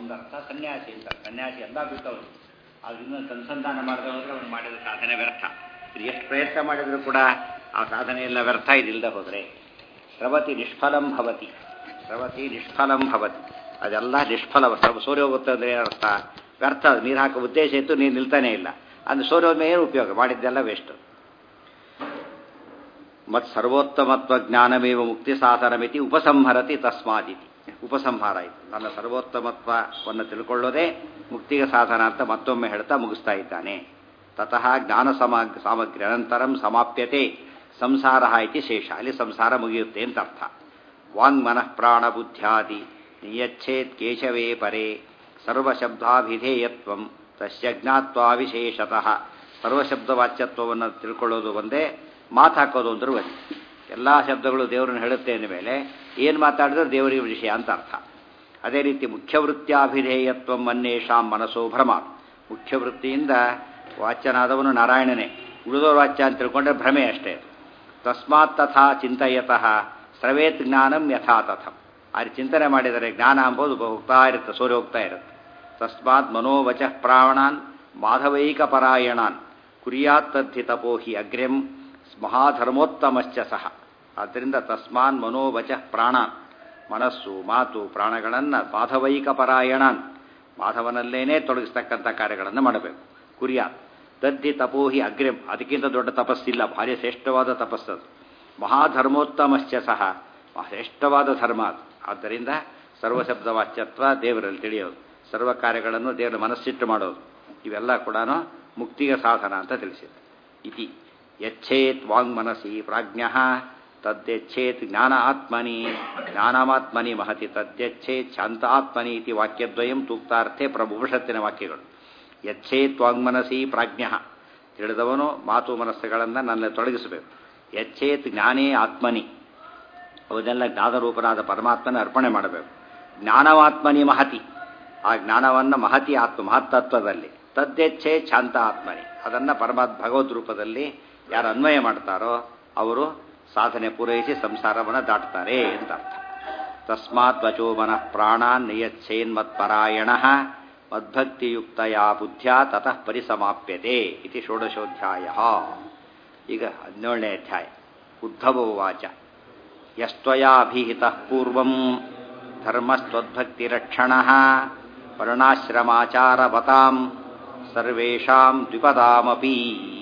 ಒಂದರ್ಥ ಸನ್ಯಾಸಿ ಅಂತ ಸನ್ಯಾಸಿ ಎಲ್ಲ ಬಿಟ್ಟವರು ಅದು ಇನ್ನೊಂದು ಅನುಸಂಧಾನ ಮಾಡದೆ ಹೋದ್ರೆ ಅವನು ಮಾಡಿದ ಸಾಧನೆ ವ್ಯರ್ಥ ಇದು ಎಷ್ಟು ಪ್ರಯತ್ನ ಮಾಡಿದರೂ ಕೂಡ ಆ ಸಾಧನೆ ಎಲ್ಲ ವ್ಯರ್ಥ ಇದಿಲ್ಲದೆ ಹೋದರೆ ಸ್ರವತಿ ನಿಷ್ಫಲಂ ಭವತಿ ಸ್ರವತಿ ನಿಷ್ಫಲಂ ಭವತಿ ಅದೆಲ್ಲ ನಿಷ್ಫಲ ಸ್ವಲ್ಪ ಸೂರ್ಯ ಹೋಗುತ್ತೆ ಅಂದರೆ ಏನರ್ಥ ವ್ಯರ್ಥ ಅದು ನೀರು ಹಾಕೋ ಉದ್ದೇಶ ಇತ್ತು ನೀರು ನಿಲ್ತಾನೇ ಇಲ್ಲ ಅದು ಸೂರ್ಯ ಹೋದ್ಮೇಲೆ ಏನು ಉಪಯೋಗ ಮಾಡಿದ್ದೆಲ್ಲ ವೇಸ್ಟ್ ಮತ್ ಸರ್ವೋತ್ತಮತ್ವ ಜ್ಞಾನಮೇವ ಮುಕ್ತಿ ಸಾಧನಮಿತಿ ಉಪಸಂಹರತಿ ತಸ್ಮಾದಿತಿ ಉಪಸಂಹಾರ ಇದು ನನ್ನ ಸರ್ವೋತ್ತಮತ್ವವನ್ನು ತಿಳ್ಕೊಳ್ಳೋದೇ ಮುಕ್ತಿಗೆ ಸಾಧನ ಅಂತ ಮತ್ತೊಮ್ಮೆ ಹೇಳ್ತಾ ಮುಗಿಸ್ತಾ ಇದ್ದಾನೆ ತತಃ ಜ್ಞಾನ ಸಮಗ್ ಸಾಮಗ್ರಿ ಅನಂತರಂ ಸಮಾಪ್ಯತೆ ಸಂಸಾರ ಇತಿ ಶೇಷ ಅಲ್ಲಿ ಸಂಸಾರ ಮುಗಿಯುತ್ತೆ ಅಂತ ಅರ್ಥ ವಾಂಗ್ ಮನಃ ಪ್ರಾಣ ಬುದ್ಧ್ಯಾದಿ ನಿಯಚ್ಛೇತ್ ಕೇಶವೇ ಪರೇ ಸರ್ವಶಬ್ದಾಭಿಧೇಯತ್ವಂ ತಸ್ಯ ಜ್ಞಾತ್ವಾ ವಿಶೇಷತಃ ಸರ್ವಶಬ್ದವಾಚ್ಯತ್ವವನ್ನು ತಿಳ್ಕೊಳ್ಳೋದು ಒಂದೇ ಮಾತು ಹಾಕೋದು ಅಂದ್ರೆ ಒಂದು ಎಲ್ಲ ಶಬ್ದಗಳು ದೇವರನ್ನು ಹೇಳುತ್ತೆ ಅಂದ ಮೇಲೆ ಏನು ಮಾತಾಡಿದ್ರೆ ದೇವರಿಗೆ ವಿಷಯ ಅಂತ ಅರ್ಥ ಅದೇ ರೀತಿ ಮುಖ್ಯವೃತ್ಯಾಭಿಧೇಯತ್ವ ಅನ್ಯೇಷಾಂ ಮನಸ್ಸೋ ಭ್ರಮ ಮುಖ್ಯವೃತ್ತಿಯಿಂದ ವಾಚ್ಯನಾದವನು ನಾರಾಯಣನೇ ಉಳಿದೋರು ವಾಚ್ಯ ಅಂತ ತಿಳ್ಕೊಂಡ್ರೆ ಭ್ರಮೆ ಅಷ್ಟೇ ತಸ್ಮಾತ್ ತಥಾ ಚಿಂತಯತಃ ಸ್ರವೇತ್ ಜ್ಞಾನಂ ಯಥಾ ತಥಂ ಆ ಚಿಂತನೆ ಮಾಡಿದರೆ ಜ್ಞಾನ ಅಂಬೋದು ಹೋಗ್ತಾ ಇರುತ್ತೆ ಸೂರ್ಯ ಹೋಗ್ತಾ ಇರುತ್ತೆ ತಸ್ಮಾತ್ ಮನೋವಚ ಪ್ರಾಣಾನ್ ಮಾಧವೈಕ ಪರಾಯಣಾನ್ ಕುರಿಯಾತ್ ತದ್ಧಿ ತಪೋಹಿ ಅಗ್ರ್ಯಂ ಮಹಾಧರ್ಮೋತ್ತಮಶ್ಚ ಸಹ ಆದ್ದರಿಂದ ತಸ್ಮಾನ್ ಮನೋವಚ ಪ್ರಾಣಾನ್ ಮನಸ್ಸು ಮಾತು ಪ್ರಾಣಗಳನ್ನು ಮಾಧವೈಕ ಪರಾಯಣಾನ್ ಮಾಧವನಲ್ಲೇನೇ ತೊಡಗಿಸ್ತಕ್ಕಂಥ ಕಾರ್ಯಗಳನ್ನು ಮಾಡಬೇಕು ಕುರಿಯಾತ್ ತದ್ದಿ ತಪೋಹಿ ಅಗ್ರ್ಯಂ ಅದಕ್ಕಿಂತ ದೊಡ್ಡ ತಪಸ್ಸಿಲ್ಲ ಭಾರಿ ಶ್ರೇಷ್ಠವಾದ ತಪಸ್ಸದು ಮಹಾಧರ್ಮೋತ್ತಮಶ್ಚ ಸಹ ಶ್ರೇಷ್ಠವಾದ ಧರ್ಮ ಅದು ಆದ್ದರಿಂದ ಸರ್ವಶಬ್ದ ವಾಚ್ಯತ್ವ ದೇವರಲ್ಲಿ ತಿಳಿಯೋದು ಸರ್ವ ಕಾರ್ಯಗಳನ್ನು ದೇವರ ಮನಸ್ಸಿಟ್ಟು ಮಾಡೋದು ಇವೆಲ್ಲ ಕೂಡ ಮುಕ್ತಿಗೆ ಸಾಧನ ಅಂತ ತಿಳಿಸಿದೆ ಇತಿ ಯಚ್ಛೇತ್ ವಾಂಗ್ ಮನಸಿ ಪ್ರಾಜ್ಞ ತದ್ಯಚ್ಛೇತ್ ಜ್ಞಾನ ಆತ್ಮನಿ ಜ್ಞಾನಮಾತ್ಮನಿ ಮಹತಿ ತದ್ಯಚ್ಛೇತ್ ಶಾಂತ ಆತ್ಮನಿ ಇತಿ ವಾಕ್ಯದ್ವಯಂ ತೂಕ್ತಾರ್ಥೆ ಪ್ರಭುಷತ್ತಿನ ವಾಕ್ಯಗಳು ಯಚ್ಛೇತ್ ವಾಂಗ್ ಮನಸಿ ಪ್ರಾಜ್ಞ ತಿಳಿದವನು ಮಾತು ಮನಸ್ಸುಗಳನ್ನು ನನ್ನ ತೊಡಗಿಸಬೇಕು ಯಚ್ಛೇತ್ ಜ್ಞಾನೇ ಆತ್ಮನಿ ಅವನ್ನೆಲ್ಲ ಜ್ಞಾನರೂಪನಾದ ಪರಮಾತ್ಮನ ಅರ್ಪಣೆ ಮಾಡಬೇಕು ಜ್ಞಾನವಾತ್ಮನಿ ಮಹತಿ ಆ ಜ್ಞಾನವನ್ನು ಮಹತಿ ಆತ್ಮ ಮಹತ್ತತ್ವದಲ್ಲಿ ತದ್ದೆಚ್ಛೆ ಶಾಂತ ಆತ್ಮನಿ ಅದನ್ನು ಪರಮಾತ್ಮ ಭಗವದ್ ರೂಪದಲ್ಲಿ ಯಾರು ಅನ್ವಯ ಮಾಡ್ತಾರೋ ಅವರು ಸಾಧನೆ ಪೂರೈಸಿ ಸಂಸಾರವನ್ನು ದಾಟ್ತಾರೆ ಅಂತ ಅರ್ಥ ತಸ್ಮಾತ್ ವಚೋ ಮನಃ ಪ್ರಾಣಾನ್ ನಿಯಚ್ಛೇನ್ಮತ್ಪರಾಯಣ ಮದ್ಭಕ್ತಿಯುಕ್ತಯ ಬುದ್ಧ್ಯ ತತಃ ಪರಿಸಮಾಪ್ಯತೆ ಇತಿ ಷೋಡಶೋಧ್ಯಾಯ ಈಗ ಹದಿನೇಳನೇ ಅಧ್ಯಾಯ ಉದ್ಧವೋ ವಾಚ ಯಸ್ತ್ವಯಾಭಿಹಿತ ಪೂರ್ವಂ ಧರ್ಮಸ್ತ್ವದ್ಭಕ್ತಿರಕ್ಷಣ ವರ್ಣಾಶ್ರಮಾಚಾರವತಾಂ ಸರ್ವೇಷಾಂ ದ್ವಿಪದಾಮಪಿ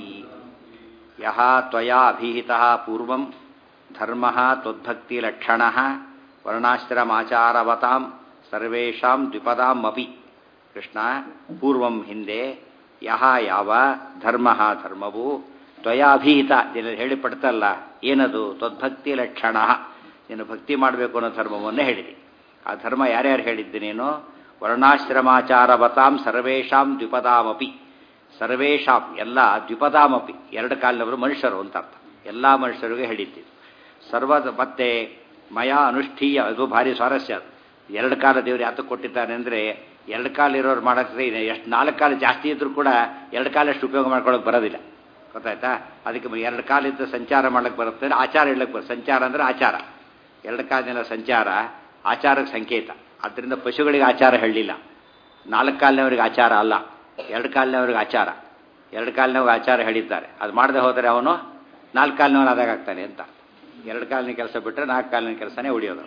ಯಹ ತ್ವಯಾ ಅಭಿಹಿತಃ ಪೂರ್ವಂ ಧರ್ಮಃ ತ್ವದ್ಭಕ್ತಿಲಕ್ಷಣಃ ವರ್ಣಾಶ್ರಮಾಚಾರವತಾಂ ಸರ್ವೇಷಾಂ ದ್ವಿಪದಾಮಪಿ ಕೃಷ್ಣ ಪೂರ್ವಂ ಹಿಂದೆ ಯಹ ಯಾವ ಧರ್ಮ ಧರ್ಮವು ತ್ವಯಾಭೀಹಿತ ನಿನ್ನ ಹೇಳಿಪಡ್ತಲ್ಲ ಏನದು ತ್ವದ್ಭಕ್ತಿ ಲಕ್ಷಣ ನೀನು ಭಕ್ತಿ ಮಾಡಬೇಕು ಅನ್ನೋ ಧರ್ಮವನ್ನೇ ಹೇಳಿದೆ ಆ ಧರ್ಮ ಯಾರ್ಯಾರು ಹೇಳಿದ್ದೆ ನೀನು ವರ್ಣಾಶ್ರಮಾಚಾರವತಾಂ ಸರ್ವೇಷಾಂ ದ್ವಿಪದಾಮಪಿ ಸರ್ವೇಷಾಂ ಎಲ್ಲ ದ್ವಿಪದಾಮಪಿ ಎರಡು ಕಾಲಿನವರು ಮನುಷ್ಯರು ಅಂತ ಅರ್ಥ ಎಲ್ಲ ಮನುಷ್ಯರಿಗೂ ಹೇಳಿದ್ದೆ ಸರ್ವ ಮತ್ತೆ ಮಯ ಅನುಷ್ಠೀಯ ಅದು ಭಾರಿ ಸ್ವಾರಸ್ಯ ಅದು ಎರಡು ಕಾಲ ದೇವರು ಯಾತಕ್ಕೆ ಕೊಟ್ಟಿದ್ದಾನೆ ಅಂದರೆ ಎರಡು ಕಾಲು ಇರೋರು ಮಾಡೋಕ್ಕೆ ಎಷ್ಟು ನಾಲ್ಕು ಕಾಲು ಜಾಸ್ತಿ ಇದ್ರೂ ಕೂಡ ಎರಡು ಕಾಲಷ್ಟು ಉಪಯೋಗ ಮಾಡ್ಕೊಳ್ಳೋಕೆ ಬರೋದಿಲ್ಲ ಗೊತ್ತಾಯ್ತಾ ಅದಕ್ಕೆ ಎರಡು ಕಾಲಿದ್ದು ಸಂಚಾರ ಮಾಡ್ಲಿಕ್ಕೆ ಬರುತ್ತೆ ಅಂದರೆ ಆಚಾರ ಹೇಳಕ್ಕೆ ಬರುತ್ತೆ ಸಂಚಾರ ಅಂದರೆ ಆಚಾರ ಎರಡು ಕಾಲಿನ ಸಂಚಾರ ಆಚಾರಕ್ಕೆ ಸಂಕೇತ ಆದ್ದರಿಂದ ಪಶುಗಳಿಗೆ ಆಚಾರ ಹೇಳಲಿಲ್ಲ ನಾಲ್ಕು ಕಾಲಿನವ್ರಿಗೆ ಆಚಾರ ಅಲ್ಲ ಎರಡು ಕಾಲಿನವ್ರಿಗೆ ಆಚಾರ ಎರಡು ಕಾಲಿನವ್ರಿಗೆ ಆಚಾರ ಹೇಳಿದ್ದಾರೆ ಅದು ಮಾಡದೆ ಹೋದರೆ ಅವನು ನಾಲ್ಕು ಕಾಲಿನವನು ಆದಾಗ್ತಾನೆ ಅಂತ ಎರಡು ಕಾಲಿನ ಕೆಲಸ ಬಿಟ್ಟರೆ ನಾಲ್ಕು ಕಾಲಿನ ಕೆಲಸನೇ ಉಳಿಯೋದು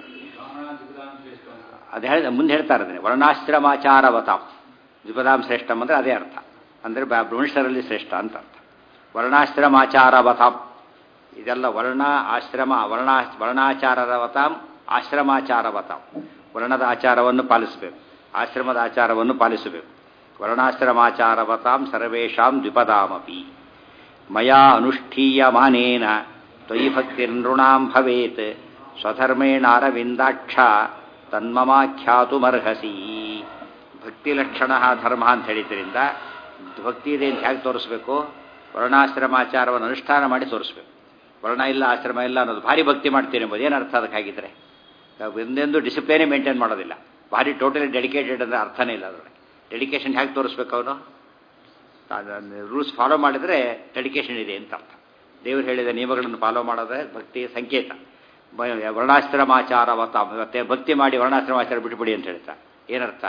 ಅದು ಹೇಳಿದ ಮುಂದೆ ಹೇಳ್ತಾರೆ ಅದನ್ನೇ ವರ್ಣಾಶ್ರಮಾಚಾರವತಾಂ ದ್ವಿಪದಾಂ ಶ್ರೇಷ್ಠಂ ಅಂದರೆ ಅದೇ ಅರ್ಥ ಅಂದರೆ ಮನುಷ್ಯರಲ್ಲಿ ಶ್ರೇಷ್ಠ ಅಂತ ಅರ್ಥ ವರ್ಣಾಶ್ರಮಾಚಾರವತಾಂ ಇದೆಲ್ಲ ವರ್ಣ ಆಶ್ರಮ ವರ್ಣ ವರ್ಣಾಚಾರವತಾಂ ಆಶ್ರಮಾಚಾರವತಾಂ ವರ್ಣದ ಆಚಾರವನ್ನು ಪಾಲಿಸಬೇಕು ಆಶ್ರಮದ ಆಚಾರವನ್ನು ಪಾಲಿಸಬೇಕು ವರ್ಣಾಶ್ರಮಾಚಾರವತಾಂ ಸರ್ವೇಷಾಂ ದ್ವಿಪದಾಮಪಿ ಮಯಾ ಅನುಷ್ಠೀಯಮಾನೇನ ತ್ವಯಿ ಭಕ್ತಿರ್ನೃಣಾಂ ಭವೇತ್ ಸ್ವಧರ್ಮೇಣಾರವಿಂದಾಕ್ಷ ತನ್ಮಮಾಖ್ಯಾತುಮರ್ಹಸಿ ಭಕ್ತಿಲಕ್ಷಣ ಧರ್ಮ ಅಂತ ಹೇಳಿದ್ರಿಂದ ಭಕ್ತಿ ಇದೆ ಅಂತ ಹೇಗೆ ತೋರಿಸ್ಬೇಕು ವರ್ಣಾಶ್ರಮಾಚಾರವನ್ನು ಅನುಷ್ಠಾನ ಮಾಡಿ ತೋರಿಸ್ಬೇಕು ವರ್ಣ ಇಲ್ಲ ಆಶ್ರಮ ಇಲ್ಲ ಅನ್ನೋದು ಭಾರಿ ಭಕ್ತಿ ಮಾಡ್ತೀನಿ ಎಂಬುದು ಏನು ಅರ್ಥ ಅದಕ್ಕಾಗಿದ್ದರೆ ಒಂದೊಂದು ಡಿಸಿಪ್ಲಿನೇ ಮೇಂಟೈನ್ ಮಾಡೋದಿಲ್ಲ ಭಾರಿ ಟೋಟಲಿ ಡೆಡಿಕೇಟೆಡ್ ಅಂದರೆ ಅರ್ಥನೇ ಇಲ್ಲ ಅದರೊಳಗೆ ಡೆಡಿಕೇಶನ್ ಹೇಗೆ ತೋರಿಸ್ಬೇಕು ಅವನು ರೂಲ್ಸ್ ಫಾಲೋ ಮಾಡಿದರೆ ಡೆಡಿಕೇಶನ್ ಇದೆ ಅಂತ ಅರ್ಥ ದೇವರು ಹೇಳಿದ ನಿಯಮಗಳನ್ನು ಫಾಲೋ ಮಾಡೋದೇ ಭಕ್ತಿಯ ಸಂಕೇತ ವರ್ಣಾಶ್ರಮಾಚಾರ ಮತ್ತೆ ಭಕ್ತಿ ಮಾಡಿ ವರ್ಣಾಶ್ರಮಾಚಾರ ಬಿಟ್ಟುಬಿಡಿ ಅಂತ ಹೇಳ್ತಾ ಏನರ್ಥ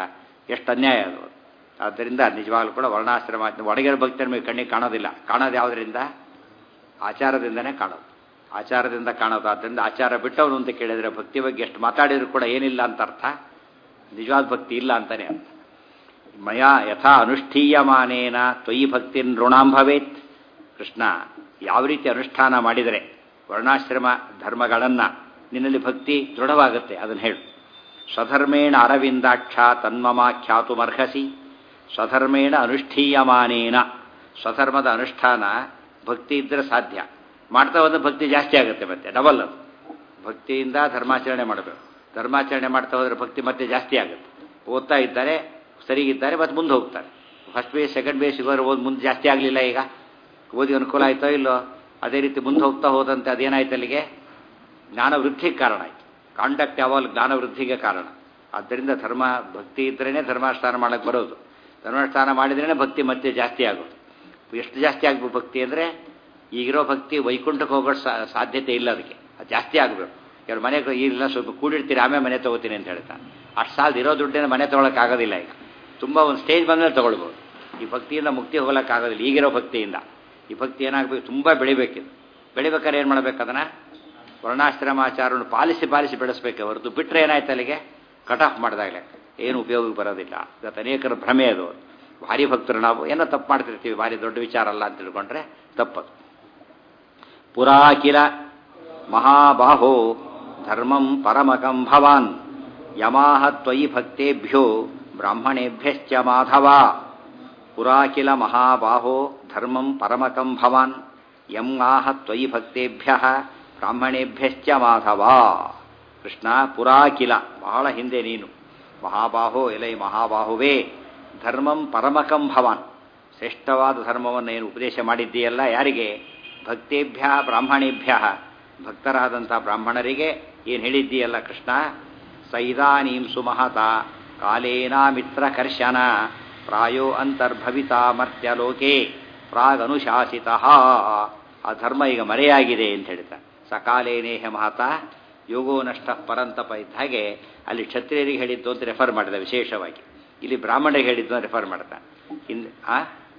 ಎಷ್ಟು ಅನ್ಯಾಯ ಅದು ಆದ್ದರಿಂದ ನಿಜವಾಗ್ಲೂ ಕೂಡ ವರ್ಣಾಶ್ರಮ ಒಡಗಿರೋ ಭಕ್ತರ ಮೇಲೆ ಕಣ್ಣಿಗೆ ಕಾಣೋದಿಲ್ಲ ಕಾಣೋದು ಯಾವುದರಿಂದ ಆಚಾರದಿಂದನೇ ಕಾಣೋದು ಆಚಾರದಿಂದ ಕಾಣೋದು ಆದ್ದರಿಂದ ಆಚಾರ ಬಿಟ್ಟವನು ಅಂತ ಕೇಳಿದರೆ ಭಕ್ತಿ ಬಗ್ಗೆ ಎಷ್ಟು ಮಾತಾಡಿದ್ರು ಕೂಡ ಏನಿಲ್ಲ ಅಂತ ಅರ್ಥ ನಿಜವಾದ ಭಕ್ತಿ ಇಲ್ಲ ಅಂತಾನೆ ಅರ್ಥ ಮಯಾ ಯಥಾ ಅನುಷ್ಠೀಯಮಾನೇನ ತ್ವಯಿ ಭಕ್ತಿ ಋಣಾಂ ಭವೇತ್ ಕೃಷ್ಣ ಯಾವ ರೀತಿ ಅನುಷ್ಠಾನ ಮಾಡಿದರೆ ವರ್ಣಾಶ್ರಮ ಧರ್ಮಗಳನ್ನು ನಿನ್ನಲ್ಲಿ ಭಕ್ತಿ ದೃಢವಾಗುತ್ತೆ ಅದನ್ನು ಹೇಳು ಸ್ವಧರ್ಮೇಣ ಅರವಿಂದಾಕ್ಷ ತನ್ಮಮ ಖ್ಯಾತುಮರ್ಹಸಿ ಸ್ವಧರ್ಮೇಣ ಅನುಷ್ಠೀಯಮಾನೇನ ಸ್ವಧರ್ಮದ ಅನುಷ್ಠಾನ ಭಕ್ತಿ ಇದ್ದರೆ ಸಾಧ್ಯ ಮಾಡ್ತಾ ಹೋದ್ರೆ ಭಕ್ತಿ ಜಾಸ್ತಿ ಆಗುತ್ತೆ ಮತ್ತೆ ಡಬಲ್ ಅದು ಭಕ್ತಿಯಿಂದ ಧರ್ಮಾಚರಣೆ ಮಾಡಬೇಕು ಧರ್ಮಾಚರಣೆ ಮಾಡ್ತಾ ಹೋದ್ರೆ ಭಕ್ತಿ ಮತ್ತೆ ಜಾಸ್ತಿ ಆಗುತ್ತೆ ಓದ್ತಾ ಇದ್ದಾರೆ ಸರಿಗಿದ್ದಾರೆ ಮತ್ತೆ ಮುಂದೆ ಹೋಗ್ತಾರೆ ಫಸ್ಟ್ ಬೇಸ್ ಸೆಕೆಂಡ್ ಬೇಸ್ ಇವರು ಓದಿ ಮುಂದೆ ಜಾಸ್ತಿ ಆಗಲಿಲ್ಲ ಈಗ ಓದಿ ಅನುಕೂಲ ಆಯ್ತೋ ಇಲ್ಲೋ ಅದೇ ರೀತಿ ಮುಂದೆ ಹೋಗ್ತಾ ಹೋದಂತೆ ಅದೇನಾಯ್ತು ಅಲ್ಲಿಗೆ ಜ್ಞಾನ ವೃದ್ಧಿಗೆ ಕಾರಣ ಆಯಿತು ಕಾಂಟ್ಯಾಕ್ಟ್ ಯಾವಾಗಲೂ ಜ್ಞಾನ ವೃದ್ಧಿಗೆ ಕಾರಣ ಆದ್ದರಿಂದ ಧರ್ಮ ಭಕ್ತಿ ಇದ್ರೇ ಧರ್ಮಾನುಷ್ಠಾನ ಮಾಡಕ್ಕೆ ಬರೋದು ಧರ್ಮಾನುಷ್ಠಾನ ಮಾಡಿದ್ರೇ ಭಕ್ತಿ ಮತ್ತೆ ಜಾಸ್ತಿ ಆಗೋದು ಎಷ್ಟು ಜಾಸ್ತಿ ಆಗಬೇಕು ಭಕ್ತಿ ಅಂದರೆ ಈಗಿರೋ ಭಕ್ತಿ ವೈಕುಂಠಕ್ಕೆ ಹೋಗೋ ಸಾಧ್ಯತೆ ಇಲ್ಲ ಅದಕ್ಕೆ ಅದು ಜಾಸ್ತಿ ಆಗಬೇಕು ಕೆಲವು ಮನೆಗೆ ಇಲ್ಲ ಸ್ವಲ್ಪ ಕೂಡಿಡ್ತೀರಿ ಆಮೇಲೆ ಮನೆ ತೊಗೋತೀನಿ ಅಂತ ಹೇಳ್ತಾನೆ ಅಷ್ಟು ಸಾಲದ ಇರೋ ದುಡ್ಡಿನ ಮನೆ ತೊಗೊಳಕ್ಕೆ ಆಗೋದಿಲ್ಲ ಈಗ ತುಂಬ ಒಂದು ಸ್ಟೇಜ್ ಬಂದಮೇಲೆ ತೊಗೊಳ್ಬೋದು ಈ ಭಕ್ತಿಯಿಂದ ಮುಕ್ತಿ ಹೋಗ್ಲಿಕ್ಕಾಗೋದಿಲ್ಲ ಈಗಿರೋ ಭಕ್ತಿಯಿಂದ ಈ ಭಕ್ತಿ ಏನಾಗಬೇಕು ತುಂಬ ಬೆಳಿಬೇಕಿದು ಬೆಳಿಬೇಕಾದ್ರೆ ಏನು ಮಾಡ್ಬೇಕು ಅದನ್ನು ವರ್ಣಾಶ್ರಮಾಚಾರವನ್ನು ಪಾಲಿಸಿ ಪಾಲಿಸಿ ಬೆಳೆಸಬೇಕು ಹೊರತು ಬಿಟ್ಟರೆ ಏನಾಯ್ತು ಅಲ್ಲಿಗೆ ಕಟ್ ಆಫ್ ಮಾಡಿದಾಗಲೇ ಏನು ಉಪಯೋಗಕ್ಕೆ ಬರೋದಿಲ್ಲ ಇವತ್ತು ಅನೇಕರ ಭ್ರಮೆ ಅದು ಭಾರಿ ಭಕ್ತರು ನಾವು ಏನೋ ತಪ್ಪು ಮಾಡ್ತಿರ್ತೀವಿ ಭಾರಿ ದೊಡ್ಡ ವಿಚಾರ ಅಲ್ಲ ಅಂತ ತಿಳ್ಕೊಂಡ್ರೆ ತಪ್ಪದು ಪುರಾಕಿಲ ಮಹಾಬಾಹೋ ಧರ್ಮಂ ಪರಮಕಂ ಭವಾನ್ ಯಮಾಹ ತ್ವಯಿ ಭಕ್ತೇಭ್ಯೋ ಬ್ರಾಹ್ಮಣೇಭ್ಯಶ್ಚ ಮಾಧವ ಪುರಾಕಿಲ ಮಹಾಬಾಹೋ ಧರ್ಮಂ ಪರಮಕಂ ಭವಾನ್ ಯಂ ಆಹ ತ್ವಯಿ ಭಕ್ತೇಭ್ಯ ಬ್ರಾಹ್ಮಣೇಭ್ಯಶ್ಚ ಮಾಧವ ಕೃಷ್ಣ ಪುರಾಕಿಲ ಬಹಳ ಹಿಂದೆ ನೀನು ಮಹಾಬಾಹೋ ಎಲೈ ಮಹಾಬಾಹುವೇ ಧರ್ಮಂ ಪರಮಕಂ ಭವಾನ್ ಶ್ರೇಷ್ಠವಾದ ಧರ್ಮವನ್ನು ಏನು ಉಪದೇಶ ಮಾಡಿದ್ದೀಯಲ್ಲ ಯಾರಿಗೆ ಭಕ್ತೇಭ್ಯ ಬ್ರಾಹ್ಮಣೇಭ್ಯ ಭಕ್ತರಾದಂಥ ಬ್ರಾಹ್ಮಣರಿಗೆ ಏನು ಹೇಳಿದ್ದೀಯಲ್ಲ ಕೃಷ್ಣ ಸೈದಾನೀಂ ಸುಮಹತ ಕಾಲೇನ ಮಿತ್ರ ಕರ್ಶನ ಪ್ರಾಯೋ ಅಂತರ್ಭವಿತ ಮರ್ತ್ಯಲೋಕೆ ಪ್ರಾಗನುಶಾಸಿತ ಆ ಧರ್ಮ ಈಗ ಮರೆಯಾಗಿದೆ ಅಂತ ಹೇಳ್ತಾರೆ ಸಕಾಲೇನೇಹ ಮಹತ ಯೋಗೋ ನಷ್ಟ ಪರಂತಪ ಇದ್ದ ಹಾಗೆ ಅಲ್ಲಿ ಕ್ಷತ್ರಿಯರಿಗೆ ಹೇಳಿದ್ದು ಅಂತ ರೆಫರ್ ಮಾಡಿದ ವಿಶೇಷವಾಗಿ ಇಲ್ಲಿ ಬ್ರಾಹ್ಮಣರಿಗೆ ಹೇಳಿದ್ದು ಅಂತ ರೆಫರ್ ಮಾಡ್ತಾನೆ ಇನ್ನು ಆ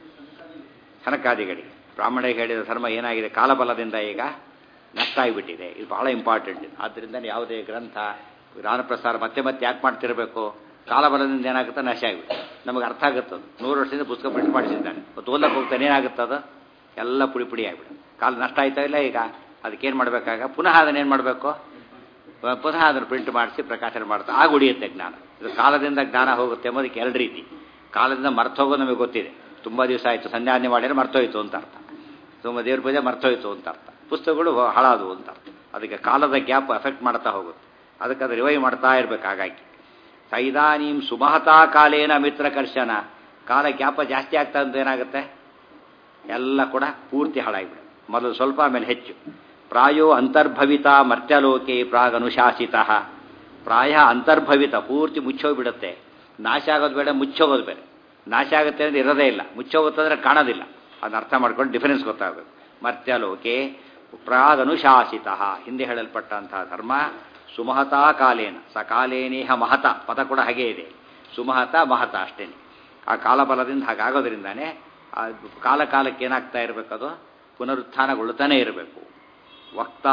ಸನಕಾದಿಗಳಿಗೆ ಬ್ರಾಹ್ಮಣರಿಗೆ ಹೇಳಿದ ಧರ್ಮ ಏನಾಗಿದೆ ಕಾಲಬಲದಿಂದ ಈಗ ನಷ್ಟ ಆಗಿಬಿಟ್ಟಿದೆ ಇದು ಬಹಳ ಇಂಪಾರ್ಟೆಂಟ್ ಆದ್ದರಿಂದ ಯಾವುದೇ ಗ್ರಂಥ ಜ್ಞಾನ ಪ್ರಸಾರ ಮತ್ತೆ ಮತ್ತೆ ಯಾಕೆ ಮಾಡ್ತಿರಬೇಕು ಕಾಲಬಲದಿಂದ ಏನಾಗುತ್ತೆ ನಾಶ ಆಗಿಬಿಟ್ಟು ನಮಗೆ ಅರ್ಥ ಆಗುತ್ತದು ನೂರು ವರ್ಷದಿಂದ ಪುಸ್ತಕ ಪ್ರಿಂಟ್ ಮಾಡಿಸಿದ್ದಾನೆ ಮತ್ತು ಓದಕ್ಕೆ ಹೋಗ್ತಾನೆ ಏನಾಗುತ್ತದು ಎಲ್ಲ ಪುಡಿ ಪುಡಿ ಆಗಿಬಿಡು ಕಾಲ ನಷ್ಟ ಆಯ್ತಾ ಇಲ್ಲ ಈಗ ಅದಕ್ಕೇನು ಮಾಡಬೇಕಾಗ ಪುನಃ ಅದನ್ನೇನು ಮಾಡಬೇಕು ಪುನಃ ಅದನ್ನು ಪ್ರಿಂಟ್ ಮಾಡಿಸಿ ಪ್ರಕಾಶನ ಮಾಡ್ತಾ ಆಗ ಉಳಿಯುತ್ತೆ ಜ್ಞಾನ ಇದು ಕಾಲದಿಂದ ಜ್ಞಾನ ಹೋಗುತ್ತೆ ಎಂಬುದಕ್ಕೆ ಎರಡು ರೀತಿ ಕಾಲದಿಂದ ಮರ್ತೋಗೋದು ನಮಗೆ ಗೊತ್ತಿದೆ ತುಂಬ ದಿವಸ ಆಯಿತು ಸಂಧ್ಯಾನೆ ಮಾಡಿದ್ರೆ ಮರ್ತೋಯ್ತು ಅಂತ ಅರ್ಥ ತುಂಬ ದೇವ್ರ ಪೂಜೆ ಮರ್ತೋಯ್ತು ಅಂತ ಅರ್ಥ ಪುಸ್ತಕಗಳು ಹಾಳಾದವು ಅಂತ ಅರ್ಥ ಅದಕ್ಕೆ ಕಾಲದ ಗ್ಯಾಪ್ ಎಫೆಕ್ಟ್ ಮಾಡ್ತಾ ಹೋಗುತ್ತೆ ಅದಕ್ಕೆ ಅದು ರಿವೈವ್ ಮಾಡ್ತಾ ಇರಬೇಕು ಹಾಗಾಗಿ ಸೈದಾನೀಂ ಸುಮಹತಾ ಕಾಲೇನ ಮಿತ್ರ ಕರ್ಷನ ಕಾಲ ಗ್ಯಾಪ ಜಾಸ್ತಿ ಆಗ್ತಾ ಅಂತ ಏನಾಗುತ್ತೆ ಎಲ್ಲ ಕೂಡ ಪೂರ್ತಿ ಹಾಳಾಗಿಬಿಡುತ್ತೆ ಮೊದಲು ಸ್ವಲ್ಪ ಆಮೇಲೆ ಹೆಚ್ಚು ಪ್ರಾಯೋ ಅಂತರ್ಭವಿತ ಮರ್ತ್ಯಲೋಕೆ ಪ್ರಾಗ್ ಅನುಶಾಸಿತ ಪ್ರಾಯ ಅಂತರ್ಭವಿತ ಪೂರ್ತಿ ಮುಚ್ಚೋಗ್ಬಿಡುತ್ತೆ ನಾಶ ಆಗೋದು ಬೇಡ ಮುಚ್ಚೋಗೋದು ಬೇರೆ ನಾಶ ಆಗುತ್ತೆ ಅಂದರೆ ಇರೋದೇ ಇಲ್ಲ ಮುಚ್ಚೋಗುತ್ತಂದ್ರೆ ಕಾಣೋದಿಲ್ಲ ಅದನ್ನ ಅರ್ಥ ಮಾಡ್ಕೊಂಡು ಡಿಫರೆನ್ಸ್ ಗೊತ್ತಾಗಬೇಕು ಮರ್ತ್ಯಲೋಕೆ ಪ್ರಾಗ್ ಅನುಶಾಸಿತ ಹಿಂದೆ ಹೇಳಲ್ಪಟ್ಟಂತಹ ಧರ್ಮ ಸುಮಹತಾ ಕಾಲೇನ ಸಕಾಲೇನೇಹ ಮಹತ ಪದ ಕೂಡ ಹಾಗೇ ಇದೆ ಸುಮಹತ ಮಹತ ಅಷ್ಟೇನೆ ಆ ಕಾಲಬಲದಿಂದ ಹಾಗಾಗೋದ್ರಿಂದಾನೇ ಆ ಕಾಲ ಕಾಲಕ್ಕೆ ಏನಾಗ್ತಾ ಇರಬೇಕದು ಪುನರುತ್ಥಾನಗೊಳ್ಳುತ್ತಾನೆ ಇರಬೇಕು ವಕ್ತ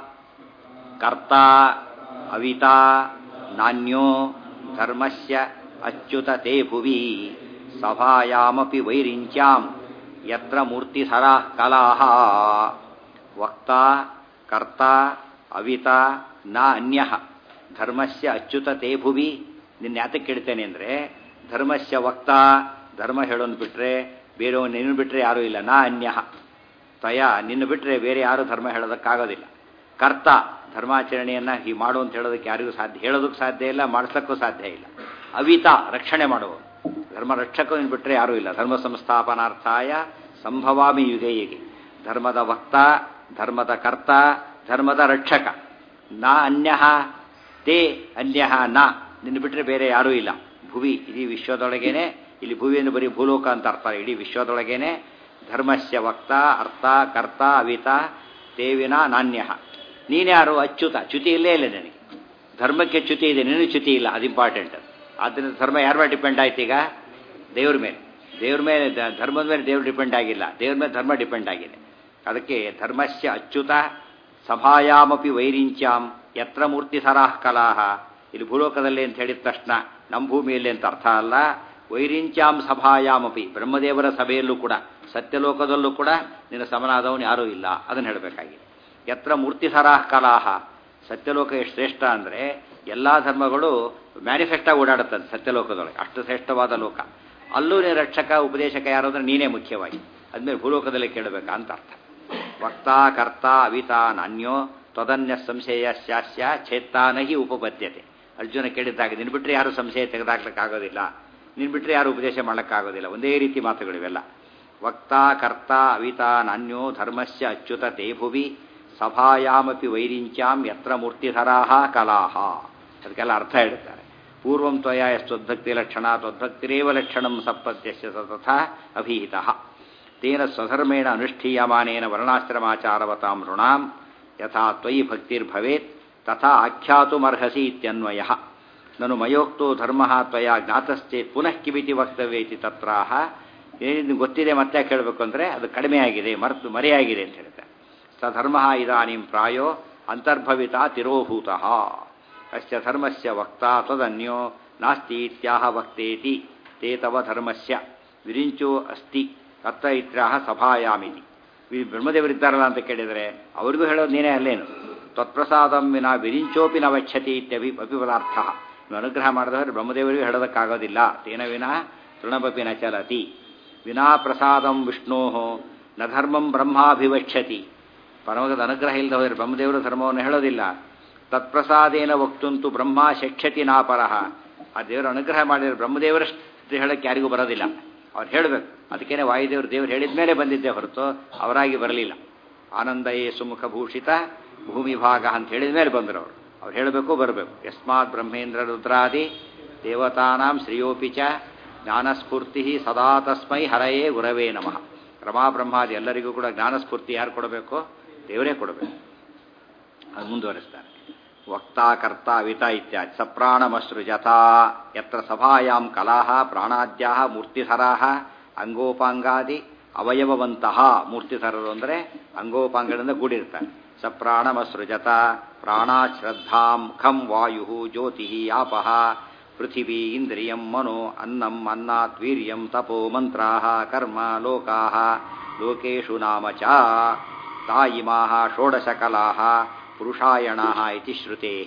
ಕರ್ತ ಅವಿತ ನಾಣ್ಯೋ ಧರ್ಮಸ್ಯ ಅಚ್ಯುತ ತೇ ಭುವಿ ಸಭಾಯಾಮಪಿ ವೈರಿಂಚ್ಯಾಂ ಯತ್ರ ಮೂರ್ತಿಧರ ಕಲಾಹ ವಕ್ತ ಕರ್ತ ಅವಿತ ನ ಅನ್ಯ ಧರ್ಮಸ್ಯ ಅಚ್ಯುತ ತೇ ಭುವಿ ನಿನ್ನ ಯಾತಕ್ಕೆ ಕೇಳ್ತೇನೆ ಅಂದರೆ ಧರ್ಮಸ್ಯ ವಕ್ತ ಧರ್ಮ ಹೇಳೋನು ಬಿಟ್ಟರೆ ಬೇರೆಯವನು ನಿನ್ನ ಬಿಟ್ಟರೆ ಯಾರೂ ಇಲ್ಲ ನಾ ಅನ್ಯ ತಯ ನಿನ್ನ ಬಿಟ್ಟರೆ ಬೇರೆ ಯಾರೂ ಧರ್ಮ ಹೇಳೋದಕ್ಕಾಗೋದಿಲ್ಲ ಕರ್ತ ಧರ್ಮಾಚರಣೆಯನ್ನು ಹೀಗೆ ಮಾಡು ಅಂತ ಹೇಳೋದಕ್ಕೆ ಯಾರಿಗೂ ಸಾಧ್ಯ ಹೇಳೋದಕ್ಕೆ ಸಾಧ್ಯ ಇಲ್ಲ ಮಾಡಿಸ್ಲಿಕ್ಕೂ ಸಾಧ್ಯ ಇಲ್ಲ ಅವಿತ ರಕ್ಷಣೆ ಮಾಡುವ ಧರ್ಮ ರಕ್ಷಕವನ್ನು ಬಿಟ್ಟರೆ ಯಾರೂ ಇಲ್ಲ ಧರ್ಮ ಸಂಸ್ಥಾಪನಾರ್ಥಾಯ ಸಂಭವಾಮಿ ಯುಗೆ ಯುಗೆ ಧರ್ಮದ ವಕ್ತ ಧರ್ಮದ ಕರ್ತ ಧರ್ಮದ ರಕ್ಷಕ ನಾ ಅನ್ಯ ತೇ ಅನ್ಯ ನಾ ನಿನ್ನ ಬಿಟ್ಟರೆ ಬೇರೆ ಯಾರೂ ಇಲ್ಲ ಭುವಿ ಇಡೀ ವಿಶ್ವದೊಳಗೇನೆ ಇಲ್ಲಿ ಭುವಿಯನ್ನು ಬರೀ ಭೂಲೋಕ ಅಂತ ಅರ್ಥ ಇಡೀ ವಿಶ್ವದೊಳಗೇನೆ ಧರ್ಮಸ್ಯ ವಕ್ತ ಅರ್ಥ ಕರ್ತ ಅವಿತ ತೇವಿನ ನಾಣ್ಯ ನೀನ್ಯಾರು ಅಚ್ಯುತ ಚ್ಯುತಿ ಇಲ್ಲೇ ಇಲ್ಲ ನನಗೆ ಧರ್ಮಕ್ಕೆ ಚ್ಯುತಿ ಇದೆ ನಿನಗೆ ಚ್ಯುತಿ ಇಲ್ಲ ಅದು ಇಂಪಾರ್ಟೆಂಟ್ ಆದ್ದರಿಂದ ಧರ್ಮ ಯಾರ ಮೇಲೆ ಡಿಪೆಂಡ್ ಆಯ್ತು ಈಗ ದೇವ್ರ ಮೇಲೆ ದೇವ್ರ ಮೇಲೆ ದ- ಧರ್ಮದ ಮೇಲೆ ದೇವ್ರು ಡಿಪೆಂಡ್ ಆಗಿಲ್ಲ ದೇವ್ರ ಮೇಲೆ ಧರ್ಮ ಡಿಪೆಂಡ್ ಆಗಿದೆ ಅದಕ್ಕೆ ಧರ್ಮಸ್ಯ ಅಚ್ಯುತ ಸಭಾಯಾಮಪಿ ವೈರಿಂಚ್ಯಾಂ ಯತ್ರ ಮೂರ್ತಿ ಸರಾಹ ಕಲಾಹ ಇಲ್ಲಿ ಭೂಲೋಕದಲ್ಲಿ ಅಂತ ಹೇಳಿದ ತಕ್ಷಣ ನಮ್ಮ ಭೂಮಿಯಲ್ಲಿ ಅಂತ ಅರ್ಥ ಅಲ್ಲ ವೈರಿಂಚ್ಯಾಂ ಸಭಾಯಾಮಪಿ ಬ್ರಹ್ಮದೇವರ ಸಭೆಯಲ್ಲೂ ಕೂಡ ಸತ್ಯಲೋಕದಲ್ಲೂ ಕೂಡ ನಿನ್ನ ಸಮನಾದವನು ಯಾರೂ ಇಲ್ಲ ಅದನ್ನು ಹೇಳಬೇಕಾಗಿದೆ ಯತ್ರ ಮೂರ್ತಿ ಸರಾಹ ಕಲಾಹ ಸತ್ಯಲೋಕ ಎಷ್ಟು ಶ್ರೇಷ್ಠ ಅಂದರೆ ಎಲ್ಲ ಧರ್ಮಗಳು ಮ್ಯಾನಿಫೆಸ್ಟಾಗಿ ಓಡಾಡುತ್ತದೆ ಸತ್ಯಲೋಕದೊಳಗೆ ಅಷ್ಟು ಶ್ರೇಷ್ಠವಾದ ಲೋಕ ಅಲ್ಲೂ ನೀನು ರಕ್ಷಕ ಉಪದೇಶಕ ಯಾರು ಅಂದ್ರೆ ನೀನೇ ಮುಖ್ಯವಾಗಿ ಅದ್ಮೇಲೆ ಭೂಲೋಕದಲ್ಲಿ ಕೇಳಬೇಕಾ ಅಂತ ಅರ್ಥ ವಕ್ತಾ ಕರ್ತ ಅವಿತಾ ನಾನ್ಯೋ ತ್ವದನ್ಯ ಸಂಶಯ ಶಾಸ್ಯ ಛೇತ್ತಾನಹಿ ಉಪಪದ್ಯತೆ ಅರ್ಜುನ ಕೇಳಿದ್ದಾಗ ನಿನ್ ಬಿಟ್ಟರೆ ಯಾರು ಸಂಶಯ ತೆಗೆದಾಕ್ಲಿಕ್ಕಾಗೋದಿಲ್ಲ ನಿನ್ ಬಿಟ್ಟರೆ ಯಾರು ಉಪದೇಶ ಮಾಡೋಕ್ಕಾಗೋದಿಲ್ಲ ಒಂದೇ ರೀತಿ ಮಾತುಗಳಿವೆಲ್ಲ ವಕ್ತಾ ಕರ್ತ ಅವಿತಾ ನಾನ್ಯೋ ಧರ್ಮಸ್ಯ ಅಚ್ಯುತ ತೇ ಭುವಿ ಸಭಾಯಾಮಪಿ ವೈರಿಂಚ್ಯಾಂ ಯತ್ರ ಮೂರ್ತಿಧರಾಹ ಕಲಾಹ ಅದಕ್ಕೆಲ್ಲ ಅರ್ಥ ಹೇಳ್ತಾರೆ ಪೂರ್ವಂ ತ್ವಯ ಯಸ್ತ್ವದ್ಭಕ್ತಿ ಲಕ್ಷಣ ತ್ವದ್ಭಕ್ತಿರೇವ ಲಕ್ಷಣಂ ಸಪ್ರತ್ಯಸ್ಯ ತಥಾ ಅಭಿಹಿತ ತೇನ ಸ್ವಧರ್ಮೇಣ ಅನುಷ್ಠೀಯಮಾನೇನ ವರ್ಣಾಶ್ರಮಾಚಾರವತಾಂ ಋಣಾಂ ಯಥಾ ತ್ವಯಿ ಭಕ್ತಿರ್ಭವೇತ್ ತಥಾ ಆಖ್ಯಾತುಮರ್ಹಸಿ ಇತ್ಯನ್ವಯ ನನು ಮಯೋಕ್ತೋ ಧರ್ಮ ತ್ವಯ ಜ್ಞಾತಶ್ಚೇತ್ ಪುನಃ ಕಿಮಿತಿ ವಕ್ತವ್ಯ ಇತಿ ತತ್ರಾಹ ಏನಿದು ಗೊತ್ತಿದೆ ಮತ್ತೆ ಕೇಳಬೇಕು ಅಂದರೆ ಅದು ಕಡಿಮೆ ಆಗಿದೆ ಮರೆತು ಮರೆಯಾಗಿದೆ ಅಂತ ಹೇಳ್ತಾರೆ ಸ ಧರ್ಮ ಇದಾನಿಂ ಪ್ರಾಯೋ ಅಂತರ್ಭವಿತ ತಿರೋಭೂತಃ ಅಸ್ಯ ಧರ್ಮಸ್ಯ ವಕ್ತಾ ತದನ್ಯೋ ನಾಸ್ತಿ ಇತ್ಯಾಹ ವಕ್ತೇತಿ ತೇ ತವ ಧರ್ಮಸ್ಯ ವಿರಿಂಚೋ ಅಸ್ತಿ ಅತ್ತ ಇತ್ಯಾಹ ಸಭಾಯಾಮಿತಿ ಈ ಬ್ರಹ್ಮದೇವರಿದ್ದಾರಲ್ಲ ಅಂತ ಕೇಳಿದರೆ ಅವ್ರಿಗೂ ಹೇಳೋದು ನೀನೇ ಅಲ್ಲೇನು ತ್ವತ್ಪ್ರಸಾದಂ ವಿನ ವಿರಿಂಚೋಪಿ ನ ವಕ್ಷತಿ ಇತ್ಯಭಿ ಅಭಿಪದಾರ್ಥ ನೀವು ಅನುಗ್ರಹ ಮಾಡಿದವರು ಬ್ರಹ್ಮದೇವರಿಗೂ ಹೇಳೋದಕ್ಕಾಗೋದಿಲ್ಲ ತೇನ ವಿನ ತೃಣಪಿ ನ ಚಲತಿ ವಿನಾ ಪ್ರಸಾದಂ ವಿಷ್ಣೋ ನ ಧರ್ಮಂ ಬ್ರಹ್ಮಾಭಿವಕ್ಷತಿ ಪರಮಗದ ಅನುಗ್ರಹ ಇಲ್ಲದ ಹೋದರೆ ಬ್ರಹ್ಮದೇವರು ಧರ್ಮವನ್ನು ಹೇಳೋದಿಲ್ಲ ತತ್ಪ್ರಸಾದೇನ ವಕ್ತುಂತು ಬ್ರಹ್ಮ ಶಕ್ಷತಿ ನಾಪರಹ ಆ ದೇವರು ಅನುಗ್ರಹ ಮಾಡಿದರೆ ಬ್ರಹ್ಮದೇವರಷ್ಟು ಹೇಳಕ್ಕೆ ಯಾರಿಗೂ ಬರೋದಿಲ್ಲ ಅವ್ರು ಹೇಳಬೇಕು ಅದಕ್ಕೇನೆ ವಾಯುದೇವರು ದೇವರು ಹೇಳಿದ ಮೇಲೆ ಬಂದಿದ್ದೆ ಹೊರತು ಅವರಾಗಿ ಬರಲಿಲ್ಲ ಆನಂದಯೇ ಸುಮುಖ ಭೂಷಿತ ಭೂಮಿ ಭಾಗ ಅಂತ ಹೇಳಿದ ಮೇಲೆ ಬಂದರು ಅವರು ಅವ್ರು ಹೇಳಬೇಕು ಬರಬೇಕು ಯಸ್ಮಾತ್ ಬ್ರಹ್ಮೇಂದ್ರ ರುದ್ರಾದಿ ದೇವತಾನಾಂ ಶ್ರೇಯೋಪಿ ಚ ಜ್ಞಾನಸ್ಫೂರ್ತಿ ಸದಾ ತಸ್ಮೈ ಹರಯೇ ಗುರವೇ ನಮಃ ರಮಾ ಬ್ರಹ್ಮಾದಿ ಎಲ್ಲರಿಗೂ ಕೂಡ ಜ್ಞಾನಸ್ಫೂರ್ತಿ ಯಾರು ಕೊಡಬೇಕು ದೇವರೇ ಕೊಡಬೇಕು ಅದು ಮುಂದುವರಿಸ್ತಾರೆ ವಕ್ತಾ ಕರ್ತ ವಿತ ಇತ್ಯಾದಿ ಸಪ್ರಾಣಮಸೃಜತಾ ಯತ್ರ ಸಭಾಯಾಂ ಕಲಾಹ ಪ್ರಾಣಾದ್ಯಾ ಮೂರ್ತಿಧರಾಹ ಅಂಗೋಪಾಂಗಾದಿ ಅವಯವವಂತಹ ಮೂರ್ತಿಧರರು ಅಂದರೆ ಅಂಗೋಪಾಂಗಗಳಿಂದ ಕೂಡಿರ್ತಾರೆ ಸಪ್ರಾಣಮಸೃಜತ ಪ್ರಾಣಾಶ್ರದ್ಧಾಂ ಖಂ ವಾಯು ಜ್ಯೋತಿ ಆಪಃ ಪೃಥಿವೀ ಇಂದ್ರಿಯಂ ಮನೋ ಅನ್ನಂ ಅನ್ನಾತ್ ವೀರ್ಯಂ ತಪೋ ಮಂತ್ರಾಹ ಕರ್ಮ ಲೋಕಾಹ ಲೋಕೇಶು ನಾಮ ಚ ತಾಯಿಮಾಹ ಷೋಡಶಕಲಾಹ ಪುರುಷಾಯಣಾಹ ಇತಿ ಶ್ರುತೇಃ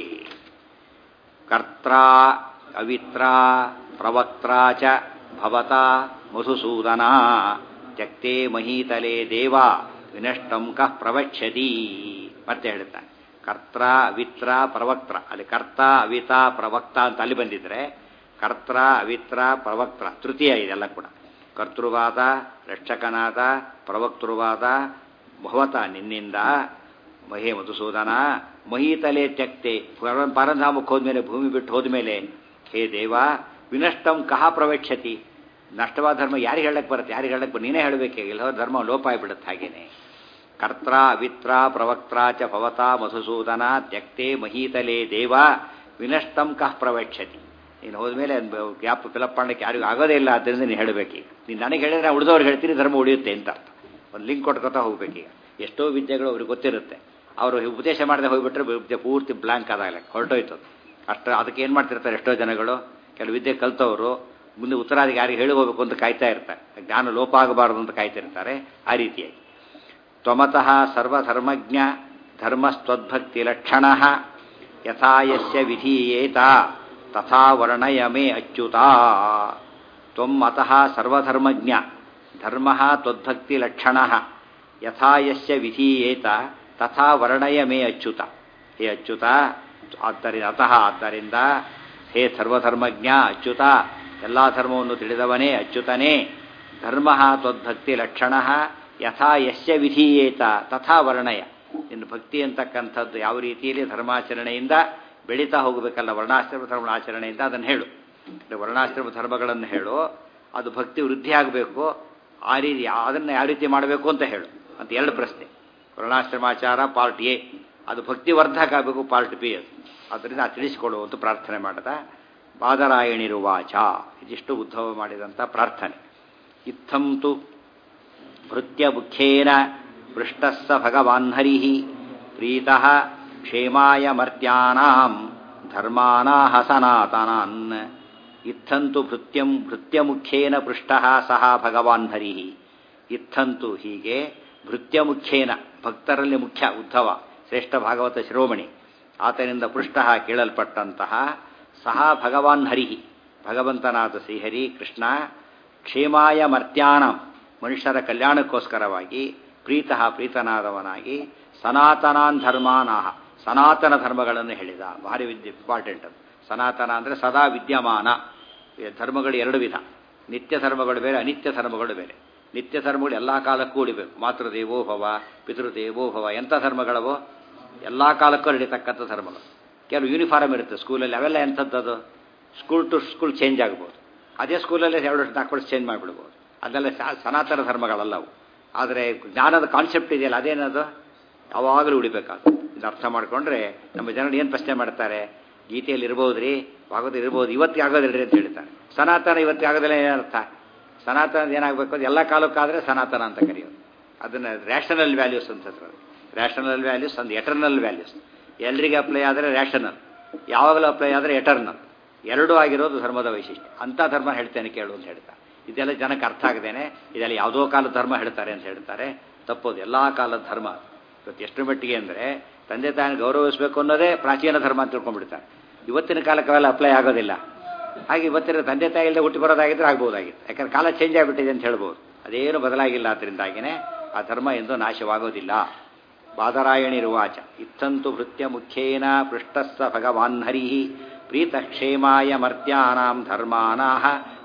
ಕರ್ತ್ರಾ ಅವಿತ್ರಾ ಪ್ರವಕ್ತ್ರಾ ಚ ಭವತಾ ಮಧುಸೂದನ ತ್ಯಕ್ತೆ ಮಹೀತಲೆ ದೇವ ವಿನಷ್ಟಂ ಕಃ ಪ್ರವಕ್ಷ್ಯತಿ ಮತ್ತೆ ಹೇಳ್ತಾನೆ ಕರ್ತ್ರ ಅವಿತ್ರ ಪ್ರವಕ್ತ್ರ ಅಲ್ಲಿ ಕರ್ತ ಅವಿತ ಪ್ರವಕ್ತ ಅಂತ ಅಲ್ಲಿ ಬಂದಿದ್ರೆ ಕರ್ತ್ರ ಅವಿತ್ರ ಪ್ರವಕ್ತ್ರ ತೃತೀಯ ಇದೆಲ್ಲ ಕೂಡ ಕರ್ತೃವಾದ ರಕ್ಷಕನಾದ ಪ್ರವಕ್ತೃವಾದ ಭವತ ನಿನ್ನಿಂದ ಮಹೇ ಮಧುಸೂದನ ಮಹೀತಲೆ ತ್ಯಕ್ತೆ ಪರ- ಪರಧಾಮಕ್ಕೆ ಹೋದ್ಮೇಲೆ ಭೂಮಿ ಬಿಟ್ಟು ಹೋದ್ಮೇಲೆ ಹೇ ದೇವ ವಿನಷ್ಟಂ ಕಹ ಪ್ರವೇಕ್ಷತಿ ನಷ್ಟವಾದ ಧರ್ಮ ಯಾರಿಗೆ ಹೇಳಕ್ ಬರುತ್ತೆ ಯಾರಿಗೆ ಹೇಳಕ್ ಬರ್ ನೀನೇ ಹೇಳಬೇಕೆ ಇಲ್ಲ ಧರ್ಮ ಲೋಪ ಆಗಿಬಿಡುತ್ತೆ ಹಾಗೇನೆ ಕರ್ತ್ರ ಅವಿತ್ರ ಪ್ರವಕ್ತ್ರ ಚ ಭವತಾ ಮಧುಸೂದನ ತ್ಯಕ್ತೆ ಮಹೀತಲೆ ದೇವ ವಿನಷ್ಟಂ ಕಹ ಪ್ರವೇಕ್ಷತಿ ನೀನು ಹೋದ್ಮೇಲೆ ಗ್ಯಾಪ್ ಫಿಲಪ್ ಮಾಡಕ್ಕೆ ಯಾರಿಗೂ ಆಗೋದೇ ಇಲ್ಲ ಆದ್ದರಿಂದ ನೀನು ಹೇಳಬೇಕೀಗ ನೀನು ನನಗೆ ಹೇಳಿದ್ರೆ ಉಳಿದವ್ರು ಹೇಳ್ತೀನಿ ಧರ್ಮ ಉಳಿಯುತ್ತೆ ಅಂತ ಅರ್ಥ ಒಂದು ಲಿಂಕ್ ಕೊಟ್ಕೊತಾ ಹೋಗ್ಬೇಕೀಗ ಎಷ್ಟೋ ವಿದ್ಯೆಗಳು ಅವ್ರಿಗೆ ಗೊತ್ತಿರುತ್ತೆ ಅವರು ಉಪದೇಶ ಮಾಡದೆ ಹೋಗ್ಬಿಟ್ರೆ ವಿದ್ಯೆ ಪೂರ್ತಿ ಬ್ಲಾಂಕ್ ಆದಾಗಲ್ಲ ಹೊರಟೋಯ್ತು ಅದು. ಅಷ್ಟು ಅದಕ್ಕೆ ಏನು ಮಾಡ್ತಿರ್ತಾರೆ ಎಷ್ಟೋ ಜನಗಳು ಕೆಲವು ವಿದ್ಯೆ ಕಲ್ತವರು ಮುಂದೆ ಉತ್ತರಾದಿಗೆ ಯಾರಿಗೆ ಹೇಳಿ ಹೋಗ್ಬೇಕು ಅಂತ ಕಾಯ್ತಾ ಇರ್ತಾರೆ ಜ್ಞಾನ ಲೋಪ ಆಗಬಾರದು ಅಂತ ಕಾಯ್ತಿರ್ತಾರೆ ಆ ರೀತಿಯಾಗಿ ತ್ವಮತಃ ಸರ್ವಧರ್ಮಜ್ಞ ಧರ್ಮಸ್ತ್ವದ್ಭಕ್ತಿ ಲಕ್ಷಣ ಯಥಾ ಯಸ್ಯ ವಿಧೀಯೇತ ತಥಾ ವರ್ಣಯ ಮೇ ಅಚ್ಯುತ ತ್ವಮತಃ ಸರ್ವಧರ್ಮಜ್ಞ ಧರ್ಮ ತ್ವದ್ಭಕ್ತಿ ಲಕ್ಷಣ ಯಥಾ ಯಸ್ಯ ವಿಧೀಯೇತ ತಥಾ ವರ್ಣಯ ಮೇ ಅಚ್ಯುತ ಹೇ ಅಚ್ಯುತ ಆದ್ದರಿಂದ ಅತಃ ಆದ್ದರಿಂದ ಹೇ ಸರ್ವಧರ್ಮಜ್ಞ ಅಚ್ಯುತ ಎಲ್ಲ ಧರ್ಮವನ್ನು ತಿಳಿದವನೇ ಅಚ್ಯುತನೇ ಧರ್ಮ ತ್ವದ್ಭಕ್ತಿ ಲಕ್ಷಣ ಯಥಾ ಯಸ್ಯ ವಿಧೀಯೇತ ತಥಾ ವರ್ಣಯ ಇನ್ನು ಭಕ್ತಿ ಅಂತಕ್ಕಂಥದ್ದು ಯಾವ ರೀತಿಯಲ್ಲಿ ಧರ್ಮಾಚರಣೆಯಿಂದ ಬೆಳೀತಾ ಹೋಗಬೇಕಲ್ಲ ವರ್ಣಾಶ್ರಮ ಧರ್ಮ ಆಚರಣೆಯಿಂದ ಅದನ್ನು ಹೇಳು ಅಂದ್ರೆ ವರ್ಣಾಶ್ರಮ ಧರ್ಮಗಳನ್ನು ಹೇಳು ಅದು ಭಕ್ತಿ ವೃದ್ಧಿ ಆಗಬೇಕು ಆ ರೀತಿ ಅದನ್ನು ಯಾವ ರೀತಿ ಮಾಡಬೇಕು ಅಂತ ಹೇಳು ಅಂತ ಎರಡು ಪ್ರಶ್ನೆ ವರ್ಣಾಶ್ರಮಾಚಾರ ಪಾರ್ಟ್ ಎ ಅದು ಭಕ್ತಿ ವರ್ಧಕ ಆಗಬೇಕು ಪಾರ್ಟ್ ಬಿ ಅದು ಅದರಿಂದ ತಿಳಿಸಿಕೊಡು ಅಂತ ಪ್ರಾರ್ಥನೆ ಮಾಡದ ಬಾದರಾಯಣಿರುವಾಚ ಇದಿಷ್ಟು ಉದ್ಧವ ಮಾಡಿದಂಥ ಪ್ರಾರ್ಥನೆ ಇತ್ತಂತು ಭೃತ್ಯ ಮುಖ್ಯೇನ ಪೃಷ್ಟಃ ಸ ಭಗವಾನ್ ಹರಿ ಪ್ರೀತಃ ಕ್ಷೇಮಾಯ ಮರ್ತ್ಯಾನಾಂ ಧರ್ಮಾನಾಹ ಸನಾತನಾನ್ ಇತ್ತಂತು ಭೃತ್ಯಂ ಭೃತ್ಯಮುಖ್ಯೇನ ಪೃಷ್ಟಃ ಸಹ ಭಗವಾನ್ ಹರಿ ಇತ್ತಂತು ಹೀಗೆ ಭೃತ್ಯಮುಖ್ಯೇನ ಭಕ್ತರಲ್ಲಿ ಮುಖ್ಯ ಉದ್ಧವ ಶ್ರೇಷ್ಠ ಭಾಗವತ ಶಿರೋಮಣಿ ಆತನಿಂದ ಪೃಷ್ಟ ಕೇಳಲ್ಪಟ್ಟಂತಹ ಸಹ ಭಗವಾನ್ ಹರಿ ಭಗವಂತನಾದ ಶ್ರೀಹರಿ ಕೃಷ್ಣ ಕ್ಷೇಮಾಯ ಮರ್ತ್ಯಾನಂ ಮನುಷ್ಯರ ಕಲ್ಯಾಣಕ್ಕೋಸ್ಕರವಾಗಿ ಪ್ರೀತಃ ಪ್ರೀತನಾದವನಾಗಿ ಸನಾತನಾನ್ ಧರ್ಮಾನಾಹ ಸನಾತನ ಧರ್ಮಗಳನ್ನು ಹೇಳಿದ ಭಾರಿ ವಿದ್ಯ ಇಂಪಾರ್ಟೆಂಟ್ ಅದು ಸನಾತನ ಅಂದರೆ ಸದಾ ವಿದ್ಯಮಾನ ಈ ಧರ್ಮಗಳು ಎರಡು ವಿಧ ನಿತ್ಯ ಧರ್ಮಗಳು ಬೇರೆ ಅನಿತ್ಯ ಧರ್ಮಗಳು ಬೇರೆ ನಿತ್ಯ ಧರ್ಮಗಳು ಎಲ್ಲ ಕಾಲಕ್ಕೂ ಉಳಿಬೇಕು ಮಾತೃದೇವೋಭವ ಪಿತೃದೇವೋಭವ ಎಂಥ ಧರ್ಮಗಳವೋ ಎಲ್ಲ ಕಾಲಕ್ಕೂ ನಡೀತಕ್ಕಂಥ ಧರ್ಮಗಳು ಕೆಲವು ಯೂನಿಫಾರ್ಮ್ ಇರುತ್ತೆ ಸ್ಕೂಲಲ್ಲಿ ಅವೆಲ್ಲ ಎಂಥದ್ದು ಸ್ಕೂಲ್ ಟು ಸ್ಕೂಲ್ ಚೇಂಜ್ ಆಗ್ಬೋದು ಅದೇ ಸ್ಕೂಲಲ್ಲಿ ಎರಡು ವರ್ಷ ನಾಲ್ಕು ವರ್ಷ ಚೇಂಜ್ ಮಾಡಿಬಿಡ್ಬೋದು ಅದೆಲ್ಲ ಸನಾತನ ಧರ್ಮಗಳಲ್ಲವು ಆದರೆ ಜ್ಞಾನದ ಕಾನ್ಸೆಪ್ಟ್ ಇದೆಯಲ್ಲ ಅದೇನದು ಯಾವಾಗಲೂ ಉಳಿಬೇಕಾದ್ರು ಇದು ಅರ್ಥ ಮಾಡಿಕೊಂಡ್ರೆ ನಮ್ಮ ಜನರು ಏನು ಪ್ರಶ್ನೆ ಮಾಡ್ತಾರೆ ಗೀತೆಯಲ್ಲಿ ಇರ್ಬೋದು ರೀ ಭಾಗವತ ಇರ್ಬೋದು ಇವತ್ತಿಗೆ ಆಗೋದಿಲ್ಲ ಅಂತ ಹೇಳ್ತಾರೆ ಸನಾತನ ಇವತ್ತಿಗೆ ಆಗೋದಿಲ್ಲ ಏನರ್ಥ ಸನಾತನ ಏನಾಗಬೇಕು ಅದು ಎಲ್ಲ ಕಾಲಕ್ಕಾದರೆ ಸನಾತನ ಅಂತ ಕರೆಯೋದು ಅದನ್ನು ರ್ಯಾಷನಲ್ ವ್ಯಾಲ್ಯೂಸ್ ಅಂತ ರ್ಯಾಷನಲ್ ವ್ಯಾಲ್ಯೂಸ್ ಒಂದು ಎಟರ್ನಲ್ ವ್ಯಾಲ್ಯೂಸ್ ಎಲ್ರಿಗೆ ಅಪ್ಲೈ ಆದರೆ ರ್ಯಾಷನಲ್ ಯಾವಾಗಲೂ ಅಪ್ಲೈ ಆದರೆ ಎಟರ್ನಲ್ ಎರಡೂ ಆಗಿರೋದು ಧರ್ಮದ ವೈಶಿಷ್ಟ್ಯ ಅಂಥ ಧರ್ಮ ಹೇಳ್ತೇನೆ ಕೇಳು ಅಂತ ಹೇಳ್ತಾರೆ ಇದೆಲ್ಲ ಜನಕ್ಕೆ ಅರ್ಥ ಆಗದೇನೆ ಇದೆಲ್ಲ ಯಾವುದೋ ಕಾಲದ ಧರ್ಮ ಹೇಳ್ತಾರೆ ಅಂತ ಹೇಳ್ತಾರೆ ತಪ್ಪೋದು ಎಲ್ಲ ಕಾಲದ ಧರ್ಮ ಇವತ್ತು ಎಷ್ಟು ಮಟ್ಟಿಗೆ ಅಂದರೆ ತಂದೆ ತಾಯಿನ ಗೌರವಿಸಬೇಕು ಅನ್ನೋದೇ ಪ್ರಾಚೀನ ಧರ್ಮ ಅಂತ ತಿಳ್ಕೊಂಡ್ಬಿಡ್ತಾರೆ ಇವತ್ತಿನ ಕಾಲಕ್ಕೆ ಅವೆಲ್ಲ ಅಪ್ಲೈ ಆಗೋದಿಲ್ಲ ಹಾಗೆ ಇವತ್ತಿನ ತಂದೆ ತಾಯಿ ಇಲ್ಲದೆ ಹುಟ್ಟಿ ಬರೋದಾಗಿದ್ರೆ ಆಗ್ಬೋದಾಗಿತ್ತು ಯಾಕಂದ್ರೆ ಕಾಲ ಚೇಂಜ್ ಆಗಿಬಿಟ್ಟಿದೆ ಅಂತ ಹೇಳ್ಬೋದು ಅದೇನು ಬದಲಾಗಿಲ್ಲ ಅದರಿಂದಾಗಿನೇ ಆ ಧರ್ಮ ಎಂದು ನಾಶವಾಗೋದಿಲ್ಲ ಬಾದರಾಯಣಿರುವಾಚ ಇತ್ತಂತು ಭೃತ್ಯ ಮುಖ್ಯೇನ ಪೃಷ್ಟಸ್ಸ ಭಗವಾನ್ ಹರಿ ಪ್ರೀತಕ್ಷೇಮಾಯ ಮರ್ತ್ಯಾನಾಂ ಧರ್ಮಾನಾಹ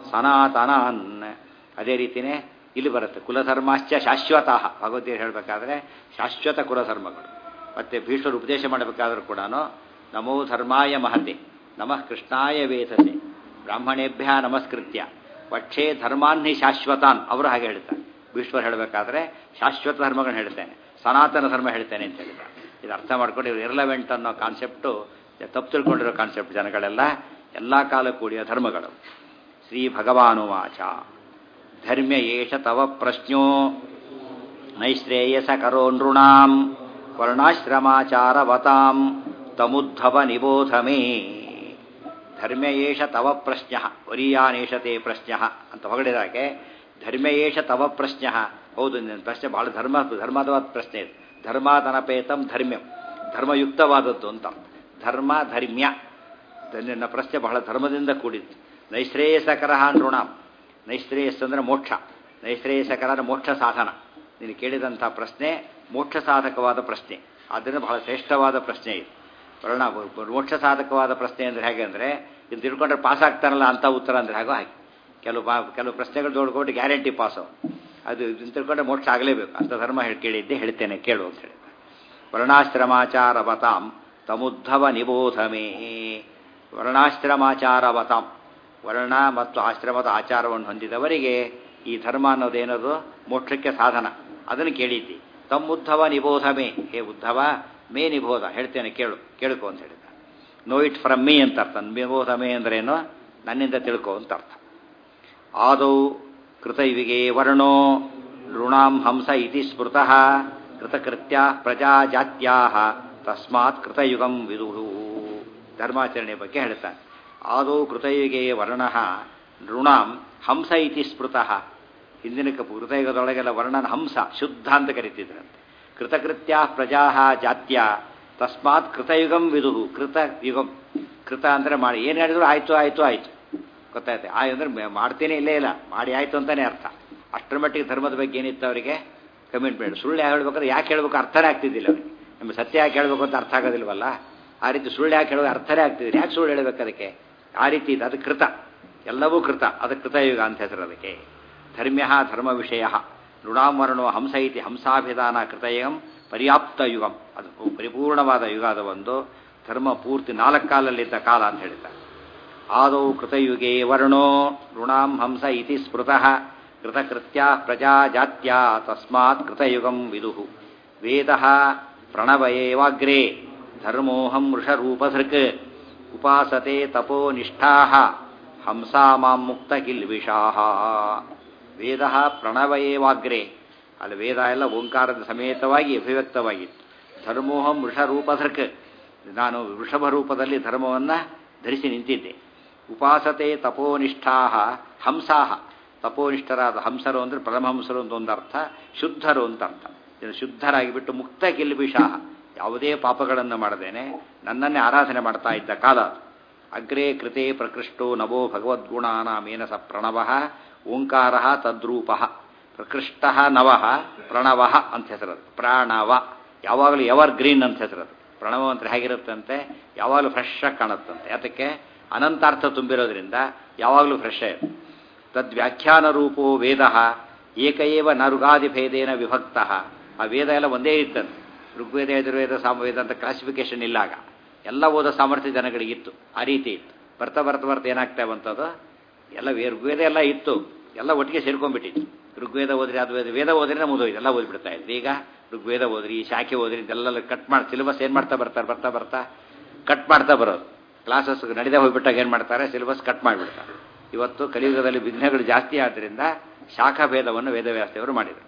ಸನಾತನಾನ್ ಅದೇ ರೀತಿಯೇ ಇಲ್ಲಿ ಬರುತ್ತೆ ಕುಲಧರ್ಮಾಶ್ಚ ಶಾಶ್ವತಃ ಭಗವದ್ಗೀತೆ ಹೇಳಬೇಕಾದ್ರೆ ಶಾಶ್ವತ ಕುಲಧರ್ಮಗಳು ಮತ್ತೆ ಭೀಷ್ಮರು ಉಪದೇಶ ಮಾಡಬೇಕಾದ್ರೂ ಕೂಡ ನಮೋ ಧರ್ಮಾಯ ಮಹತೆ ನಮಃ ಕೃಷ್ಣಾಯ ವೇದತೆ ಬ್ರಾಹ್ಮಣೇಭ್ಯ ನಮಸ್ಕೃತ್ಯ ಪಕ್ಷೇ ಧರ್ಮಾನ್ಹಿ ಶಾಶ್ವತಾನ್ ಅವರು ಹಾಗೆ ಹೇಳ್ತಾರೆ ಭೀಷ್ಮರು ಹೇಳಬೇಕಾದ್ರೆ ಶಾಶ್ವತ ಧರ್ಮಗಳನ್ನ ಹೇಳ್ತೇನೆ ಸನಾತನ ಧರ್ಮ ಹೇಳ್ತೇನೆ ಅಂತ ಹೇಳಿದ್ದಾರೆ ಇದು ಅರ್ಥ ಮಾಡ್ಕೊಂಡು ಇವರು ಇರ್ಲವೆಂಟ್ ಅನ್ನೋ ಕಾನ್ಸೆಪ್ಟು ತಪ್ಪು ತಿಳ್ಕೊಂಡಿರೋ ಕಾನ್ಸೆಪ್ಟ್ ಜನಗಳೆಲ್ಲ ಎಲ್ಲ ಕಾಲಕ್ಕೂ ಕೂಡಿಯ ಧರ್ಮಗಳು ಶ್ರೀ ಭಗವಾನುವಾಚ ಧರ್ಮ್ಯ ಏಷ ತವ ಪ್ರಶ್ನೋ ನೈಶ್ರೇಯಸ ಕರೋ ನೃಣಾಂ ವರ್ಣಾಶ್ರಮಾಚಾರವತಾಂ ತಮುದ್ಧವ ನಿಬೋಧ ಮೇ ಧರ್ಮ್ಯೇಷ ತವ ಪ್ರಶ್ನ ವರೀಯಾನೇಷತೆ ಪ್ರಶ್ನ ಅಂತ ಹೊಗಳಿದಾಗೆ ಧರ್ಮ್ಯೇಷ ತವ ಪ್ರಶ್ನ ಹೌದು ನಿನ್ನ ಪ್ರಶ್ನೆ ಬಹಳ ಧರ್ಮ ಧರ್ಮದವಾದ ಪ್ರಶ್ನೆ ಇದು ಧರ್ಮಾದನಪೇತಂ ಧರ್ಮ್ಯಂ ಧರ್ಮಯುಕ್ತವಾದದ್ದು ಅಂತ ಧರ್ಮ ಧರ್ಮ್ಯ ನಿನ್ನ ಪ್ರಶ್ನೆ ಬಹಳ ಧರ್ಮದಿಂದ ಕೂಡಿದ್ದು ನೈಶ್ರೇಯಸಕರ ನೃಣಾಂ ನೈಶ್ರೇಯಸ್ ಅಂದರೆ ಮೋಕ್ಷ ನೈಶ್ರೇಯಸಕರ ಮೋಕ್ಷ ಸಾಧನ ನೀನು ಕೇಳಿದಂಥ ಪ್ರಶ್ನೆ ಮೋಕ್ಷ ಸಾಧಕವಾದ ಪ್ರಶ್ನೆ ಆದ್ದರಿಂದ ಬಹಳ ಶ್ರೇಷ್ಠವಾದ ಪ್ರಶ್ನೆ ಇದು ವರ್ಣ ಮೋಕ್ಷ ಸಾಧಕವಾದ ಪ್ರಶ್ನೆ ಅಂದರೆ ಹೇಗೆ ಅಂದರೆ ಇದು ತಿಳ್ಕೊಂಡ್ರೆ ಪಾಸ್ ಆಗ್ತಾನಲ್ಲ ಅಂತ ಉತ್ತರ ಅಂದರೆ ಹಾಗೋ ಹಾಗೆ ಕೆಲವು ಬಾ ಕೆಲವು ಪ್ರಶ್ನೆಗಳು ನೋಡ್ಕೊಂಡು ಗ್ಯಾರಂಟಿ ಪಾಸು ಅದು ಇದನ್ನು ತಿಳ್ಕೊಂಡ್ರೆ ಮೋಕ್ಷ ಆಗಲೇಬೇಕು ಅಂತ ಧರ್ಮ ಹೇಳಿ ಕೇಳಿದ್ದೆ ಹೇಳ್ತೇನೆ ಕೇಳು ಅಂತ ಹೇಳಿ ವರ್ಣಾಶ್ರಮಾಚಾರವತಾಂ ತಮುದ್ಧವ ನಿಬೋಧಮೇ ವರ್ಣಾಶ್ರಮಾಚಾರವತಾಂ ವರ್ಣ ಮತ್ತು ಆಶ್ರಮದ ಆಚಾರವನ್ನು ಹೊಂದಿದವರಿಗೆ ಈ ಧರ್ಮ ಅನ್ನೋದೇನದು ಮೋಕ್ಷಕ್ಕೆ ಸಾಧನ ಅದನ್ನು ಕೇಳಿದ್ದಿ ತಮ್ಮುದ್ಧವ ನಿಬೋಧಮೇ ಹೇ ಉದ್ಧವ ಮೇ ನಿಬೋಧ ಹೇಳ್ತೇನೆ ಕೇಳು ಕೇಳ್ಕೊ ಅಂತ ಹೇಳಿದ ನೋ ಇಟ್ ಫ್ರಮ್ ಮೀ ಅಂತ ಅರ್ಥ ನಿಬೋಧ ಮೇ ಅಂದ್ರೇನು ನನ್ನಿಂದ ತಿಳ್ಕೊ ಅಂತ ಅರ್ಥ ಆದೌ ಕೃತೈವಿಗೆ ವರ್ಣೋ ನೃಣಾಂ ಹಂಸ ಇತಿ ಸ್ಮೃತಃ ಕೃತಕೃತ್ಯ ಪ್ರಜಾ ಜಾತ್ಯಾ ತಸ್ಮಾತ್ ಕೃತಯುಗಂ ವಿದುಹು ಧರ್ಮಾಚರಣೆ ಬಗ್ಗೆ ಹೇಳ್ತಾನೆ ಆದೌ ಕೃತಯುಗೆ ವರ್ಣ ನೃಣಾಂ ಹಂಸ ಇತಿ ಸ್ಮೃತಃ ಹಿಂದಿನ ಕೃತಯುಗದೊಳಗೆಲ್ಲ ವರ್ಣನ ಹಂಸ ಶುದ್ಧ ಅಂತ ಕರಿತಿದ್ರಂತೆ ಕೃತಕೃತ್ಯ ಪ್ರಜಾ ಜಾತ್ಯ ತಸ್ಮಾತ್ ಕೃತಯುಗಂ ವಿದುಹು ಕೃತ ಯುಗಂ ಕೃತ ಅಂದರೆ ಮಾಡಿ ಏನು ಹೇಳಿದ್ರು ಆಯಿತು ಆಯಿತು ಆಯಿತು ಗೊತ್ತಾಯ್ತು ಆ ಅಂದರೆ ಮಾಡ್ತೇನೆ ಇಲ್ಲೇ ಇಲ್ಲ ಮಾಡಿ ಆಯಿತು ಅಂತಲೇ ಅರ್ಥ ಅಷ್ಟರ ಮಟ್ಟಿಗೆ ಧರ್ಮದ ಬಗ್ಗೆ ಏನಿತ್ತು ಅವರಿಗೆ ಕಮಿಟ್ಮೆಂಟ್ ಸುಳ್ಳು ಯಾಕೆ ಹೇಳ್ಬೇಕಾದ್ರೆ ಯಾಕೆ ಹೇಳ್ಬೇಕು ಅರ್ಥನೇ ಆಗ್ತಿದ್ದಿಲ್ಲ ಅವರಿಗೆ ನಮ್ಮ ಸತ್ಯ ಯಾಕೆ ಹೇಳ್ಬೇಕು ಅಂತ ಅರ್ಥ ಆಗೋದಿಲ್ವಲ್ಲ ಆ ರೀತಿ ಸುಳ್ಳು ಯಾಕೆ ಹೇಳೋದು ಅರ್ಥನೇ ಆಗ್ತಿದ್ದಿಲ್ಲ ಯಾಕೆ ಸುಳ್ಳು ಹೇಳಬೇಕು ಅದಕ್ಕೆ ಆ ರೀತಿ ಇದು ಅದು ಕೃತ ಎಲ್ಲವೂ ಕೃತ ಅದು ಕೃತಯುಗ ಅಂತ ಹೆಸರು ಅದಕ್ಕೆ ಧರ್ಮ್ಯ ಧರ್ಮ ವಿಷಯ ನೃಣಾಮರಣೋ ಹಂಸ ಇತಿ ಹಂಸಾಭಿಧಾನ ಕೃತಯುಗಂ ಪರ್ಯಾಪ್ತ ಯುಗಂ ಅದು ಪರಿಪೂರ್ಣವಾದ ಯುಗ ಅದು ಒಂದು ಧರ್ಮ ಪೂರ್ತಿ ನಾಲ್ಕು ಕಾಲಲ್ಲಿದ್ದ ಕಾಲ ಅಂತ ಹೇಳಿದ್ದಾರೆ ಆದೌ ಕೃತಯುಗೆ ವರ್ಣೋ ಋಣಾಂ ಹಂಸ ಇತಿ ಸ್ಮೃತಃ ಕೃತಕೃತ್ಯ ಪ್ರಜಾ ಜಾತ್ಯ ತಸ್ಮಾತ್ ಕೃತಯುಗಂ ವಿದುಹು ವೇದ ಪ್ರಣವಯೇವಾಗ್ರೇ ಧರ್ಮೋಹಂ ವೃಷರೂಪಧೃಕ್ ಉಪಾಸತೆ ತಪೋನಿಷ್ಠಾ ಹಂಸಾ ಮಾಂ ಮುಕ್ತ ಕಿಲ್ವಿಷಾಹ ವೇದ ಪ್ರಣವಯೇವಾಗ್ರೆ ಅಲ್ಲಿ ವೇದ ಎಲ್ಲ ಓಂಕಾರದ ಸಮೇತವಾಗಿ ಅಭಿವ್ಯಕ್ತವಾಗಿತ್ತು ಧರ್ಮೋಹಂ ವೃಷರೂಪಧೃಕ್ ನಾನು ವೃಷಭ ರೂಪದಲ್ಲಿ ಧರ್ಮವನ್ನು ಧರಿಸಿ ನಿಂತಿದ್ದೆ ಉಪಾಸತೆ ತಪೋನಿಷ್ಠಾ ಹಂಸಾಹ ತಪೋನಿಷ್ಠರಾದ ಹಂಸರು ಅಂದರೆ ಪರಮಹಂಸರು ಅಂತ ಒಂದು ಅರ್ಥ ಶುದ್ಧರು ಅಂತ ಅರ್ಥ ಇದು ಶುದ್ಧರಾಗಿ ಬಿಟ್ಟು ಮುಕ್ತ ಕಿಲ್ಬಿಷಾಹ ಯಾವುದೇ ಪಾಪಗಳನ್ನು ಮಾಡದೇನೆ ನನ್ನನ್ನೇ ಆರಾಧನೆ ಮಾಡ್ತಾ ಇದ್ದ ಕಾಲ ಅದು ಅಗ್ರೇ ಕೃತೆ ಪ್ರಕೃಷ್ಟೋ ನವೋ ಭಗವದ್ಗುಣಾನಾಮೇನ ಸ ಪ್ರಣವ ಓಂಕಾರ ತದ್ರೂಪ ಪ್ರಕೃಷ್ಟ ನವ ಪ್ರಣವ ಅಂತ ಹೆಸರದು ಪ್ರಾಣವ ಯಾವಾಗಲೂ ಎವರ್ ಗ್ರೀನ್ ಅಂತ ಹೆಸರದು ಪ್ರಣವ ಅಂತ ಹೇಗಿರುತ್ತಂತೆ ಯಾವಾಗಲೂ ಫ್ರೆಶ್ ಆಗಿ ಕಾಣುತ್ತಂತೆ ಅದಕ್ಕೆ ಅನಂತಾರ್ಥ ತುಂಬಿರೋದ್ರಿಂದ ಯಾವಾಗಲೂ ಫ್ರೆಶ್ ತದ್ವ್ಯಾಖ್ಯಾನ ರೂಪೋ ವೇದ ಏಕಏವ ನರುಗಾದಿ ಭೇದೇನ ವಿಭಕ್ತ ಆ ವೇದ ಎಲ್ಲ ಒಂದೇ ಇರ್ತದೆ ಋಗ್ವೇದ ಯಜುರ್ವೇದ ಸಾಮವೇದ ಅಂತ ಕ್ಲಾಸಿಫಿಕೇಶನ್ ಇಲ್ಲಾಗ ಎಲ್ಲ ಓದೋ ಸಾಮರ್ಥ್ಯ ಜನಗಳಿಗಿತ್ತು ಆ ರೀತಿ ಇತ್ತು ಬರ್ತಾ ಬರ್ತಾ ಬರ್ತಾ ಏನಾಗ್ತಾ ಬಂತದು ಎಲ್ಲ ಋಗ್ವೇದ ಎಲ್ಲ ಇತ್ತು ಎಲ್ಲ ಒಟ್ಟಿಗೆ ಸೇರ್ಕೊಂಡ್ಬಿಟ್ಟಿತ್ತು ಋಗ್ವೇದ ಓದ್ರಿ ಅದು ವೇದ ವೇದ ಓದ್ರಿ ಮುಗಿದೋಯ್ತು ಎಲ್ಲ ಓದ್ಬಿಡ್ತಾ ಇತ್ತು ಈಗ ಋಗ್ವೇದ ಓದ್ರಿ ಶಾಖೆ ಓದ್ರಿ ಇದೆಲ್ಲ ಕಟ್ ಮಾಡಿ ಸಿಲೆಬಸ್ ಏನು ಮಾಡ್ತಾ ಬರ್ತಾರೆ ಬರ್ತಾ ಬರ್ತಾ ಕಟ್ ಮಾಡ್ತಾ ಬರೋದು ಕ್ಲಾಸಸ್ ನಡೆದೇ ಹೋಗ್ಬಿಟ್ಟಾಗ ಏನು ಮಾಡ್ತಾರೆ ಸಿಲೆಬಸ್ ಕಟ್ ಮಾಡಿಬಿಡ್ತಾರೆ ಇವತ್ತು ಕಲಿಯುಗದಲ್ಲಿ ವಿಘ್ನಗಳು ಜಾಸ್ತಿ ಆದ್ದರಿಂದ ಶಾಖಾಭೇದವನ್ನು ವೇದವ್ಯಾಸದೇವರು ಮಾಡಿದರು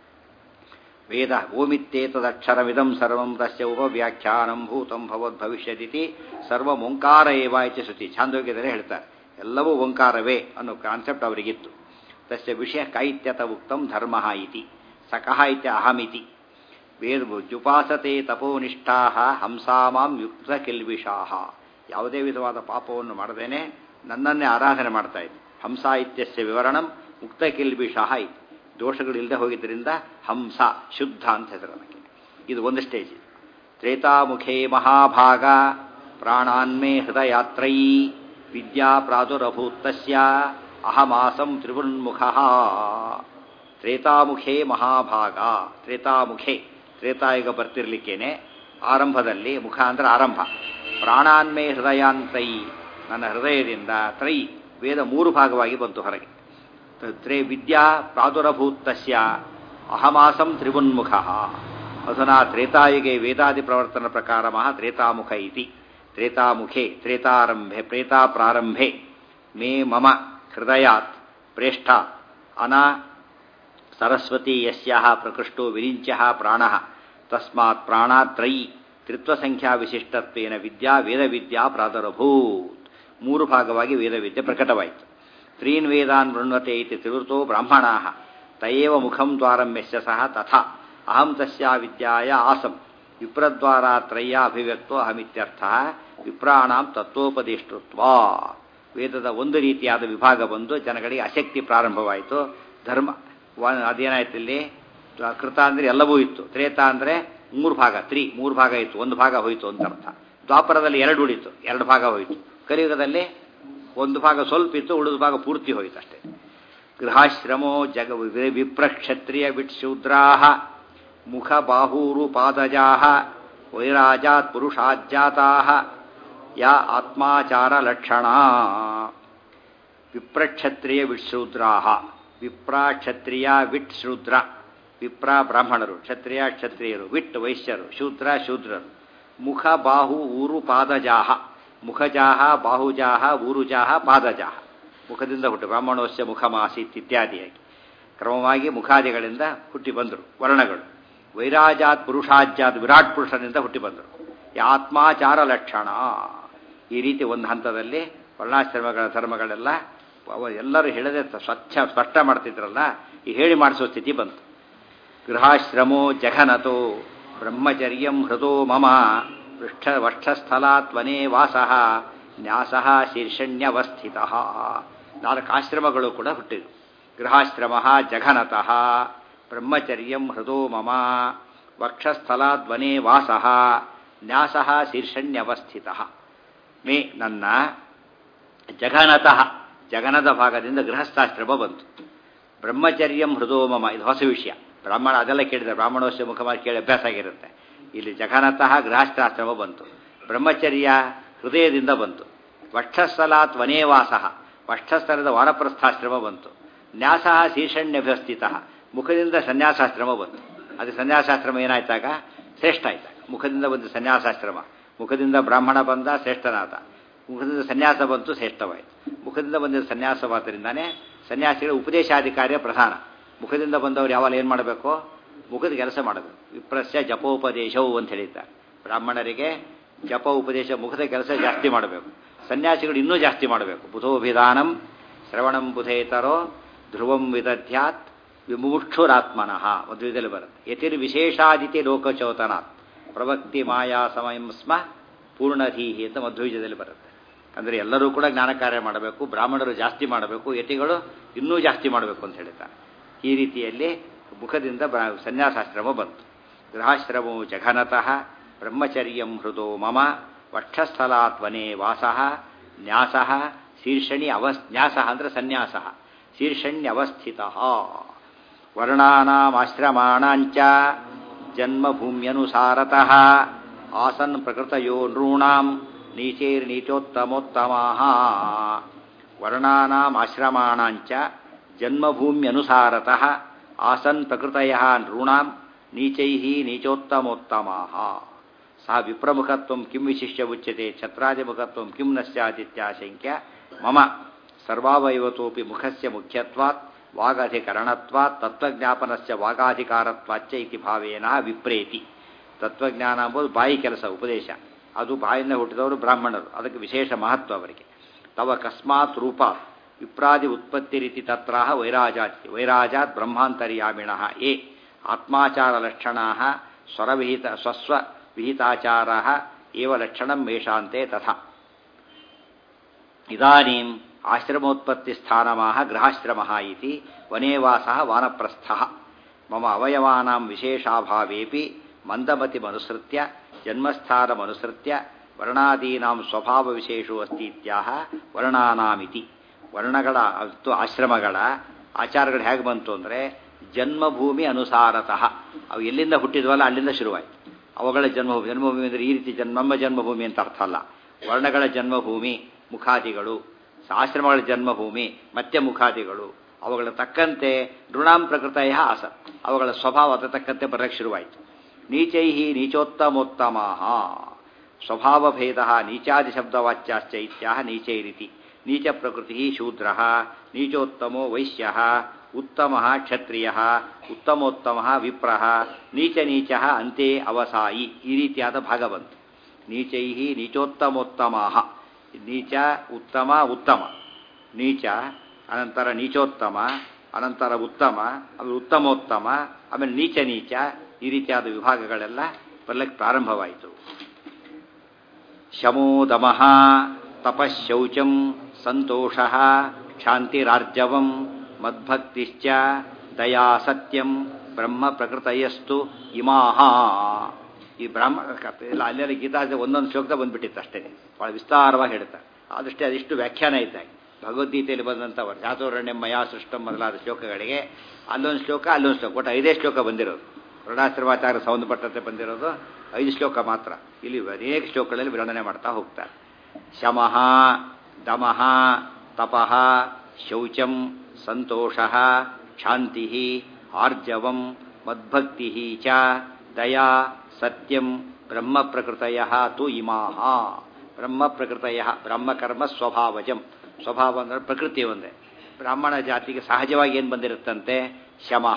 ವೇದ ಓಮಿತ್ತೇತದಕ್ಷರಮಿದಂ ಸರ್ವಂ ತಸ್ಯ ಉಪವ್ಯಾಖ್ಯಾನಂ ಭೂತಂ ಭವದ್ ಭವಿಷ್ಯದಿತಿ ಸರ್ವ ಓಂಕಾರ ಏವಾಯ್ಚ ಶ್ರುತಿ ಛಾಂದೋಗ್ಯದಲ್ಲಿ ಹೇಳ್ತಾರೆ ಎಲ್ಲವೂ ಓಂಕಾರವೇ ಅನ್ನೋ ಕಾನ್ಸೆಪ್ಟ್ ಅವರಿಗಿತ್ತು ತಸ್ಯ ವಿಷಯ ಕೈತ್ಯತ ಉಕ್ತಂ ಧರ್ಮ ಇತಿ ಸಕಃ ಇತ್ಯ ಅಹಮಿತಿ ವೇದ ಜುಪಾಸತೆ ತಪೋನಿಷ್ಠಾ ಹಂಸಾಮಾಂ ಯುಕ್ತ ಕಿಲ್ವಿಷಾಹ ಯಾವುದೇ ವಿಧವಾದ ಪಾಪವನ್ನು ಮಾಡದೇನೆ ನನ್ನನ್ನೇ ಆರಾಧನೆ ಮಾಡ್ತಾ ಇದ್ದೆ ಹಂಸ ಇತ್ಯಸ್ಯ ವಿವರಣಂ ಮುಕ್ತ ಕಿಲ್ಬಿಷಾಹ ಇತ್ತು ದೋಷಗಳಿಲ್ಲದೆ ಹೋಗಿದ್ದರಿಂದ ಹಂಸ ಶುದ್ಧ ಅಂತ ಹೆಸರು ಅದಕ್ಕೆ ಇದು ಒಂದು ಸ್ಟೇಜ್ ತ್ರೇತಾಮುಖೇ ಮಹಾಭಾಗ ಪ್ರಾಣಾನ್ಮೇ ಹೃದಯಾತ್ರಯೀ ವಿದ್ಯಾ ಪ್ರಾದುರಭೂತಸ್ಯ ಅಹಮಾಸಂ ತ್ರಿವೃನ್ಮುಖ ತ್ರೇತಾಮುಖೇ ಮಹಾಭಾಗ ತ್ರೇತಾಮುಖೇ ತ್ರೇತಾಯುಗ ಬರ್ತಿರ್ಲಿಕ್ಕೇನೆ ಆರಂಭದಲ್ಲಿ ಮುಖ ಅಂದ್ರೆ ಆರಂಭ ಪ್ರಾಣಾನ್ಮೇ ಹೃದಯಾಂತಯಿ ನನ್ನ ಹೃದಯದಿಂದ ತ್ರೈ ವೇದ ಮೂರು ಭಾಗವಾಗಿ ಬಂತು ಹೊರಗೆ ತ್ರೇ ವಿದ್ಯಾ ಪ್ರಾದುರಭೂತಸ್ಯ ಅಹಮಾಸಂ ತ್ರಿವನ್ಮುಖ ಅಧುನಾ ತ್ರೇತಾಯುಗೆ ವೇದಾದಿ ಪ್ರವರ್ತನ ಪ್ರಕಾರ ಮಹ ತ್ರೇತಾಮುಖ ಇತಿ ತ್ರೇತಾಮುಖೆ ತ್ರೇತಾರಂಭೆ ಪ್ರೇತಾ ಪ್ರಾರಂಭೆ ಮೇ ಮಮ ಹೃದಯಾತ್ ಪ್ರೇಷ್ಠ ಅನಾ ಸರಸ್ವತಿ ಯಸ್ಯಾಹ ಪ್ರಕೃಷ್ಟೋ ವಿರಿಂಚ್ಯ ಪ್ರಾಣ ತಸ್ಮಾತ್ ಪ್ರಾಣಾತ್ರಯಿ ತ್ರಿತ್ವಸಂಖ್ಯಾ ವಿಶಿಷ್ಟತ್ವೇನ ವಿದ್ಯಾ ವೇದವಿದ್ಯಾ ಪ್ರಾದುರಭೂತ್ ಮೂರು ಭಾಗವಾಗಿ ವೇದವಿದ್ಯೆ ಪ್ರಕಟವಾಯಿತು ತ್ರೀನ್ ವೇದಾನ್ ವೃಣ್ವತೆ ಇತಿ ತ್ರಿವೃತೋ ಬ್ರಾಹ್ಮಣಾ ತಯೇವ ಮುಖಂ ದ್ವಾರಂ ಯಸ್ಯ ಸಹ ತಥಾ ಅಹಂ ತಸ್ಯಾ ವಿದ್ಯಾಯ ಆಸಂ ವಿಪ್ರದ್ವಾರ ತ್ರಯ್ಯ ಅಭಿವ್ಯಕ್ತೋ ಅಹಮಿತ್ಯರ್ಥ ವಿಪ್ರಾಣಾಂ ತತ್ವೋಪದೇಷ್ಟೃತ್ವ ವೇದದ ಒಂದು ರೀತಿಯಾದ ವಿಭಾಗ ಬಂದು ಜನಗಳಿಗೆ ಆಸಕ್ತಿ ಪ್ರಾರಂಭವಾಯಿತು ಧರ್ಮ ಅದೇನಾಯ್ತು ಇಲ್ಲಿ ಕೃತ ಅಂದರೆ ಎಲ್ಲವೂ ಇತ್ತು ತ್ರೇತ ಅಂದರೆ ಮೂರು ಭಾಗ ತ್ರೀ ಮೂರು ಭಾಗ ಇತ್ತು ಒಂದು ಭಾಗ ಹೋಯಿತು ಅಂತ ಅರ್ಥ ದ್ವಾಪರದಲ್ಲಿ ಎರಡು ಉಳಿತು ಎರಡು ಭಾಗ ಹೋಯಿತು ಕಲಿಯುಗದಲ್ಲಿ ಒಂದು ಭಾಗ ಸ್ವಲ್ಪ ಇತ್ತು ಉಳಿದ ಭಾಗ ಪೂರ್ತಿ ಹೋಯಿತು ಅಷ್ಟೇ ಗೃಹಾಶ್ರಮೋ ಜಗ ವಿಪ್ರಕ್ಷತ್ರಿಯ ವಿಟ್ಶೂದ್ರಾ ಮುಖ ಬಾಹೂರು ಪಾದಜಾ ವೈರಾಜಾತ್ ಪುರುಷಾಜ್ಜಾತಾ ಯಾ ಆತ್ಮಾಚಾರ ಲಕ್ಷಣ ವಿಪ್ರಕ್ಷತ್ರಿಯ ವಿಟ್ಶೂದ್ರಾ ವಿಪ್ರ ಕ್ಷತ್ರಿಯ ವಿಟ್ ಶೂದ್ರ ವಿಪ್ರ ಬ್ರಾಹ್ಮಣರು ಕ್ಷತ್ರಿಯ ಕ್ಷತ್ರಿಯರು ವಿಟ್ ವೈಶ್ಯರು ಶೂದ್ರ ಶೂದ್ರರು ಮುಖ ಬಾಹು ಊರು ಪಾದಜಾಹ ಮುಖಜಾಹ ಬಾಹುಜಾಹ ಊರುಜಾಹ ಪಾದಜಾಹ ಮುಖದಿಂದ ಹುಟ್ಟು ಬ್ರಾಹ್ಮಣೋಸ್ಯ ಮುಖಮಾಸೀತ್ ಇತ್ಯಾದಿಯಾಗಿ ಕ್ರಮವಾಗಿ ಮುಖಾದಿಗಳಿಂದ ಹುಟ್ಟಿ ಬಂದರು ವರ್ಣಗಳು ವೈರಾಜಾತ್ ಪುರುಷಾಜ್ಯಾತ್ ವಿರಾಟ್ ಪುರುಷನಿಂದ ಹುಟ್ಟಿ ಬಂದರು ಆತ್ಮಾಚಾರ ಲಕ್ಷಣ ಈ ರೀತಿ ಒಂದು ಹಂತದಲ್ಲಿ ವರ್ಣಾಶ್ರಮಗಳ ಧರ್ಮಗಳೆಲ್ಲ ಎಲ್ಲರೂ ಹೇಳದೆ ಸ್ವಚ್ಛ ಸ್ಪಷ್ಟ ಮಾಡ್ತಿದ್ರಲ್ಲ ಈ ಹೇಳಿ ಮಾಡಿಸೋ ಸ್ಥಿತಿ ಬಂತು ಗೃಹಾಶ್ರಮೋ ಜಘನತೋ ಬ್ರಹ್ಮಚರ್ಯಂ ಹೃದೋ ಮಮ ಪೃಷ್ಠ ವಕ್ಷಸ್ಥಲಾತ್ವನೇ ವಾಸ ನ್ಯಾಸ ಶೀರ್ಷಣ್ಯವಸ್ಥಿತ ನಾಲ್ಕು ಆಶ್ರಮಗಳು ಕೂಡ ಹುಟ್ಟಿದವು ಗೃಹಾಶ್ರಮ ಜಘನತಃ ಬ್ರಹ್ಮಚರ್ಯಂ ಹೃದೋ ಮಮ ವಕ್ಷಸ್ಥಲಾದ್ವನೇ ವಾಸ ನ್ಯಾಸ ಶೀರ್ಷಣ್ಯವಸ್ಥಿತ ಮೇ ನನ್ನ ಜಘನತಃ ಜಗನದ ಭಾಗದಿಂದ ಗೃಹಸ್ಥಾಶ್ರಮ ಬಂತು ಬ್ರಹ್ಮಚರ್ಯಂ ಹೃದೋ ಮಮ ಇದು ಹೊಸ ವಿಷಯ ಬ್ರಾಹ್ಮಣ ಅದೆಲ್ಲ ಕೇಳಿದೆ ಬ್ರಾಹ್ಮಣೋಸ್ಯ ಮುಖವಾಗಿ ಕೇಳಿ ಅಭ್ಯಾಸ ಆಗಿರುತ್ತೆ ಇಲ್ಲಿ ಜಘನತಃ ಗೃಹಸ್ಥಾಶ್ರಮ ಬಂತು ಬ್ರಹ್ಮಚರ್ಯ ಹೃದಯದಿಂದ ಬಂತು ವಕ್ಷಸ್ಥಲಾತ್ ವನೇವಾಸ ವಕ್ಷಸ್ಥಲದ ವಾನಪ್ರಸ್ಥಾಶ್ರಮ ಬಂತು ನ್ಯಾಸ ಶೀರ್ಷಣ್ಯಭ್ಯಸ್ಥಿತ ಮುಖದಿಂದ ಸನ್ಯಾಸಾಶ್ರಮ ಬಂತು ಅದು ಸನ್ಯಾಸಾಶ್ರಮ ಏನಾಯ್ತಾಗ ಶ್ರೇಷ್ಠ ಆಯ್ತಾಗ ಮುಖದಿಂದ ಬಂದು ಸನ್ಯಾಸಾಶ್ರಮ ಮುಖದಿಂದ ಬ್ರಾಹ್ಮಣ ಬಂದ ಶ್ರೇಷ್ಠನಾದ ಮುಖದಿಂದ ಸನ್ಯಾಸ ಬಂತು ಶ್ರೇಷ್ಠವಾಯಿತು ಮುಖದಿಂದ ಬಂದಿದ್ದ ಸನ್ಯಾಸವಾದ್ದರಿಂದಾನೇ ಸನ್ಯಾಸಿಗಳ ಉಪದೇಶಾಧಿಕಾರಿಯ ಪ್ರಧಾನ ಮುಖದಿಂದ ಬಂದವರು ಯಾವಾಗ ಏನು ಮಾಡಬೇಕು ಮುಖದ ಕೆಲಸ ಮಾಡಬೇಕು ವಿಪ್ರಸ್ಯ ಜಪೋಪದೇಶವು ಅಂತ ಹೇಳಿದ್ದಾರೆ ಬ್ರಾಹ್ಮಣರಿಗೆ ಜಪ ಉಪದೇಶ ಮುಖದ ಕೆಲಸ ಜಾಸ್ತಿ ಮಾಡಬೇಕು ಸನ್ಯಾಸಿಗಳು ಇನ್ನೂ ಜಾಸ್ತಿ ಮಾಡಬೇಕು ಬುಧೋಭಿಧಾನಂ ಶ್ರವಣಂ ಬುಧೇತರೋ ಧ್ರುವಂ ವಿದಧ್ಯಾತ್ ವಿಮುಕ್ಷುರಾತ್ಮನಃ ಮಧ್ವದಲ್ಲಿ ಬರುತ್ತೆ ಯತಿರ್ ವಿಶೇಷಾದಿತಿ ಲೋಕಚೋತನಾತ್ ಪ್ರವಕ್ತಿ ಮಾಯಾ ಸಮಯಂ ಸ್ಮ ಪೂರ್ಣಧೀಹಿ ಅಂತ ಮಧ್ವೀಜದಲ್ಲಿ ಬರುತ್ತೆ ಅಂದರೆ ಎಲ್ಲರೂ ಕೂಡ ಜ್ಞಾನ ಕಾರ್ಯ ಮಾಡಬೇಕು ಬ್ರಾಹ್ಮಣರು ಜಾಸ್ತಿ ಮಾಡಬೇಕು ಯತಿಗಳು ಇನ್ನೂ ಜಾಸ್ತಿ ಮಾಡಬೇಕು ಅಂತ ಹೇಳ್ತಾರೆ ಈ ರೀತಿಯಲ್ಲಿ ಮುಖದಿಂದ ಬ್ರಾ- ಸನ್ಯಾಸಾಶ್ರಮ ಬಂತು ಗೃಹಾಶ್ರಮೋ ಜಘನತಃ ಬ್ರಹ್ಮಚರ್ಯಂ ಹೃದೋ ಮಮ ವಕ್ಷಸ್ಥಲಾತ್ ವನೇ ವಾಸಃ ನ್ಯಾಸಃ ಶೀರ್ಷಣಿ ಅವಸ್ ನ್ಯಾಸಃ ಅಂದರೆ ಸನ್ಯಾಸ ಶೀರ್ಷಣ್ಯವಸ್ಥಿತ ವರ್ಣಾನಾಮಾಶ್ರಮಾಣಾಂಚ ಜನ್ಮಭೂಮ್ಯನುಸಾರತಃ ಆಸನ್ ಪ್ರಕೃತಯೋ ನೃಣಾಂ ನೀಚೈರ್ನೀಚೋತ್ತಮೋತ್ತಮಾಃ ವರ್ಣಾನಾಮಾಶ್ರಮಾಣಾಂಚ ಜನ್ಮಭೂಮ್ಯನುಸಾರತಃ ಆಸನ್ ಪ್ರಕೃತಯಃ ನೃಣಾಂ ನೀಚೈಃ ನೀಚೋತ್ತಮೋತ್ತಮಾಃ ಸಹ ವಿಪ್ರಮುಖತ್ವಂ ಕಿಂ ವಿಶಿಷ್ಯ ಉಚ್ಯತೆ ಛತ್ರಾದಿಮುಖತ್ವಂ ಕಿಂ ನ ಸ್ಯಾದಿತ್ಯಾಶಂಕ್ಯ ಮಮ ಸರ್ವಾವಯವತೋಪಿ ಮುಖಸ್ಯ ಮುಖ್ಯತ್ವಾತ್ ವಾಗಾಧಿಕರಣತ್ವಾತ್ ತತ್ವಜ್ಞಾಪನಸ್ಯ ವಾಗಾಧಿಕಾರತ್ವಾಚ್ಚ ಇತಿ ಭಾವೇನ ವಿಪ್ರೇತಿ ತತ್ವಜ್ಞಾನ ಎಂಬುದು ಬಾಯಿ ಕೆಲಸ ಉಪದೇಶ ಅದು ಬಾಯಿಂದ ಹುಟ್ಟಿದವರು ಬ್ರಾಹ್ಮಣರು ಅದಕ್ಕೆ ವಿಶೇಷ ಮಹತ್ವ ಅವರಿಗೆ ತವ ಕಸ್ಮಾತ್ ರೂಪಾತ್ ವಿಪ್ರಾದಿ ಉತ್ಪತ್ತಿ ರೀತಿ ತತ್ರಾಹ ವೈರಾಜಾತಿ ವೈರಾಜಾತ್ ಬ್ರಹ್ಮಾಂತರ್ಯಾಮಿಣ ಎ ಆತ್ಮಾಚಾರ ಲಕ್ಷಣಾ ಸ್ವರವಿಹಿತ ಸ್ವಸ್ವ ವಿಹಿತಾಚಾರ ಏವ ಲಕ್ಷಣಂ ಮೇಷಾಂತೆ ತಥಾ ಇದಾನೀಂ ಆಶ್ರಮೋತ್ಪತ್ತಿ ಸ್ಥಾನಮಾಹ ಗೃಹಾಶ್ರಮಃ ಇತಿ ವನೇವಾಸಃ ವಾನಪ್ರಸ್ಥಃ ಮಮ ಅವಯವಾನಾಂ ವಿಶೇಷಾಭಾವೇಪಿ ಮಂದಮತಿಮನುಸೃತ್ಯ ಜನ್ಮಸ್ಥಾನಮನುಸೃತ್ಯ ವರ್ಣಾದೀನಾಂ ಸ್ವಭಾವ ವಿಶೇಷೋ ಅಸ್ತಿ ಇತ್ಯಾಹ ವರ್ಣಾನಾಮಿತಿ ವರ್ಣಗಳ ಮತ್ತು ಆಶ್ರಮಗಳ ಆಚಾರಗಳು ಹೇಗೆ ಬಂತು ಅಂದರೆ ಜನ್ಮಭೂಮಿ ಅನುಸಾರತಃ ಅವು ಎಲ್ಲಿಂದ ಹುಟ್ಟಿದ್ವಲ್ಲ ಅಲ್ಲಿಂದ ಶುರುವಾಯಿತು ಅವುಗಳ ಜನ್ಮಭೂಮಿ ಜನ್ಮಭೂಮಿ ಅಂದರೆ ಈ ರೀತಿ ಜನ್ಮ ನಮ್ಮ ಜನ್ಮಭೂಮಿ ಅಂತ ಅರ್ಥ ಅಲ್ಲ ವರ್ಣಗಳ ಜನ್ಮಭೂಮಿ ಮುಖಾದಿಗಳು ಆಶ್ರಮಗಳ ಜನ್ಮಭೂಮಿ ಮತ್ತೆ ಮುಖಾದಿಗಳು ಅವುಗಳ ತಕ್ಕಂತೆ ಋಣಾಂ ಪ್ರಕೃತಯ ಆಸ ಅವುಗಳ ಸ್ವಭಾವ ಅದ ತಕ್ಕಂತೆ ಬರಕ್ಕೆ ಶುರುವಾಯಿತು ನೀಚೈ ನೀಚೋತ್ತಮೋತ್ತಮಾ ಸ್ವಭಾವಭೇದ ನೀಚಾದಿ ಶಬ್ದವಾಚ್ಯಾಶ್ಚ ಇತ್ಯಾಹ ನೀಚೈರಿತಿ ನೀಚ ಪ್ರಕೃತಿ ಶೂದ್ರ ನೀಚೋತ್ತಮೋ ವೈಶ್ಯ ಉತ್ತಮ ಕ್ಷತ್ರಿಯ ಉತ್ತಮೋತ್ತಮ ವಿಪ್ರ ನೀಚ ನೀಚ ಅಂತೆ ಅವಸಾಯಿ ಈ ರೀತಿಯಾದ ಭಾಗ ಬಂತು ನೀಚೈ ನೀಚೋತ್ತಮೋತ್ತಮಾ ನೀಚ ಉತ್ತಮ ಉತ್ತಮ ನೀಚ ಅನಂತರ ನೀಚೋತ್ತಮ ಅನಂತರ ಉತ್ತಮ ಆಮೇಲೆ ಉತ್ತಮೋತ್ತಮ ಆಮೇಲೆ ನೀಚ ನೀಚ ಈ ರೀತಿಯಾದ ವಿಭಾಗಗಳೆಲ್ಲ ಬರ್ಲಿಕ್ಕೆ ಪ್ರಾರಂಭವಾಯಿತು ಶಮೋ ದಮಃ ತಪಶೌಚಂ ಸಂತೋಷ ಕ್ಷಾಂತಿರಾರ್ಜವಂ ಮದ್ಭಕ್ತಿಶ್ಚ ದಯಾ ಸತ್ಯಂ ಬ್ರಹ್ಮ ಪ್ರಕೃತಯಸ್ತು ಇಮಾಹ ಈ ಬ್ರಾಹ್ಮಣ ಇಲ್ಲ ಅಲ್ಲೆಲ್ಲ ಗೀತಾ ಒಂದೊಂದು ಶ್ಲೋಕದ ಬಂದ್ಬಿಟ್ಟಿತ್ತು ಅಷ್ಟೇ ಭಾಳ ವಿಸ್ತಾರವಾಗಿ ಹೇಳ್ತಾರೆ ಆದಷ್ಟೇ ಅದಿಷ್ಟು ವ್ಯಾಖ್ಯಾನ ಇದ್ದಾಗ ಭಗವದ್ಗೀತೆಯಲ್ಲಿ ಬಂದಂಥ ಚಾತುರ್ಣ್ಯ ಮಯಾ ಸೃಷ್ಟಂ ಮೊದಲಾದ ಶ್ಲೋಕಗಳಿಗೆ ಅಲ್ಲೊಂದು ಶ್ಲೋಕ ಅಲ್ಲೊಂದು ಶ್ಲೋಕ ಒಟ್ಟು ಐದೇ ಶ್ಲೋಕ ಬಂದಿರೋದು ವರ್ಣಾಶ್ರಮಾಚಾರ ಸಂಬಂಧಪಟ್ಟಂತೆ ಬಂದಿರೋದು ಐದು ಶ್ಲೋಕ ಮಾತ್ರ ಇಲ್ಲಿ ಅನೇಕ ಶ್ಲೋಕಗಳಲ್ಲಿ ವರ್ಣನೆ ಮಾಡ್ತಾ ಹೋಗ್ತಾರೆ ಶಮಃ ದಮಃ ತಪಃ ಶೌಚಂ ಸಂತೋಷ ಶಾಂತಿ ಆರ್ಜವಂ ಮದ್ಭಕ್ತಿ ಚ ದಯಾ ಸತ್ಯಂ ಬ್ರಹ್ಮ ಪ್ರಕೃತಯ ತು ಇಮಾಹ ಬ್ರಹ್ಮ ಪ್ರಕೃತಯ ಬ್ರಹ್ಮಕರ್ಮ ಸ್ವಭಾವಜಂ ಸ್ವಭಾವ ಅಂದರೆ ಪ್ರಕೃತಿ ಒಂದೇ ಬ್ರಾಹ್ಮಣ ಜಾತಿಗೆ ಸಹಜವಾಗಿ ಏನು ಬಂದಿರುತ್ತಂತೆ ಶಮಃ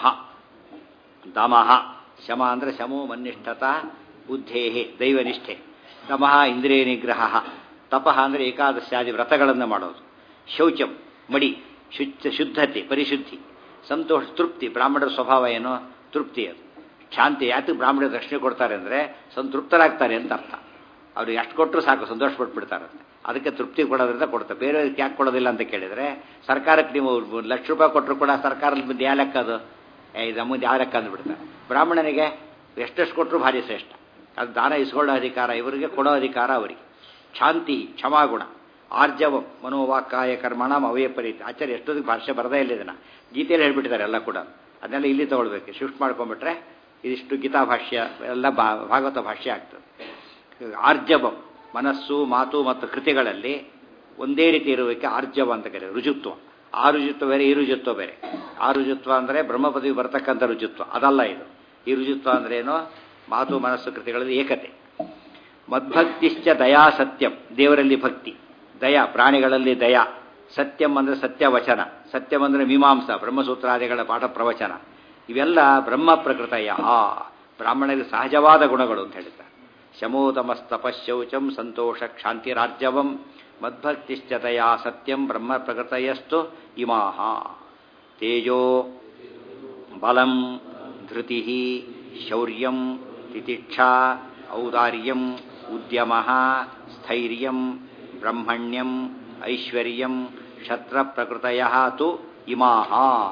ದಮಃ ಶಮ ಅಂದರೆ ಶಮೋ ಮನ್ನಿಷ್ಠತ ಬುದ್ಧೇಹೆ ದೈವನಿಷ್ಠೆ ದಮಃ ಇಂದ್ರಿಯ ನಿಗ್ರಹ ತಪಃ ಅಂದರೆ ಏಕಾದಶಾದಿ ವ್ರತಗಳನ್ನು ಮಾಡೋದು ಶೌಚಂ ಮಡಿ ಶುಚ್ ಶುದ್ಧತೆ ಪರಿಶುದ್ಧಿ ಸಂತೋಷ ತೃಪ್ತಿ ಬ್ರಾಹ್ಮಣರ ಸ್ವಭಾವ ಏನು ತೃಪ್ತಿ ಅದು ಶಾಂತಿ ಯಾಕೆ ಬ್ರಾಹ್ಮಣರು ರಕ್ಷಣೆ ಕೊಡ್ತಾರೆ ಅಂದರೆ ಸಂತೃಪ್ತರಾಗ್ತಾರೆ ಅಂತ ಅರ್ಥ ಅವ್ರು ಎಷ್ಟು ಕೊಟ್ಟರು ಸಾಕು ಸಂತೋಷ ಪಟ್ಬಿಡ್ತಾರಂತೆ ಅದಕ್ಕೆ ತೃಪ್ತಿ ಕೊಡೋದ್ರಿಂದ ಕೊಡ್ತಾರೆ ಬೇರೆಯವ್ರಿಗೆ ಯಾಕೆ ಕೊಡೋದಿಲ್ಲ ಅಂತ ಕೇಳಿದರೆ ಸರ್ಕಾರಕ್ಕೆ ನೀವು ಒಂದು ಲಕ್ಷ ರೂಪಾಯಿ ಕೊಟ್ಟರು ಕೂಡ ಸರ್ಕಾರದ ಮುಂದೆ ಯಾವ ಲೆಕ್ಕ ಅದು ಏ ಇದು ಮುಂದೆ ಯಾವ ಲೆಕ್ಕ ಅಂದ್ಬಿಡ್ತಾರೆ ಬ್ರಾಹ್ಮಣನಿಗೆ ಎಷ್ಟೆಷ್ಟು ಕೊಟ್ಟರು ಭಾರಿ ಶ್ರೇಷ್ಠ ಅದು ದಾನ ಇಸ್ಕೊಳ್ಳೋ ಅಧಿಕಾರ ಇವರಿಗೆ ಕೊಡೋ ಅಧಿಕಾರ ಅವರಿಗೆ ಶಾಂತಿ ಕ್ಷಮಾಗುಣ ಆರ್ಜವಂ ಮನೋವಾಕಾಯ ಕರ್ಮಣ ಅವಯಪರೀತಿ ಆಚಾರ್ಯ ಎಷ್ಟೊತ್ತಿಗೆ ಭಾಷೆ ಬರದೇ ಇಲ್ಲ ಇದನ್ನು ಗೀತೆಯಲ್ಲಿ ಹೇಳ್ಬಿಟ್ಟಿದ್ದಾರೆ ಎಲ್ಲ ಕೂಡ ಅದನ್ನೆಲ್ಲ ಇಲ್ಲಿ ತಗೊಳ್ಬೇಕು ಶಿಫ್ಟ್ ಮಾಡ್ಕೊಂಡ್ಬಿಟ್ರೆ ಇದಿಷ್ಟು ಗೀತಾ ಭಾಷ್ಯ ಎಲ್ಲ ಬಾ ಭಾಗವತ ಭಾಷ್ಯ ಆಗ್ತದೆ ಆರ್ಜವಂ ಮನಸ್ಸು ಮಾತು ಮತ್ತು ಕೃತಿಗಳಲ್ಲಿ ಒಂದೇ ರೀತಿ ಇರುವುದಕ್ಕೆ ಆರ್ಜವ ಅಂತ ಕರೀತಾರೆ ರುಜುತ್ವ ಆ ರುಜುತ್ವ ಬೇರೆ ಈ ರುಜುತ್ವ ಬೇರೆ ಆ ರುಜುತ್ವ ಅಂದರೆ ಬ್ರಹ್ಮಪದವಿ ಬರ್ತಕ್ಕಂಥ ರುಜುತ್ವ ಅದಲ್ಲ ಇದು ಈ ರುಜುತ್ವ ಅಂದ್ರೇನು ಮಾತು ಮನಸ್ಸು ಕೃತಿಗಳಲ್ಲಿ ಏಕತೆ ಮದ್ಭಕ್ತಿಶ್ಚ ದಯಾ ಸತ್ಯಂ ದೇವರಲ್ಲಿ ಭಕ್ತಿ ದಯ ಪ್ರಾಣಿಗಳಲ್ಲಿ ದಯ ಸತ್ಯಂ ಅಂದರೆ ಸತ್ಯವಚನ ಸತ್ಯಂ ಅಂದರೆ ಮೀಮಾಂಸ ಬ್ರಹ್ಮಸೂತ್ರಾದಿಗಳ ಪಾಠ ಪ್ರವಚನ ಇವೆಲ್ಲ ಬ್ರಹ್ಮ ಪ್ರಕೃತಯ ಬ್ರಾಹ್ಮಣರಿಗೆ ಸಹಜವಾದ ಗುಣಗಳು ಅಂತ ಹೇಳಿದ್ದಾರೆ ಶಮೋತಮಸ್ತಪಶೌಚಂ ಸಂತೋಷ ಕ್ಷಾಂತಿರಾರ್ಜವಂ ಮದ್ಭಕ್ತಿಶ್ಚತಯ ಸತ್ಯಂ ಬ್ರಹ್ಮ ಪ್ರಕೃತಯಸ್ತು ಇಮಾಹ ತೇಜೋ ಬಲಂ ಧೃತಿ ಶೌರ್ಯಂ ತಿತಿಕ್ಷಾ ಔದಾರ್ಯಂ ಉದ್ಯಮ ಸ್ಥೈರ್ಯಂ ಬ್ರಹ್ಮಣ್ಯಂ ಐಶ್ವರ್ಯಂ ಕ್ಷತ್ರಪ್ರಕೃತಯ ತು ಇಮಾಹ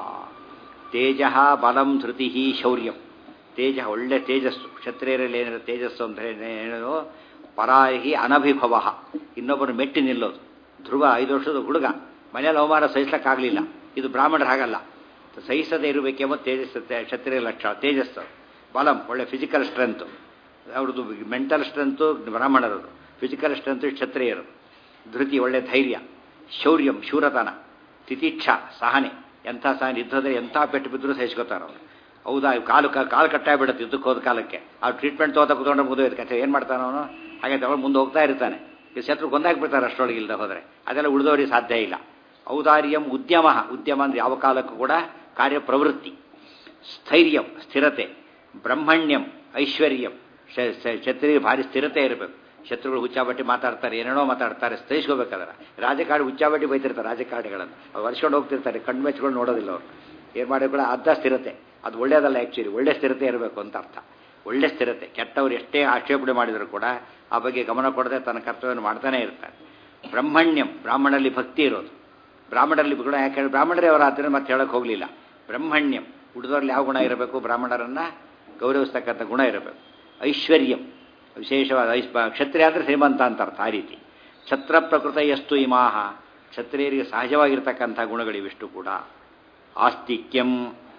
ತೇಜ ಬಲಂ ಧೃತಿ ಶೌರ್ಯಂ ತೇಜ ಒಳ್ಳೆ ತೇಜಸ್ಸು ಕ್ಷತ್ರಿಯರಲ್ಲಿ ಏನಿರೋ ತೇಜಸ್ಸು ಅಂತ ಹೇಳೋದು ಪರಾಹಿ ಅನಭಿಭವ ಇನ್ನೊಬ್ಬರು ಮೆಟ್ಟಿ ನಿಲ್ಲೋದು ಧ್ರುವ ಐದು ವರ್ಷದ ಹುಡುಗ ಮನೆಯಲ್ಲಿ ಅವಮಾನ ಸಹಿಸ್ಲಿಕ್ಕಾಗಲಿಲ್ಲ ಇದು ಬ್ರಾಹ್ಮಣರು ಹಾಗಲ್ಲ ಸಹಿಸದೇ ಇರಬೇಕೆಂಬ ತೇಜಸ್ ಕ್ಷತ್ರಿಯ ಲಕ್ಷಣ ತೇಜಸ್ಸು ಬಲಂ ಒಳ್ಳೆ ಫಿಸಿಕಲ್ ಸ್ಟ್ರೆಂತು ಅವ್ರದ್ದು ಮೆಂಟಲ್ ಸ್ಟ್ರೆಂತು ಬ್ರಾಹ್ಮಣರದು ಫಿಸಿಕಲ್ ಸ್ಟ್ರೆಂತು ಕ್ಷತ್ರಿಯರು ಧೃತಿ ಒಳ್ಳೆ ಧೈರ್ಯ ಶೌರ್ಯಂ ಶೂರತನ ತಿತಿಕ್ಷ ಸಹನೆ ಎಂಥ ಸಹನೆ ಯುದ್ಧದಲ್ಲಿ ಎಂಥ ಪೆಟ್ಟು ಬಿದ್ದರೂ ಸಹಿಸ್ಕೋತಾರೆ ಅವರು ಹೌದಾ ಕಾಲು ಕಾಲು ಕಟ್ಟಾಗ್ಬಿಡುತ್ತೆ ಯುದ್ಧಕ್ಕೆ ಹೋದ ಕಾಲಕ್ಕೆ ಆ ಟ್ರೀಟ್ಮೆಂಟ್ ತಗೋತಾ ಕುತ್ಕೊಂಡ್ರೆ ಮುಗಿದೋಯ್ತು ಕಥೆ ಏನು ಮಾಡ್ತಾನೆ ಅವನು ಹಾಗೆ ತಗೊಂಡು ಮುಂದೆ ಹೋಗ್ತಾ ಇರ್ತಾನೆ ಈ ಶತ್ರು ಕೊಂದಾಕ್ಬಿಡ್ತಾರೆ ಅಷ್ಟರೊಳಗೆ ಇಲ್ಲದೆ ಹೋದರೆ ಅದೆಲ್ಲ ಉಳಿದವರಿಗೆ ಸಾಧ್ಯ ಇಲ್ಲ ಔದಾರ್ಯಂ ಉದ್ಯಮ ಉದ್ಯಮ ಅಂದರೆ ಯಾವ ಕಾಲಕ್ಕೂ ಕೂಡ ಕಾರ್ಯಪ್ರವೃತ್ತಿ ಸ್ಥೈರ್ಯಂ ಸ್ಥಿರತೆ ಬ್ರಹ್ಮಣ್ಯಂ ಐಶ್ವರ್ಯಂ ಕ್ಷತ್ರಿಯ ಭಾರಿ ಸ್ಥಿರತೆ ಇರಬೇಕು ಶತ್ರುಗಳು ಹುಚ್ಚಾಬಟ್ಟಿ ಮಾತಾಡ್ತಾರೆ ಏನೇನೋ ಮಾತಾಡ್ತಾರೆ ಸ್ಥೈಸ್ಕೋಬೇಕಾದ್ರೆ ರಾಜಕಾರಣ ಹುಚ್ಚಾಬಟ್ಟಿ ಬೈತಿರ್ತಾರೆ ರಾಜಕಾರಣಿಗಳನ್ನು ಅವ್ರು ವರ್ಷಕೊಂಡು ಹೋಗ್ತಿರ್ತಾರೆ ಕಣ್ಣು ಮೆಚ್ಕೊಂಡು ನೋಡೋದಿಲ್ಲ ಅವರು ಏನು ಮಾಡಿ ಕೂಡ ಅರ್ಧ ಸ್ಥಿರತೆ ಅದು ಒಳ್ಳೇದಲ್ಲ ಆ್ಯಕ್ಚುಲಿ ಒಳ್ಳೆ ಸ್ಥಿರತೆ ಇರಬೇಕು ಅಂತ ಅರ್ಥ ಒಳ್ಳೆ ಸ್ಥಿರತೆ ಕೆಟ್ಟವರು ಎಷ್ಟೇ ಆಕ್ಷೇಪಣೆ ಮಾಡಿದರೂ ಕೂಡ ಆ ಬಗ್ಗೆ ಗಮನ ಕೊಡದೆ ತನ್ನ ಕರ್ತವ್ಯವನ್ನು ಮಾಡ್ತಾನೆ ಇರ್ತಾರೆ ಬ್ರಹ್ಮಣ್ಯಂ ಬ್ರಾಹ್ಮಣರಲ್ಲಿ ಭಕ್ತಿ ಇರೋದು ಬ್ರಾಹ್ಮಣರಲ್ಲಿ ಗುಣ ಯಾಕೆ ಹೇಳಿ ಬ್ರಾಹ್ಮಣರೇ ಅವರ ಆದ್ದರಿಂದ ಮತ್ತೆ ಹೇಳಕ್ಕೆ ಹೋಗಲಿಲ್ಲ ಬ್ರಹ್ಮಣ್ಯಂ ಹುಡುಗರಲ್ಲಿ ಯಾವ ಗುಣ ಇರಬೇಕು ಬ್ರಾಹ್ಮಣರನ್ನು ಗೌರವಿಸ್ತಕ್ಕಂಥ ಗುಣ ಇರಬೇಕು ಐಶ್ವರ್ಯಂ ವಿಶೇಷವಾದ ಐಸ್ ಕ್ಷತ್ರಿಯ ಅಂದರೆ ಶ್ರೀಮಂತ ಅಂತ ಅರ್ಥ ಆ ರೀತಿ ಛತ್ರ ಪ್ರಕೃತ ಎಷ್ಟು ಇಮಾಹ ಕ್ಷತ್ರಿಯರಿಗೆ ಸಹಜವಾಗಿರ್ತಕ್ಕಂಥ ಗುಣಗಳಿವಿಷ್ಟು ಕೂಡ ಆಸ್ತಿಕ್ಯಂ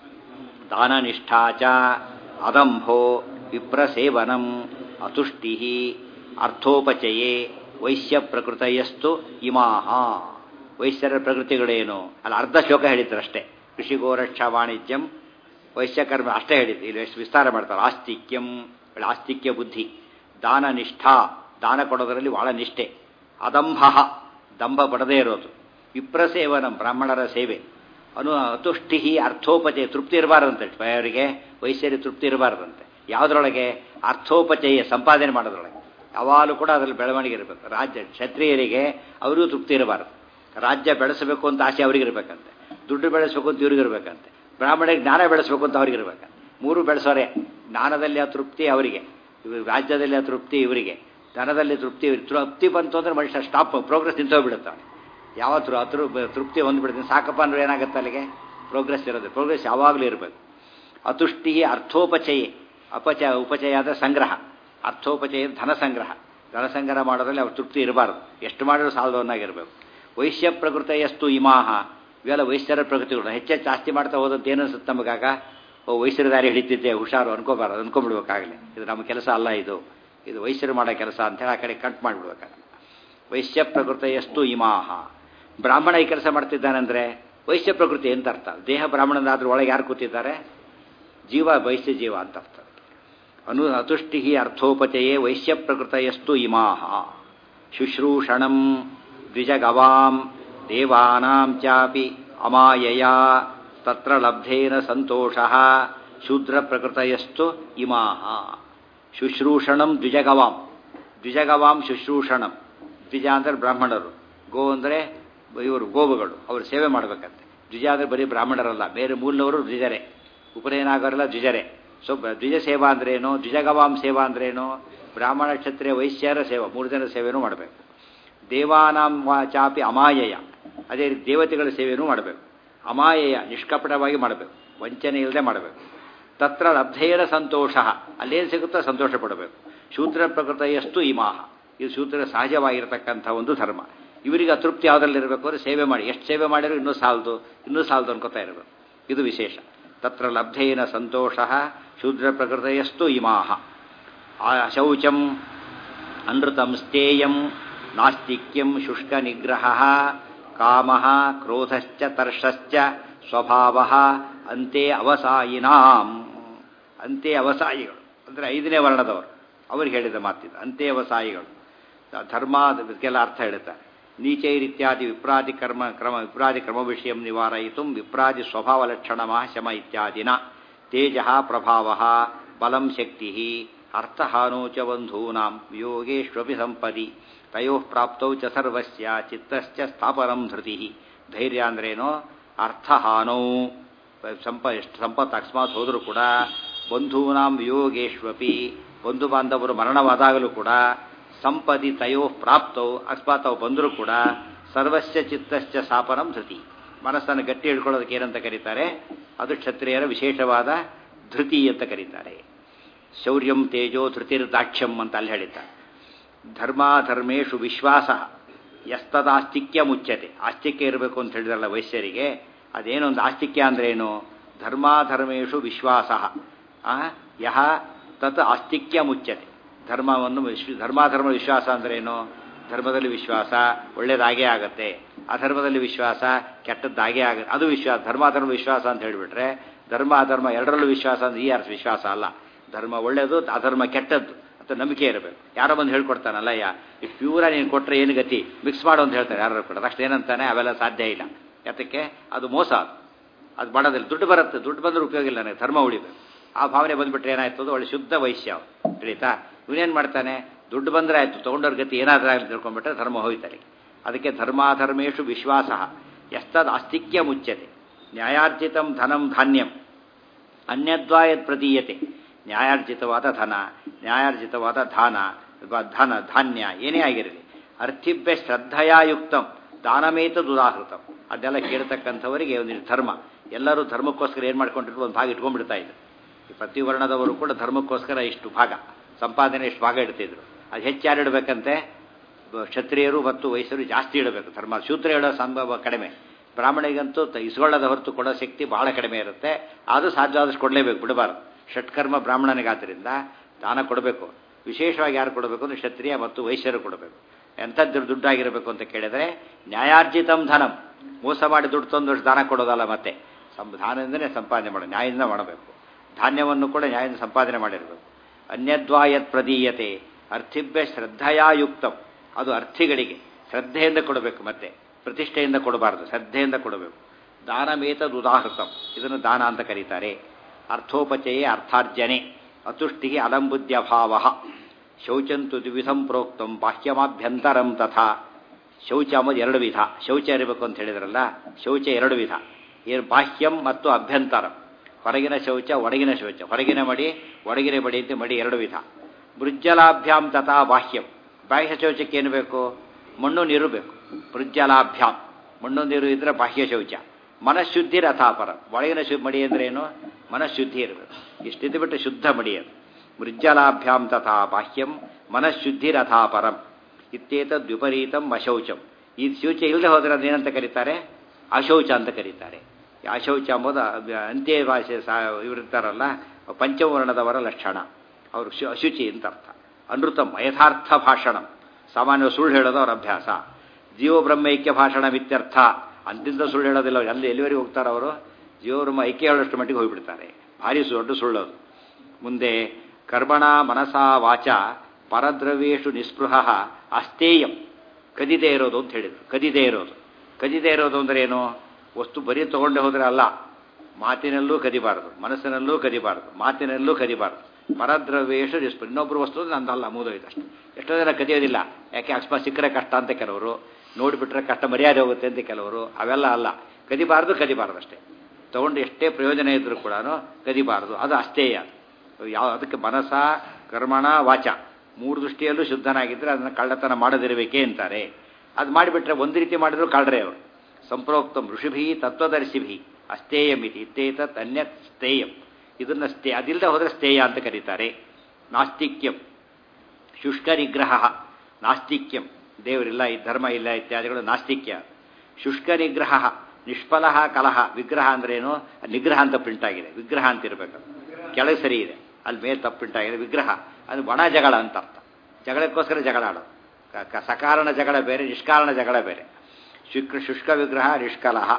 ದಾನನಿಷ್ಠಾ ಚ ಅದಂಭೋ ವಿಪ್ರಸೇವನಂ ಅತುಷ್ಟಿ ಅರ್ಥೋಪಚಯೇ ವೈಶ್ಯ ಪ್ರಕೃತಯಸ್ತು ಇಮಾಹ ವೈಶ್ಯರ ಪ್ರಕೃತಿಗಳೇನು ಅಲ್ಲ ಅರ್ಧ ಶ್ಲೋಕ ಹೇಳಿದ್ರಷ್ಟೇ ಕೃಷಿಗೋರಕ್ಷ ವಾಣಿಜ್ಯಂ ವೈಶ್ಯಕರ್ಮ ಅಷ್ಟೇ ಹೇಳಿದ್ದು ಇಲ್ಲಿ ಎಷ್ಟು ವಿಸ್ತಾರ ಮಾಡ್ತಾರೆ ಆಸ್ತಿಕ್ಯಂ ಆಸ್ತಿಕ್ಯ ಬುದ್ಧಿ ದಾನ ನಿಷ್ಠಾ ದಾನ ಕೊಡೋದರಲ್ಲಿ ಬಹಳ ನಿಷ್ಠೆ ಅದಂಭ ದಂಭ ಪಡದೇ ಇರೋದು ವಿಪ್ರಸೇವನಂ ಬ್ರಾಹ್ಮಣರ ಸೇವೆ ಅನು ಅತುಷ್ಟಿ ಅರ್ಥೋಪಚಯ ತೃಪ್ತಿ ಇರಬಾರ್ದಂತೆ ಅವರಿಗೆ ವೈಶ್ಯರಿಗೆ ತೃಪ್ತಿ ಇರಬಾರ್ದಂತೆ ಯಾವುದರೊಳಗೆ ಅರ್ಥೋಪಚಯ ಸಂಪಾದನೆ ಮಾಡೋದ್ರೊಳಗೆ ಯಾವಾಗಲೂ ಕೂಡ ಅದರಲ್ಲಿ ಬೆಳವಣಿಗೆ ಇರಬೇಕು ರಾಜ್ಯ ಕ್ಷತ್ರಿಯರಿಗೆ ಅವರಿಗೂ ತೃಪ್ತಿ ಇರಬಾರ್ದು ರಾಜ್ಯ ಬೆಳೆಸಬೇಕು ಅಂತ ಆಸೆ ಅವರಿಗಿರ್ಬೇಕಂತೆ ದುಡ್ಡು ಬೆಳೆಸಬೇಕು ಅಂತ ಇವ್ರಿಗಿರ್ಬೇಕಂತೆ ಬ್ರಾಹ್ಮಣರಿಗೆ ಜ್ಞಾನ ಬೆಳೆಸಬೇಕು ಅಂತ ಅವ್ರಿಗಿರ್ಬೇಕಂತೆ ಮೂರು ಬೆಳೆಸೋರೆ ಜ್ಞಾನದಲ್ಲಿ ಆ ತೃಪ್ತಿ ಅವರಿಗೆ ರಾಜ್ಯದಲ್ಲಿ ಆ ತೃಪ್ತಿ ಇವರಿಗೆ ಧನದಲ್ಲಿ ತೃಪ್ತಿ ತೃಪ್ತಿ ಬಂತು ಅಂದ್ರೆ ಮನುಷ್ಯ ಸ್ಟಾಪ್ ಪ್ರೋಗ್ರೆಸ್ ನಿಂತೋಗ್ಬಿಡುತ್ತಾನೆ ಯಾವ ತೃ ತೃಪ್ತಿ ಹೊಂದ್ಬಿಡ್ತೀನಿ ಸಾಕಪ್ಪ ಅಂದ್ರೆ ಏನಾಗುತ್ತೆ ಅಲ್ಲಿಗೆ ಪ್ರೋಗ್ರೆಸ್ ಇರೋದು ಪ್ರೋಗ್ರೆಸ್ ಯಾವಾಗಲೂ ಇರಬೇಕು ಅತುಷ್ಟಿ ಅರ್ಥೋಪಚಯ ಅಪಚ ಉಪಚಯ ಅಂದರೆ ಸಂಗ್ರಹ ಅರ್ಥೋಪಚಯ ಧನ ಸಂಗ್ರಹ ಧನ ಸಂಗ್ರಹ ಮಾಡೋದ್ರಲ್ಲಿ ಅವ್ರ ತೃಪ್ತಿ ಇರಬಾರ್ದು ಎಷ್ಟು ಮಾಡಿದ್ರು ಸಾಲದವನ್ನಾಗಿರಬೇಕು ವೈಶ್ಯ ಪ್ರಕೃತ ಎಷ್ಟು ಇಮಾಹ ಇವೆಲ್ಲ ವೈಶ್ಯರ ಪ್ರಕೃತಿಗಳು ಹೆಚ್ಚೆಚ್ಚು ಜಾಸ್ತಿ ಮಾಡ್ತಾ ಹೋದಂತ ಏನು ಅನ್ಸುತ್ತೆ ನಮಗಾಗ ಓ ವೈಶ್ಯರ ದಾರಿ ಹಿಡಿತಿದ್ದೆ ಹುಷಾರು ಅನ್ಕೋಬಾರ್ದು ಅನ್ಕೊಂಡ್ಬಿಡ್ಬೇಕಾಗಲಿ ಇದು ನಮ್ಮ ಕೆಲಸ ಅಲ್ಲ ಇದು ಇದು ವೈಶ್ಯರು ಮಾಡೋ ಕೆಲಸ ಅಂತೇಳಿ ಆ ಕಡೆ ಕಟ್ ಮಾಡಿಬಿಡ್ಬೇಕಾಗಲ್ಲ ವೈಶ್ಯ ಪ್ರಕೃತ ಎಷ್ಟು ಇಮಾಹ ಬ್ರಾಹ್ಮಣ ಈ ಕೆಲಸ ಮಾಡ್ತಿದ್ದಾನೆಂದ್ರೆ ವೈಶ್ಯ ಪ್ರಕೃತಿ ಅಂತ ಅರ್ಥ ದೇಹ ಬ್ರಾಹ್ಮಣನಾದ್ರೂ ಒಳಗೆ ಯಾರು ಕೂತಿದ್ದಾರೆ ಜೀವ ವೈಶ್ಯ ಜೀವ ಅಂತ ಅರ್ಥ ಅನು ಅತುಷ್ಟಿ ಅರ್ಥೋಪಚಯೇ ವೈಶ್ಯ ಪ್ರಕೃತ ಎಷ್ಟು ಇಮಾಹ ಶುಶ್ರೂಷಣಂ ದ್ವಿಜಗವಾಂ ದೇವಾನಾಂ ಚಾಪಿ ಅಮಾಯಯ ತತ್ರ ಲಬ್ಧೇನ ಸಂತೋಷ ಶೂದ್ರ ಪ್ರಕೃತಯಸ್ತು ಇಮಾಹ ಶುಶ್ರೂಷಣಂ ದ್ವಿಜಗವಾಂ ದ್ವಿಜಗವಾಂ ಶುಶ್ರೂಷಣಂ ದ್ವಿಜ ಅಂದರೆ ಬ್ರಾಹ್ಮಣರು ಗೋ ಅಂದರೆ ಇವರು ಗೋವುಗಳು ಅವರು ಸೇವೆ ಮಾಡಬೇಕಂತೆ ದ್ವಿಜ ಅಂದರೆ ಬರೀ ಬ್ರಾಹ್ಮಣರಲ್ಲ ಬೇರೆ ಮೂಲನವರು ದ್ವಿಜರೇ ಉಪನಯನ ಆಗೋರೆಲ್ಲ ದ್ವಿಜರೇ ಸೊ ದ್ವಿಜ ಸೇವಾ ಅಂದ್ರೇನು ದ್ವಿಜಗವಾಂ ಸೇವಾ ಅಂದ್ರೇನು ಬ್ರಾಹ್ಮಣ ಕ್ಷತ್ರಿಯ ವೈಶ್ಯರ ಸೇವಾ ಮೂರು ಜನ ಸೇವೆನೂ ಮಾಡಬೇಕು ದೇವಾನಾಂ ಚಾಪಿ ಅಮಾಯಯ ಅದೇ ರೀತಿ ದೇವತೆಗಳ ಸೇವೆನೂ ಮಾಡಬೇಕು ಅಮಾಯಯ ನಿಷ್ಕಪಟವಾಗಿ ಮಾಡಬೇಕು ವಂಚನೆ ಇಲ್ಲದೆ ಮಾಡಬೇಕು ತತ್ರ ಲಬ್ಧೇನ ಸಂತೋಷ ಅಲ್ಲೇನು ಸಿಗುತ್ತೋ ಸಂತೋಷ ಪಡಬೇಕು ಶೂದ್ರ ಪ್ರಕೃತ ಎಷ್ಟು ಇಮಾಹ ಇದು ಶೂದ್ರ ಸಹಜವಾಗಿರತಕ್ಕಂಥ ಒಂದು ಧರ್ಮ ಇವರಿಗೆ ಅತೃಪ್ತಿ ಯಾವುದರಲ್ಲಿರಬೇಕು ಅಂದರೆ ಸೇವೆ ಮಾಡಿ ಎಷ್ಟು ಸೇವೆ ಮಾಡಿದ್ರು ಇನ್ನೂ ಸಾಲದು ಇನ್ನೂ ಸಾಲದು ಅನ್ಕೋತಾ ಇರಬೇಕು ಇದು ವಿಶೇಷ ತತ್ರ ಲಬ್ಧೇನ ಸಂತೋಷ ಶೂದ್ರ ಪ್ರಕೃತಯಸ್ತು ಇಮಾಹ ಶೌಚಂ ಅನೃತಂ ಸ್ಥೇಯಂ ನಾಸ್ತಿಕ್ಯಂ ಶುಷ್ಕ ನಿಗ್ರಹ ಕಾಮ ಕ್ರೋಧಶ್ಚ ತರ್ಷಶ್ಚ ಸ್ವಭಾವ ಅಂತೆ ಅವಸಾಯಿನಾಂ ಅಂತೆ ಅವಸಾಯಿಗಳು ಅಂದರೆ ಐದನೇ ವರ್ಣದವರು ಅವ್ರಿಗೆ ಹೇಳಿದ ಮಾತಿದ್ದು ಅಂತೆ ಅವಸಾಯಿಗಳು ಧರ್ಮ ಅದಕ್ಕೆಲ್ಲ ಅರ್ಥ ಹೇಳ್ತಾರೆ ನೀಚೈರಿತ್ಯಾದಿ ವಿಪ್ರಾದಿ ಕರ್ಮ ಕ್ರಮ ವಿಪ್ರಾದಿ ಕ್ರಮ ವಿಷಯ ನಿವಾರಯಿತು ವಿಪ್ರಾದಿ ಸ್ವಭಾವಲಕ್ಷಣ ಶಮ ಇತ್ಯಾದಿನ ತೇಜ ಪ್ರಭಾವ ಬಲಂ ಶಕ್ತಿ ಅರ್ಥಹಾನೋ ಚ ಬಂಧೂನಾಂ ವಿಯೋಗೇಶ್ವಪಿ ಸಂಪದಿ ತಯೋ ಪ್ರಾಪ್ತೌ ಚ ಸರ್ವಸ್ಯ ಚಿತ್ತಶ್ಚ ಸ್ಥಾಪನಂ ಧೃತಿ ಧೈರ್ಯ ಅಂದ್ರೇನು ಅರ್ಥಹಾನೌ ಸಂಪ ಎಷ್ಟು ಸಂಪತ್ತು ಅಕಸ್ಮಾತ್ ಹೋದರೂ ಕೂಡ ಬಂಧೂನಾಂ ವಿಯೋಗೇಶ್ವಪಿ ಬಂಧು ಬಾಂಧವರು ಮರಣವಾದಾಗಲೂ ಕೂಡ ಸಂಪದಿ ತಯೋ ಪ್ರಾಪ್ತವು ಅಕಸ್ಮಾತ್ ಅವು ಬಂದರೂ ಕೂಡ ಸರ್ವಸ್ಯ ಚಿತ್ತಶ್ಚ ಸ್ಥಾಪನಂ ಧೃತಿ ಮನಸ್ಸನ್ನು ಗಟ್ಟಿ ಹಿಡ್ಕೊಳ್ಳೋದಕ್ಕೆ ಏನಂತ ಕರೀತಾರೆ ಅದು ಕ್ಷತ್ರಿಯರ ವಿಶೇಷವಾದ ಧೃತಿ ಅಂತ ಕರೀತಾರೆ ಶೌರ್ಯಂ ತೇಜೋ ಧೃತಿರ್ದಾಕ್ಷ್ಯಂ ಅಂತ ಅಲ್ಲಿ ಹೇಳಿದ್ದಾರೆ ಧರ್ಮಾಧರ್ಮೇಶು ವಿಶ್ವಾಸ ಎಸ್ತದಾಸ್ತಿಕ್ಯ ಮುಚ್ಚತೆ ಆಸ್ತಿಕ್ಯ ಇರಬೇಕು ಅಂತ ಹೇಳಿದ್ರಲ್ಲ ವೈಶ್ಯರಿಗೆ ಅದೇನೊಂದು ಆಸ್ತಿಕ್ಯ ಅಂದ್ರೇನು ಧರ್ಮಾಧರ್ಮೇಶು ವಿಶ್ವಾಸ ಯಹ ತತ್ ಆಸ್ತಿಕ್ಯ ಮುಚ್ಚತೆ ಧರ್ಮವನ್ನು ವಿಶ್ವ ಧರ್ಮಾಧರ್ಮ ವಿಶ್ವಾಸ ಅಂದ್ರೇನು ಧರ್ಮದಲ್ಲಿ ವಿಶ್ವಾಸ ಒಳ್ಳೇದಾಗೇ ಆಗತ್ತೆ ಅಧರ್ಮದಲ್ಲಿ ವಿಶ್ವಾಸ ಕೆಟ್ಟದ್ದಾಗೇ ಆಗುತ್ತೆ ಅದು ವಿಶ್ವಾಸ ಧರ್ಮಾಧರ್ಮ ವಿಶ್ವಾಸ ಅಂತ ಹೇಳಿಬಿಟ್ರೆ ಧರ್ಮ ಅಧರ್ಮ ಎರಡರಲ್ಲೂ ವಿಶ್ವಾಸ ಅಂದ್ರೆ ಈ ಅರ್ಥ ವಿಶ್ವಾಸ ಅಲ್ಲ ಧರ್ಮ ಒಳ್ಳೇದು ಅಧರ್ಮ ಕೆಟ್ಟದ್ದು ಅಂತ ನಂಬಿಕೆ ಇರಬೇಕು ಯಾರೋ ಬಂದು ಹೇಳ್ಕೊಡ್ತಾನಲ್ಲ ಯಾ ಇಷ್ಟು ಪ್ಯೂರ ನೀನು ಕೊಟ್ಟರೆ ಏನು ಗತಿ ಮಿಕ್ಸ್ ಮಾಡು ಅಂತ ಹೇಳ್ತಾರೆ ಯಾರು ಕೂಡ ಅಷ್ಟು ಏನಂತಾನೆ ಅವೆಲ್ಲ ಸಾಧ್ಯ ಇಲ್ಲ ಯಾತಕ್ಕೆ ಅದು ಮೋಸ ಅದು ಅದು ಮಾಡೋದಿಲ್ಲ ದುಡ್ಡು ಬರುತ್ತೆ ದುಡ್ಡು ಬಂದ್ರೆ ಉಪಯೋಗ ಇಲ್ಲ ನನಗೆ ಧರ್ಮ ಉಳಿಬೇಕು ಆ ಭಾವನೆ ಬಂದ್ಬಿಟ್ರೆ ಏನಾಯ್ತು ಅದು ಒಳ್ಳೆ ಶುದ್ಧ ವೈಶ್ಯ ತಿಳಿತಾ ಇವನೇನು ಮಾಡ್ತಾನೆ ದುಡ್ಡು ಬಂದರೆ ಆಯಿತು ತೊಗೊಂಡವ್ರ ಗತಿ ಏನಾದರೂ ಆಗಲಿ ತಿಳ್ಕೊಂಡ್ಬಿಟ್ರೆ ಧರ್ಮ ಹೋಯ್ತಾರೆ ಅದಕ್ಕೆ ಧರ್ಮಾಧರ್ಮೇಶು ವಿಶ್ವಾಸ ಎಸ್ತದ್ ಆಸ್ತಿಕ್ಯ ಮುಚ್ಚತೆ ನ್ಯಾಯಾರ್ಜಿತಂ ಧನಂ ಧಾನ್ಯಂ ಅನ್ಯದ್ವಾಯದ್ ಪ್ರತೀಯತೆ ನ್ಯಾಯಾರ್ಜಿತವಾದ ಧನ ನ್ಯಾಯಾರ್ಜಿತವಾದ ದಾನ ಧನ ಧಾನ್ಯ ಏನೇ ಆಗಿರಲಿ ಅರ್ಥಿಭ್ಯ ಶ್ರದ್ಧೆಯಾಯುಕ್ತಂ ದಾನಮೇತ ದುದಾಹೃತಂ ಅದೆಲ್ಲ ಕೇಳ್ತಕ್ಕಂಥವರಿಗೆ ಒಂದು ಧರ್ಮ ಎಲ್ಲರೂ ಧರ್ಮಕ್ಕೋಸ್ಕರ ಏನು ಮಾಡ್ಕೊಂಡಿದ್ರು ಒಂದು ಭಾಗ ಇಟ್ಕೊಂಡ್ಬಿಡ್ತಾ ಇದ್ರು ಪ್ರತಿ ವರ್ಣದವರು ಕೂಡ ಧರ್ಮಕ್ಕೋಸ್ಕರ ಇಷ್ಟು ಭಾಗ ಸಂಪಾದನೆ ಇಷ್ಟು ಭಾಗ ಇಡ್ತಿದ್ರು ಅದು ಹೆಚ್ಚು ಯಾರು ಇಡಬೇಕಂತೆ ಕ್ಷತ್ರಿಯರು ಮತ್ತು ವಯಸ್ಸರು ಜಾಸ್ತಿ ಇಡಬೇಕು ಧರ್ಮ ಶೂದ್ರ ಇಡೋ ಸಂಭವ ಕಡಿಮೆ ಬ್ರಾಹ್ಮಣಿಗಂತೂ ಇಸ್ಕೊಳ್ಳೋದ ಹೊರತು ಕೊಡೋ ಶಕ್ತಿ ಬಹಳ ಕಡಿಮೆ ಇರುತ್ತೆ ಆದರೂ ಸಾಧ್ಯವಾದಷ್ಟು ಕೊಡಲೇಬೇಕು ಬಿಡಬಾರ್ದು ಷಟ್ಕರ್ಮ ಬ್ರಾಹ್ಮಣನಿಗಾದ್ದರಿಂದ ದಾನ ಕೊಡಬೇಕು ವಿಶೇಷವಾಗಿ ಯಾರು ಕೊಡಬೇಕು ಅಂದರೆ ಕ್ಷತ್ರಿಯ ಮತ್ತು ವೈಶ್ಯರು ಕೊಡಬೇಕು ಎಂಥದ್ದು ದುಡ್ಡಾಗಿರಬೇಕು ಅಂತ ಕೇಳಿದರೆ ನ್ಯಾಯಾರ್ಜಿತಂ ಧನಂ ಮೋಸ ಮಾಡಿ ದುಡ್ಡು ತಂದು ದಾನ ಕೊಡೋದಲ್ಲ ಮತ್ತೆ ಸಂ ದಾನದಿಂದನೇ ಸಂಪಾದನೆ ಮಾಡೋ ನ್ಯಾಯದಿಂದ ಮಾಡಬೇಕು ಧಾನ್ಯವನ್ನು ಕೂಡ ನ್ಯಾಯದಿಂದ ಸಂಪಾದನೆ ಮಾಡಿರಬೇಕು ಅನ್ಯದ್ವಾಯತ್ ಪ್ರದೀಯತೆ ಅರ್ಥಿಭ್ಯ ಶ್ರದ್ಧೆಯಾಯುಕ್ತಂ ಅದು ಅರ್ಥಿಗಳಿಗೆ ಶ್ರದ್ಧೆಯಿಂದ ಕೊಡಬೇಕು ಮತ್ತೆ ಪ್ರತಿಷ್ಠೆಯಿಂದ ಕೊಡಬಾರದು ಶ್ರದ್ಧೆಯಿಂದ ಕೊಡಬೇಕು ದಾನಮೇತದ್ ಉದಾಹೃತಂ ಇದನ್ನು ದಾನ ಅಂತ ಕರೀತಾರೆ ಅರ್ಥೋಪಚಯೇ ಅರ್ಥಾರ್ಜನೆ ಅತುಷ್ಟಿಗೆ ಅಲಂಬುದ್ಧ್ಯಭಾವ ಶೌಚಂತು ದ್ವಿಧಂ ಪ್ರೋಕ್ತಂ ಬಾಹ್ಯಮಾಭ್ಯಂತರಂ ತಥಾ ಶೌಚ ಅಂಬುದು ಎರಡು ವಿಧ ಶೌಚ ಇರಬೇಕು ಅಂತ ಹೇಳಿದ್ರಲ್ಲ ಶೌಚ ಎರಡು ವಿಧ ಏನು ಬಾಹ್ಯಂ ಮತ್ತು ಅಭ್ಯಂತರಂ ಹೊರಗಿನ ಶೌಚ ಒಳಗಿನ ಶೌಚ ಹೊರಗಿನ ಮಡಿ ಒಳಗಿನ ಮಡಿ ಅಂತ ಮಡಿ ಎರಡು ವಿಧ ಮೃಜ್ಜಲಾಭ್ಯಾಂ ತಥಾ ಬಾಹ್ಯಂ ಬಾಹ್ಯ ಶೌಚಕ್ಕೆ ಏನು ಬೇಕು ಮಣ್ಣು ನೀರು ಬೇಕು ಮೃಜ್ಜಲಾಭ್ಯಾಂ ಮಣ್ಣು ನೀರು ಇದ್ರೆ ಬಾಹ್ಯ ಶೌಚ ಮನಃಶುದ್ಧಿ ರಥಾಪರ ಒಳಗಿನ ಶು ಮಡಿ ಅಂದ್ರೆ ಏನು ಮನಃಶುದ್ಧಿ ಇರಬೇಕು ಇಷ್ಟಿದ್ದು ಬಿಟ್ಟು ಶುದ್ಧ ಮಡಿ ಅದು ಮೃಜ್ಜಲಾಭ್ಯಾಂ ತಥಾ ಬಾಹ್ಯಂ ಮನಃಶುದ್ಧಿ ರಥಾಪರಂ ಇತ್ಯೇತದ್ ವಿಪರೀತಂ ಅಶೌಚಂ ಈ ಶೌಚ ಇಲ್ಲದೆ ಹೋದರೆ ಅದೇನಂತ ಕರೀತಾರೆ ಅಶೌಚ ಅಂತ ಕರೀತಾರೆ ಅಶೌಚ ಎಂಬುದು ಅಂತ್ಯ ಭಾಷೆ ಇವರಿರ್ತಾರಲ್ಲ ಪಂಚವರ್ಣದವರ ಲಕ್ಷಣ ಅವರು ಅಶುಚಿ ಅಂತ ಅರ್ಥ ಅನೃತಂ ಯಥಾರ್ಥ ಭಾಷಣ ಸಾಮಾನ್ಯ ಸುಳ್ಳು ಹೇಳೋದು ಅವರ ಅಭ್ಯಾಸ ಜೀವ ಬ್ರಹ್ಮೈಕ್ಯ ಭಾಷಣ ಇತ್ಯರ್ಥ ಅಂತಿಂದ ಸುಳ್ಳು ಹೇಳೋದಿಲ್ಲ ಅಲ್ಲಿ ಎಲ್ಲಿವರೆಗೆ ಹೋಗ್ತಾರೆ ಅವರು ಜೀವಬ್ರಹ್ಮ ಐಕ್ಯ ಹೇಳೋಷ್ಟು ಮಟ್ಟಿಗೆ ಹೋಗಿಬಿಡ್ತಾರೆ ಭಾರಿ ದೊಡ್ಡ ಸುಳ್ಳೋದು ಮುಂದೆ ಕರ್ಮಣ ಮನಸಾ ವಾಚ ಪರದ್ರವ್ಯೇಶು ನಿಸ್ಪೃಹ ಅಸ್ತೇಯಂ ಕದಿದೇ ಇರೋದು ಅಂತ ಹೇಳಿದ್ರು ಕದಿದೇ ಇರೋದು ಕದಿದೇ ಇರೋದು ಅಂದ್ರೆ ಏನು ವಸ್ತು ಬರೀ ತಗೊಂಡೆ ಹೋದ್ರೆ ಅಲ್ಲ ಮಾತಿನಲ್ಲೂ ಕದಿಬಾರದು ಮನಸ್ಸಿನಲ್ಲೂ ಕದಿಬಾರದು ಮಾತಿನಲ್ಲೂ ಕದಿಬಾರದು ಪರದ್ರವ್ಯೇಶು ನಿಸ್ಪೃಹ ಇನ್ನೊಬ್ಬರು ವಸ್ತು ನಂದಲ್ಲ ಮೂದೋಯ್ತು ಅಷ್ಟೆ ಎಷ್ಟೋ ಜನ ಕದಿಯೋದಿಲ್ಲ ಯಾಕೆ ಅಕಸ್ಮಾತ್ ಸಿಕ್ಕರೆ ಕಷ್ಟ ಅಂತ ಕೆಲವರು ನೋಡಿಬಿಟ್ರೆ ಕಷ್ಟ ಮರ್ಯಾದೆ ಹೋಗುತ್ತೆ ಅಂತ ಕೆಲವರು ಅವೆಲ್ಲ ಅಲ್ಲ ಕದಿಬಾರದು ಕದಿಬಾರದು ಅಷ್ಟೇ ತಗೊಂಡು ಎಷ್ಟೇ ಪ್ರಯೋಜನ ಇದ್ರೂ ಕೂಡ ಕದಿಬಾರದು ಅದು ಅಷ್ಟೇಯ ಯಾವ ಅದಕ್ಕೆ ಮನಸ ಕರ್ಮಣ ವಾಚ ಮೂರು ದೃಷ್ಟಿಯಲ್ಲೂ ಶುದ್ಧನಾಗಿದ್ದರೆ ಅದನ್ನು ಕಳ್ಳತನ ಮಾಡದಿರಬೇಕೇ ಅಂತಾರೆ ಅದು ಮಾಡಿಬಿಟ್ರೆ ಒಂದು ರೀತಿ ಮಾಡಿದ್ರು ಕಳ್ಳರೆ ಅವರು ಸಂಪ್ರೋಕ್ತಂ ಋಷಿಭಿ ತತ್ವದರ್ಶಿಭಿ ಅಸ್ತೇಯಂ ಇತಿ ಇತ್ತೇತತ್ ಅನ್ಯತ್ ಸ್ಥೇಯಂ ಇದನ್ನ ಸ್ಥೇ ಅದಿಲ್ಲದೆ ಹೋದರೆ ಸ್ಥೇಯ ಅಂತ ಕರೀತಾರೆ ನಾಸ್ತಿಕ್ಯಂ ಶುಷ್ಕ ನಿಗ್ರಹ ನಾಸ್ತಿಕ್ಯಂ ದೇವರಿಲ್ಲ ಈ ಧರ್ಮ ಇಲ್ಲ ಇತ್ಯಾದಿಗಳು ನಾಸ್ತಿಕ್ಯ ಶುಷ್ಕ ನಿಗ್ರಹ ನಿಷ್ಫಲ ಕಲಹ ವಿಗ್ರಹ ಅಂದ್ರೇನು ನಿಗ್ರಹ ಅಂತ ಪ್ರಿಂಟ್ ಆಗಿದೆ ವಿಗ್ರಹ ಅಂತ ಇರಬೇಕು ಕೆಳಗೆ ಸರಿ ಇದೆ ಅಲ್ಲಿ ಮೇಲೆ ತಪ್ಪು ಪ್ರಿಂಟ್ ಆಗಿದೆ ವಿಗ್ರಹ ಅದು ಒಣ ಜಗಳ ಅಂತ ಅರ್ಥ ಜಗಳಕ್ಕೋಸ್ಕರ ಜಗಳ ಆಡೋದು ಸಕಾರಣ ಜಗಳ ಬೇರೆ ನಿಷ್ಕಾರಣ ಜಗಳ ಬೇರೆ ಶುಕ್ ಶುಷ್ಕ ವಿಗ್ರಹ ನಿಷ್ಕಲಹ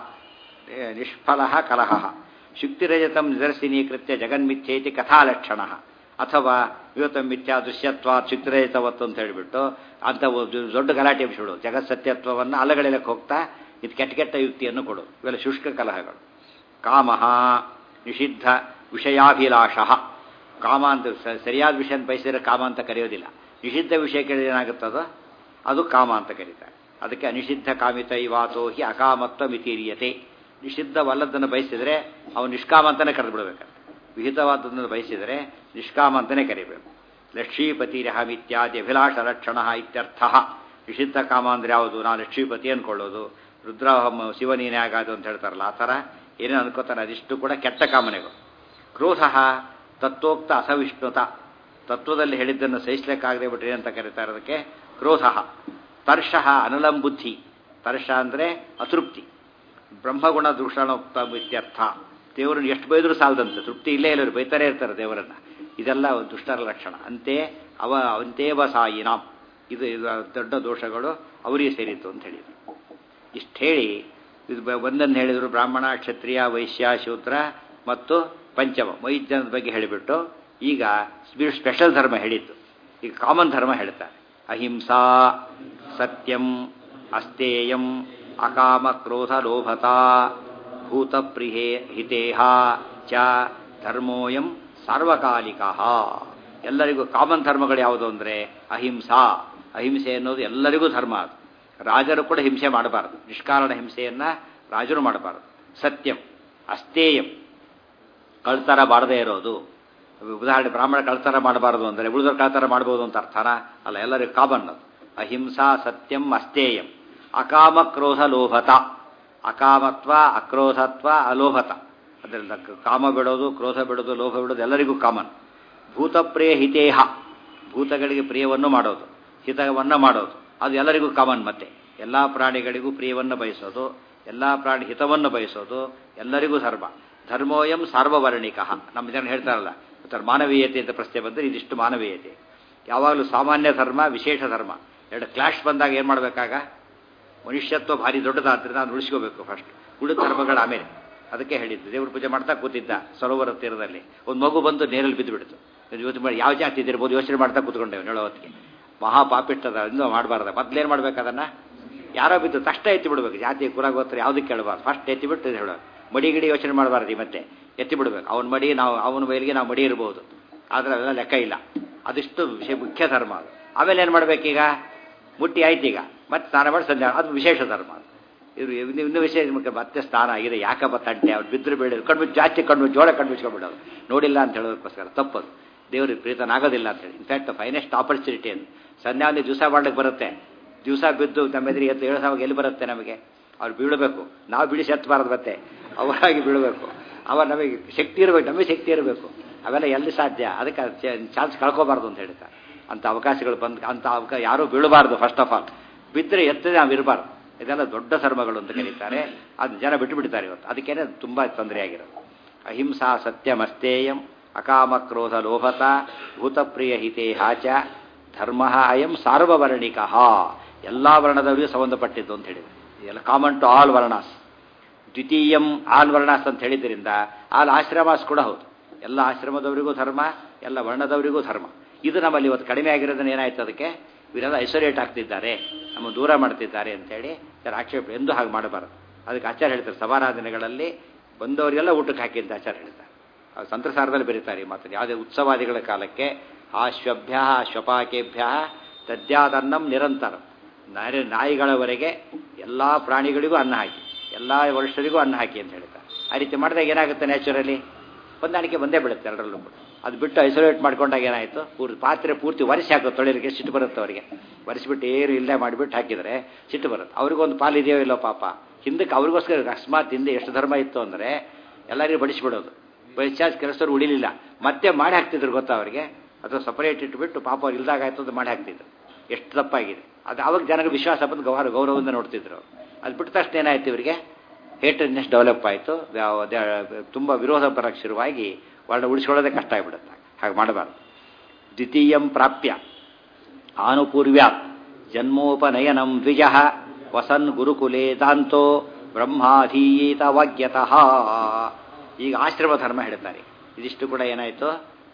ನಿಷ್ಫಲ ಕಲಹ ಶುಕ್ತಿರಜತಂ ನಿದರ್ಶನೀಕೃತ್ಯ ಜಗನ್ಮಿಥ್ಯೇತಿ ಕಥಾಲಕ್ಷಣ ಅಥವಾ ಇವತ್ತು ಮಿಥ್ಯಾ ದೃಶ್ಯತ್ವ ಚಿತ್ರಹಿತವತ್ತು ಅಂತ ಹೇಳಿಬಿಟ್ಟು ಅಂತ ಒಂದು ದೊಡ್ಡ ಗಲಾಟೆ ಬಿಡು ಜಗತ್ ಸತ್ಯತ್ವವನ್ನು ಅಲಗಳೆಲಕ್ಕೆ ಹೋಗ್ತಾ ಇದು ಕೆಟ್ಟ ಕೆಟ್ಟ ಯುಕ್ತಿಯನ್ನು ಕೊಡು ಇವೆಲ್ಲ ಶುಷ್ಕ ಕಲಹಗಳು ಕಾಮ ನಿಷಿದ್ಧ ವಿಷಯಾಭಿಲಾಷ ಕಾಮ ಅಂತ ಸ- ಸರಿಯಾದ ವಿಷಯ ಬಯಸಿದ್ರೆ ಕಾಮ ಅಂತ ಕರೆಯೋದಿಲ್ಲ ನಿಷಿದ್ಧ ವಿಷಯ ಕೇಳಿದ್ರೆ ಏನಾಗುತ್ತದೋ ಅದು ಕಾಮ ಅಂತ ಕರೀತಾರೆ ಅದಕ್ಕೆ ಅನಿಷಿದ್ಧ ಕಾಮಿತ ಇವಾತೋ ಹಿ ಅಕಾಮತ್ವ ಮಿತೀರಿಯತೆ ನಿಷಿದ್ಧವಲ್ಲದನ್ನು ಬಯಸಿದರೆ ಅವನು ನಿಷ್ಕಾಮ ಅಂತಾನೆ ಕರೆದು ಬಿಡಬೇಕು ವಿಹಿತವಾದದ್ದನ್ನು ಬಯಸಿದರೆ ನಿಷ್ಕಾಮ ಅಂತಾನೆ ಕರಿಬೇಕು ಲಕ್ಷ್ಮೀಪತಿರಹಂ ಇತ್ಯಾದಿ ಅಭಿಲಾಷ ಲಕ್ಷಣ ಇತ್ಯರ್ಥ ನಿಷಿದ್ಧ ಕಾಮ ಅಂದ್ರೆ ಯಾವುದು ನಾವು ಲಕ್ಷ್ಮೀಪತಿ ಅನ್ಕೊಳ್ಳೋದು ರುದ್ರಾಹಂ ಶಿವನೀನೇ ಆಗಾದು ಅಂತ ಹೇಳ್ತಾರಲ್ಲ ಆ ಥರ ಏನೇನು ಅನ್ಕೋತಾರೆ ಅದಿಷ್ಟು ಕೂಡ ಕೆಟ್ಟ ಕಾಮನೆಗಳು ಕ್ರೋಧ ತತ್ವೋಕ್ತ ಅಸವಿಷ್ಣುತ ತತ್ವದಲ್ಲಿ ಹೇಳಿದ್ದನ್ನು ಸಹಿಸ್ಲಿಕ್ಕಾಗದೆ ಬಿಟ್ರಿ ಅಂತ ಕರೀತಾರೆ ಅದಕ್ಕೆ ಕ್ರೋಧ ತರ್ಷ ಅನಲಂ ಬುದ್ಧಿ ತರ್ಷ ಅಂದರೆ ಅತೃಪ್ತಿ ಬ್ರಹ್ಮಗುಣ ದೂಷಣೋಕ್ತ ಇತ್ಯರ್ಥ ದೇವರನ್ನು ಎಷ್ಟು ಬೈದರೂ ಸಾಲದಂತೆ ತೃಪ್ತಿ ಇಲ್ಲೇ ಇಲ್ಲರು ಬೈತಾನೆ ಇರ್ತಾರೆ ದೇವರನ್ನ ಇದೆಲ್ಲ ದುಷ್ಟರ ಲಕ್ಷಣ ಅಂತೆ ಅವ ಅವಂತೇವ ಸಾಯಿನಾಂ ಇದು ಇದು ದೊಡ್ಡ ದೋಷಗಳು ಅವರಿಗೆ ಸೇರಿತ್ತು ಅಂತ ಹೇಳಿದರು ಇಷ್ಟು ಹೇಳಿ ಇದು ಬ- ಒಂದನ್ನು ಹೇಳಿದರು ಬ್ರಾಹ್ಮಣ ಕ್ಷತ್ರಿಯ ವೈಶ್ಯ ಶೂದ್ರ ಮತ್ತು ಪಂಚಮ ಐದು ಜನದ ಬಗ್ಗೆ ಹೇಳಿಬಿಟ್ಟು ಈಗ ಸ್ಪಿ- ಸ್ಪೆಷಲ್ ಧರ್ಮ ಹೇಳಿತ್ತು ಈಗ ಕಾಮನ್ ಧರ್ಮ ಹೇಳ್ತಾರೆ ಅಹಿಂಸಾ ಸತ್ಯಂ ಅಸ್ತೇಯಂ ಅಕಾಮ ಕ್ರೋಧ ಲೋಭತಾ ಭೂತಪ್ರಿಯೇ ಹಿತೇಹ ಚ ಧರ್ಮೋಯಂ ಸಾರ್ವಕಾಲಿಕ ಎಲ್ಲರಿಗೂ ಕಾಮನ್ ಧರ್ಮಗಳು ಯಾವುದು ಅಂದರೆ ಅಹಿಂಸಾ ಅಹಿಂಸೆ ಅನ್ನೋದು ಎಲ್ಲರಿಗೂ ಧರ್ಮ ಅದು ರಾಜರು ಕೂಡ ಹಿಂಸೆ ಮಾಡಬಾರದು ನಿಷ್ಕಾರಣ ಹಿಂಸೆಯನ್ನ ರಾಜರು ಮಾಡಬಾರದು ಸತ್ಯಂ ಅಸ್ತೇಯಂ ಕಳ್ತರ ಮಾಡದೇ ಇರೋದು ಉದಾಹರಣೆ ಬ್ರಾಹ್ಮಣ ಕಳ್ತರ ಮಾಡಬಾರದು ಅಂದರೆ ಉಳಿದವರು ಕಳ್ತರ ಮಾಡ್ಬೋದು ಅಂತ ಅರ್ಥನ ಅಲ್ಲ ಎಲ್ಲರಿಗೂ ಕಾಮನ್ ಅದು ಅಹಿಂಸಾ ಸತ್ಯಂ ಅಸ್ತೇಯಂ ಅಕಾಮ ಕ್ರೋಧ ಲೋಭತ ಅಕಾಮತ್ವ ಅಕ್ರೋಧತ್ವ ಅಲೋಭತ ಅದರಿಂದ ಕಾಮ ಬಿಡೋದು ಕ್ರೋಧ ಬಿಡೋದು ಲೋಭ ಬಿಡೋದು ಎಲ್ಲರಿಗೂ ಕಾಮನ್ ಭೂತಪ್ರಿಯ ಹಿತೇಹ ಭೂತಗಳಿಗೆ ಪ್ರಿಯವನ್ನು ಮಾಡೋದು ಹಿತವನ್ನು ಮಾಡೋದು ಅದು ಎಲ್ಲರಿಗೂ ಕಾಮನ್ ಮತ್ತೆ ಎಲ್ಲ ಪ್ರಾಣಿಗಳಿಗೂ ಪ್ರಿಯವನ್ನು ಬಯಸೋದು ಎಲ್ಲ ಪ್ರಾಣಿ ಹಿತವನ್ನು ಬಯಸೋದು ಎಲ್ಲರಿಗೂ ಧರ್ಮ ಧರ್ಮೋಯಂ ಸಾರ್ವವರ್ಣಿಕ ನಮ್ಮ ಜನ ಹೇಳ್ತಾರಲ್ಲ ಒಂಥರ ಮಾನವೀಯತೆ ಅಂತ ಪ್ರಶ್ನೆ ಬಂದರೆ ಇದಿಷ್ಟು ಮಾನವೀಯತೆ ಯಾವಾಗಲೂ ಸಾಮಾನ್ಯ ಧರ್ಮ ವಿಶೇಷ ಧರ್ಮ ಎರಡು ಕ್ಲಾಶ್ ಬಂದಾಗ ಏನು ಮಾಡಬೇಕಾಗ ಮನುಷ್ಯತ್ವ ಭಾರಿ ದೊಡ್ಡದಾದ್ರಿಂದ ನಾನು ಉಳಿಸ್ಕೋಬೇಕು ಫಸ್ಟ್ ಉಳಿದ ಧರ್ಮಗಳ ಆಮೇಲೆ ಅದಕ್ಕೆ ಹೇಳಿದ್ದು ದೇವ್ರ ಪೂಜೆ ಮಾಡ್ತಾ ಕೂತಿದ್ದ ಸರೋವರ ತೀರದಲ್ಲಿ ಒಂದು ಮಗು ಬಂದು ನೀರಲ್ಲಿ ಬಿದ್ದು ಬಿಡ್ತು ಇವತ್ತು ಮಾಡಿ ಯಾವ ಜಾತಿ ಇದಿರ್ಬೋದು ಯೋಚನೆ ಮಾಡ್ತಾ ಕೂತ್ಕೊಂಡೇವೆ ಹೇಳೋ ಹೊತ್ತಿಗೆ ಮಹಾ ಪಾಪಿಷ್ಟದ ಇಂದು ಮಾಡಬಾರ್ದು ಮೊದ್ಲೇನು ಮಾಡ್ಬೇಕು ಅದನ್ನ ಯಾರೋ ಬಿದ್ದು ತಕ್ಷಣ ಎತ್ತಿ ಬಿಡ್ಬೇಕು ಜಾತಿ ಕುರಾಗೋತ್ರ ಯಾವುದಕ್ಕೆ ಕೇಳಬಾರ್ದು ಫಸ್ಟ್ ಎತ್ತಿ ಬಿಟ್ಟು ಇದು ಹೇಳೋದು ಮಡಿ ಗಿಡಿ ಯೋಚನೆ ಮಾಡಬಾರ್ದು ಈ ಮತ್ತೆ ಎತ್ತಿ ಬಿಡ್ಬೇಕು ಅವನ ಮಡಿ ನಾವು ಅವನ ಬಯಲಿಗೆ ನಾವು ಮಡಿ ಇರ್ಬೋದು ಆದರೆ ಅದೆಲ್ಲ ಲೆಕ್ಕ ಇಲ್ಲ ಅದಿಷ್ಟು ವಿಷಯ ಮುಖ್ಯ ಧರ್ಮ ಅದು ಆಮೇಲೆ ಏನು ಮಾಡ್ಬೇಕೀಗ ಮುಟ್ಟಿ ಆಯ್ತು ಈಗ ಮತ್ತೆ ಸ್ನಾನ ಮಾಡಿ ಸಂಧ್ಯಾ ಅದು ವಿಶೇಷ ಧರ್ಮ ಅದು. ಇದು ಇನ್ನು ಇನ್ನೂ ವಿಶೇಷ ಮುಖ್ಯ ಮತ್ತೆ ಸ್ನಾನ ಆಗಿದೆ ಯಾಕಪ್ಪ ತಂಟೆ ಅವ್ರು ಬಿದ್ದರು ಬೇಡ ಕಣ್ಣು ಜಾಸ್ತಿ ಕಣ್ಣು ಜೋಳ ಕಣ್ಣು ಮುಚ್ಕೊಂಡ್ಬಿಡೋದು ನೋಡಿಲ್ಲ ಅಂತ ಹೇಳೋದಕ್ಕೋಸ್ಕರ ತಪ್ಪದು ದೇವ್ರಿಗೆ ಪ್ರೀತನಾಗೋದಿಲ್ಲ ಅಂತೇಳಿ ಇನ್ಫ್ಯಾಕ್ಟ್ ಫೈನೆಸ್ಟ್ ಆಪರ್ಚುನಿಟಿ ಅಂತ ಸಂಧ್ಯಾವನಿ ದಿವಸ ಮಾಡ್ಲಿಕ್ಕೆ ಬರುತ್ತೆ ದಿವಸ ಬಿದ್ದು ನಮ್ಮ ಎದುರಿಗೆ ಎದ್ದು ಏಳು ಸಾವಿರ ಎಲ್ಲಿ ಬರುತ್ತೆ ನಮಗೆ ಅವ್ರು ಬೀಳಬೇಕು ನಾವು ಬಿಡಿಸಿ ಎತ್ತಬಾರದು ಮತ್ತೆ ಅವರಾಗಿ ಬೀಳಬೇಕು ಅವ ನಮಗೆ ಶಕ್ತಿ ಇರಬೇಕು ನಮಗೆ ಶಕ್ತಿ ಇರಬೇಕು ಅವೆಲ್ಲ ಎಲ್ಲಿ ಸಾಧ್ಯ ಅದಕ್ಕೆ ಚಾನ್ಸ್ ಕಳ್ಕೋಬಾರ್ದು ಅಂತ ಹೇಳ್ತಾರೆ ಅಂಥ ಅವಕಾಶಗಳು ಬಂದು ಅಂಥ ಅವಕಾಶ ಯಾರೂ ಬೀಳಬಾರ್ದು ಫಸ್ಟ್ ಆಫ್ ಆಲ್ ಬಿದ್ದರೆ ಎತ್ತದೆ ನಾವು ಇರಬಾರ್ದು ಇದೆಲ್ಲ ದೊಡ್ಡ ಧರ್ಮಗಳು ಅಂತ ಕರೀತಾರೆ ಅದು ಜನ ಬಿಟ್ಟು ಬಿಡ್ತಾರೆ ಇವತ್ತು ಅದಕ್ಕೇನೆ ತುಂಬ ತೊಂದರೆ ಆಗಿರೋದು ಅಹಿಂಸಾ ಸತ್ಯಮಸ್ತೇಯಂ ಅಕಾಮ ಕ್ರೋಧ ಲೋಭತ ಭೂತಪ್ರಿಯ ಹಿತೇ ಹಾಚ ಧರ್ಮ ಅಯಂ ಸಾರ್ವವರ್ಣಿಕ ಎಲ್ಲ ವರ್ಣದವರಿಗೂ ಸಂಬಂಧಪಟ್ಟಿದ್ದು ಅಂತ ಹೇಳಿದ್ರು ಎಲ್ಲ ಕಾಮನ್ ಟು ಆಲ್ ವರ್ಣಾಸ್ ದ್ವಿತೀಯಂ ಆಲ್ ವರ್ಣಾಸ್ ಅಂತ ಹೇಳಿದ್ರಿಂದ ಆಲ್ ಆಶ್ರಮಾಸ್ ಕೂಡ ಹೌದು ಎಲ್ಲ ಆಶ್ರಮದವರಿಗೂ ಧರ್ಮ ಎಲ್ಲ ವರ್ಣದವರಿಗೂ ಧರ್ಮ ಇದು ನಮ್ಮಲ್ಲಿ ಇವತ್ತು ಕಡಿಮೆ ಆಗಿರೋದನ್ನ ಏನಾಯ್ತು ಅದಕ್ಕೆ ಇವರೆಲ್ಲ ಐಸೋಲೇಟ್ ಆಗ್ತಿದ್ದಾರೆ ನಮ್ಮ ದೂರ ಮಾಡ್ತಿದ್ದಾರೆ ಅಂತೇಳಿ ಸರ್ ಆಕ್ಷೇಪ ಎಂದು ಹಾಗೆ ಮಾಡಬಾರದು ಅದಕ್ಕೆ ಆಚಾರ ಹೇಳ್ತಾರೆ ಸಮಾರಾಧನೆಗಳಲ್ಲಿ ಬಂದವರಿಗೆಲ್ಲ ಊಟಕ್ಕೆ ಹಾಕಿ ಅಂತ ಆಚಾರ ಹೇಳ್ತಾರೆ ಅದು ಸಂತ್ರಸಾರದಲ್ಲಿ ಬರೀತಾರೆ ಈ ಮಾತನ್ನು ಯಾವುದೇ ಉತ್ಸವಾದಿಗಳ ಕಾಲಕ್ಕೆ ಆಶ್ವಭ್ಯ ಶ್ವಪಾಕೇಭ್ಯ ತದ್ಯಾದನ್ನಂ ನಿರಂತರಂ ನಾಯಿ ನಾಯಿಗಳವರೆಗೆ ಎಲ್ಲ ಪ್ರಾಣಿಗಳಿಗೂ ಅನ್ನ ಹಾಕಿ ಎಲ್ಲ ವರ್ಷರಿಗೂ ಅನ್ನ ಹಾಕಿ ಅಂತ ಹೇಳ್ತಾರೆ ಆ ರೀತಿ ಮಾಡಿದಾಗ ಏನಾಗುತ್ತೆ ನ್ಯಾಚುರಲಿ ಹೊಂದಾಣಿಕೆ ಬಂದೇ ಬಿಡುತ್ತೆ ಎರಡರಲ್ಲೂ ಕೂಡ ಅದು ಬಿಟ್ಟು ಐಸೋಲೇಟ್ ಮಾಡ್ಕೊಂಡಾಗ ಏನಾಯಿತು ಪೂರ್ತಿ ಪಾತ್ರೆ ಪೂರ್ತಿ ಒರೆಸಿ ಹಾಕೋ ತೊಳಿಲಿಕ್ಕೆ ಸಿಟ್ಟು ಬರುತ್ತೆ ಅವರಿಗೆ ಒರೆಸಿಬಿಟ್ಟು ಏನು ಇಲ್ಲೇ ಮಾಡಿಬಿಟ್ಟು ಹಾಕಿದರೆ ಸಿಟ್ಟು ಬರುತ್ತೆ ಅವ್ರಿಗೊಂದು ಪಾಲು ಇದೆಯೋ ಇಲ್ಲೋ ಪಾಪ ಹಿಂದಕ್ಕೆ ಅವ್ರಿಗೋಸ್ಕರ ಅಕಸ್ಮಾತ್ ಹಿಂದೆ ಎಷ್ಟು ಧರ್ಮ ಇತ್ತು ಅಂದರೆ ಎಲ್ಲರಿಗೂ ಬಡಿಸ್ಬಿಡೋದು ಬೈಚಾರ್ಜ್ ಕೆಲಸದವ್ರು ಉಳಿಲಿಲ್ಲ ಮತ್ತೆ ಮಾಡಿ ಹಾಕ್ತಿದ್ರು ಗೊತ್ತಾ ಅವರಿಗೆ ಅಥವಾ ಸಪರೇಟ್ ಇಟ್ಬಿಟ್ಟು ಪಾಪ ಅವ್ರು ಇಲ್ದಾಗ ಆಯ್ತು ಅಂತ ಮಾಡಿ ಹಾಕ್ತಿದ್ರು ಎಷ್ಟು ತಪ್ಪಾಗಿದೆ ಅದು ಅವಾಗ ಜನರಿಗೆ ವಿಶ್ವಾಸ ಬಂದು ಗೌರವ ಗೌರವದಿಂದ ನೋಡ್ತಿದ್ರು ಅದು ಬಿಟ್ಟ ತಕ್ಷಣ ಏನಾಯ್ತು ಇವರಿಗೆ ಹೇಟ್ರೆಡ್ನೆಸ್ ಡೆವಲಪ್ ಆಯಿತು ತುಂಬ ವಿರೋಧ ಬರೋಕ್ಕೆ ಶುರುವಾಗಿ ವರ್ಣ ಉಳಿಸ್ಕೊಳ್ಳೋದೇ ಕಷ್ಟ ಆಗಿಬಿಡುತ್ತೆ ಹಾಗೆ ಮಾಡಬಾರ್ದು ದ್ವಿತೀಯಂ ಪ್ರಾಪ್ಯ ಆನುಪೂರ್ವ್ಯ ಜನ್ಮೋಪನಯನಂ ದ್ವಿಜ ವಸನ್ ಗುರುಕುಲೇ ದಾಂತೋ ಬ್ರಹ್ಮಾಧೀತ ವಾಗ್ಯತಃ ಈಗ ಆಶ್ರಮ ಧರ್ಮ ಹೇಳ್ತಾರೆ ಇದಿಷ್ಟು ಕೂಡ ಏನಾಯಿತು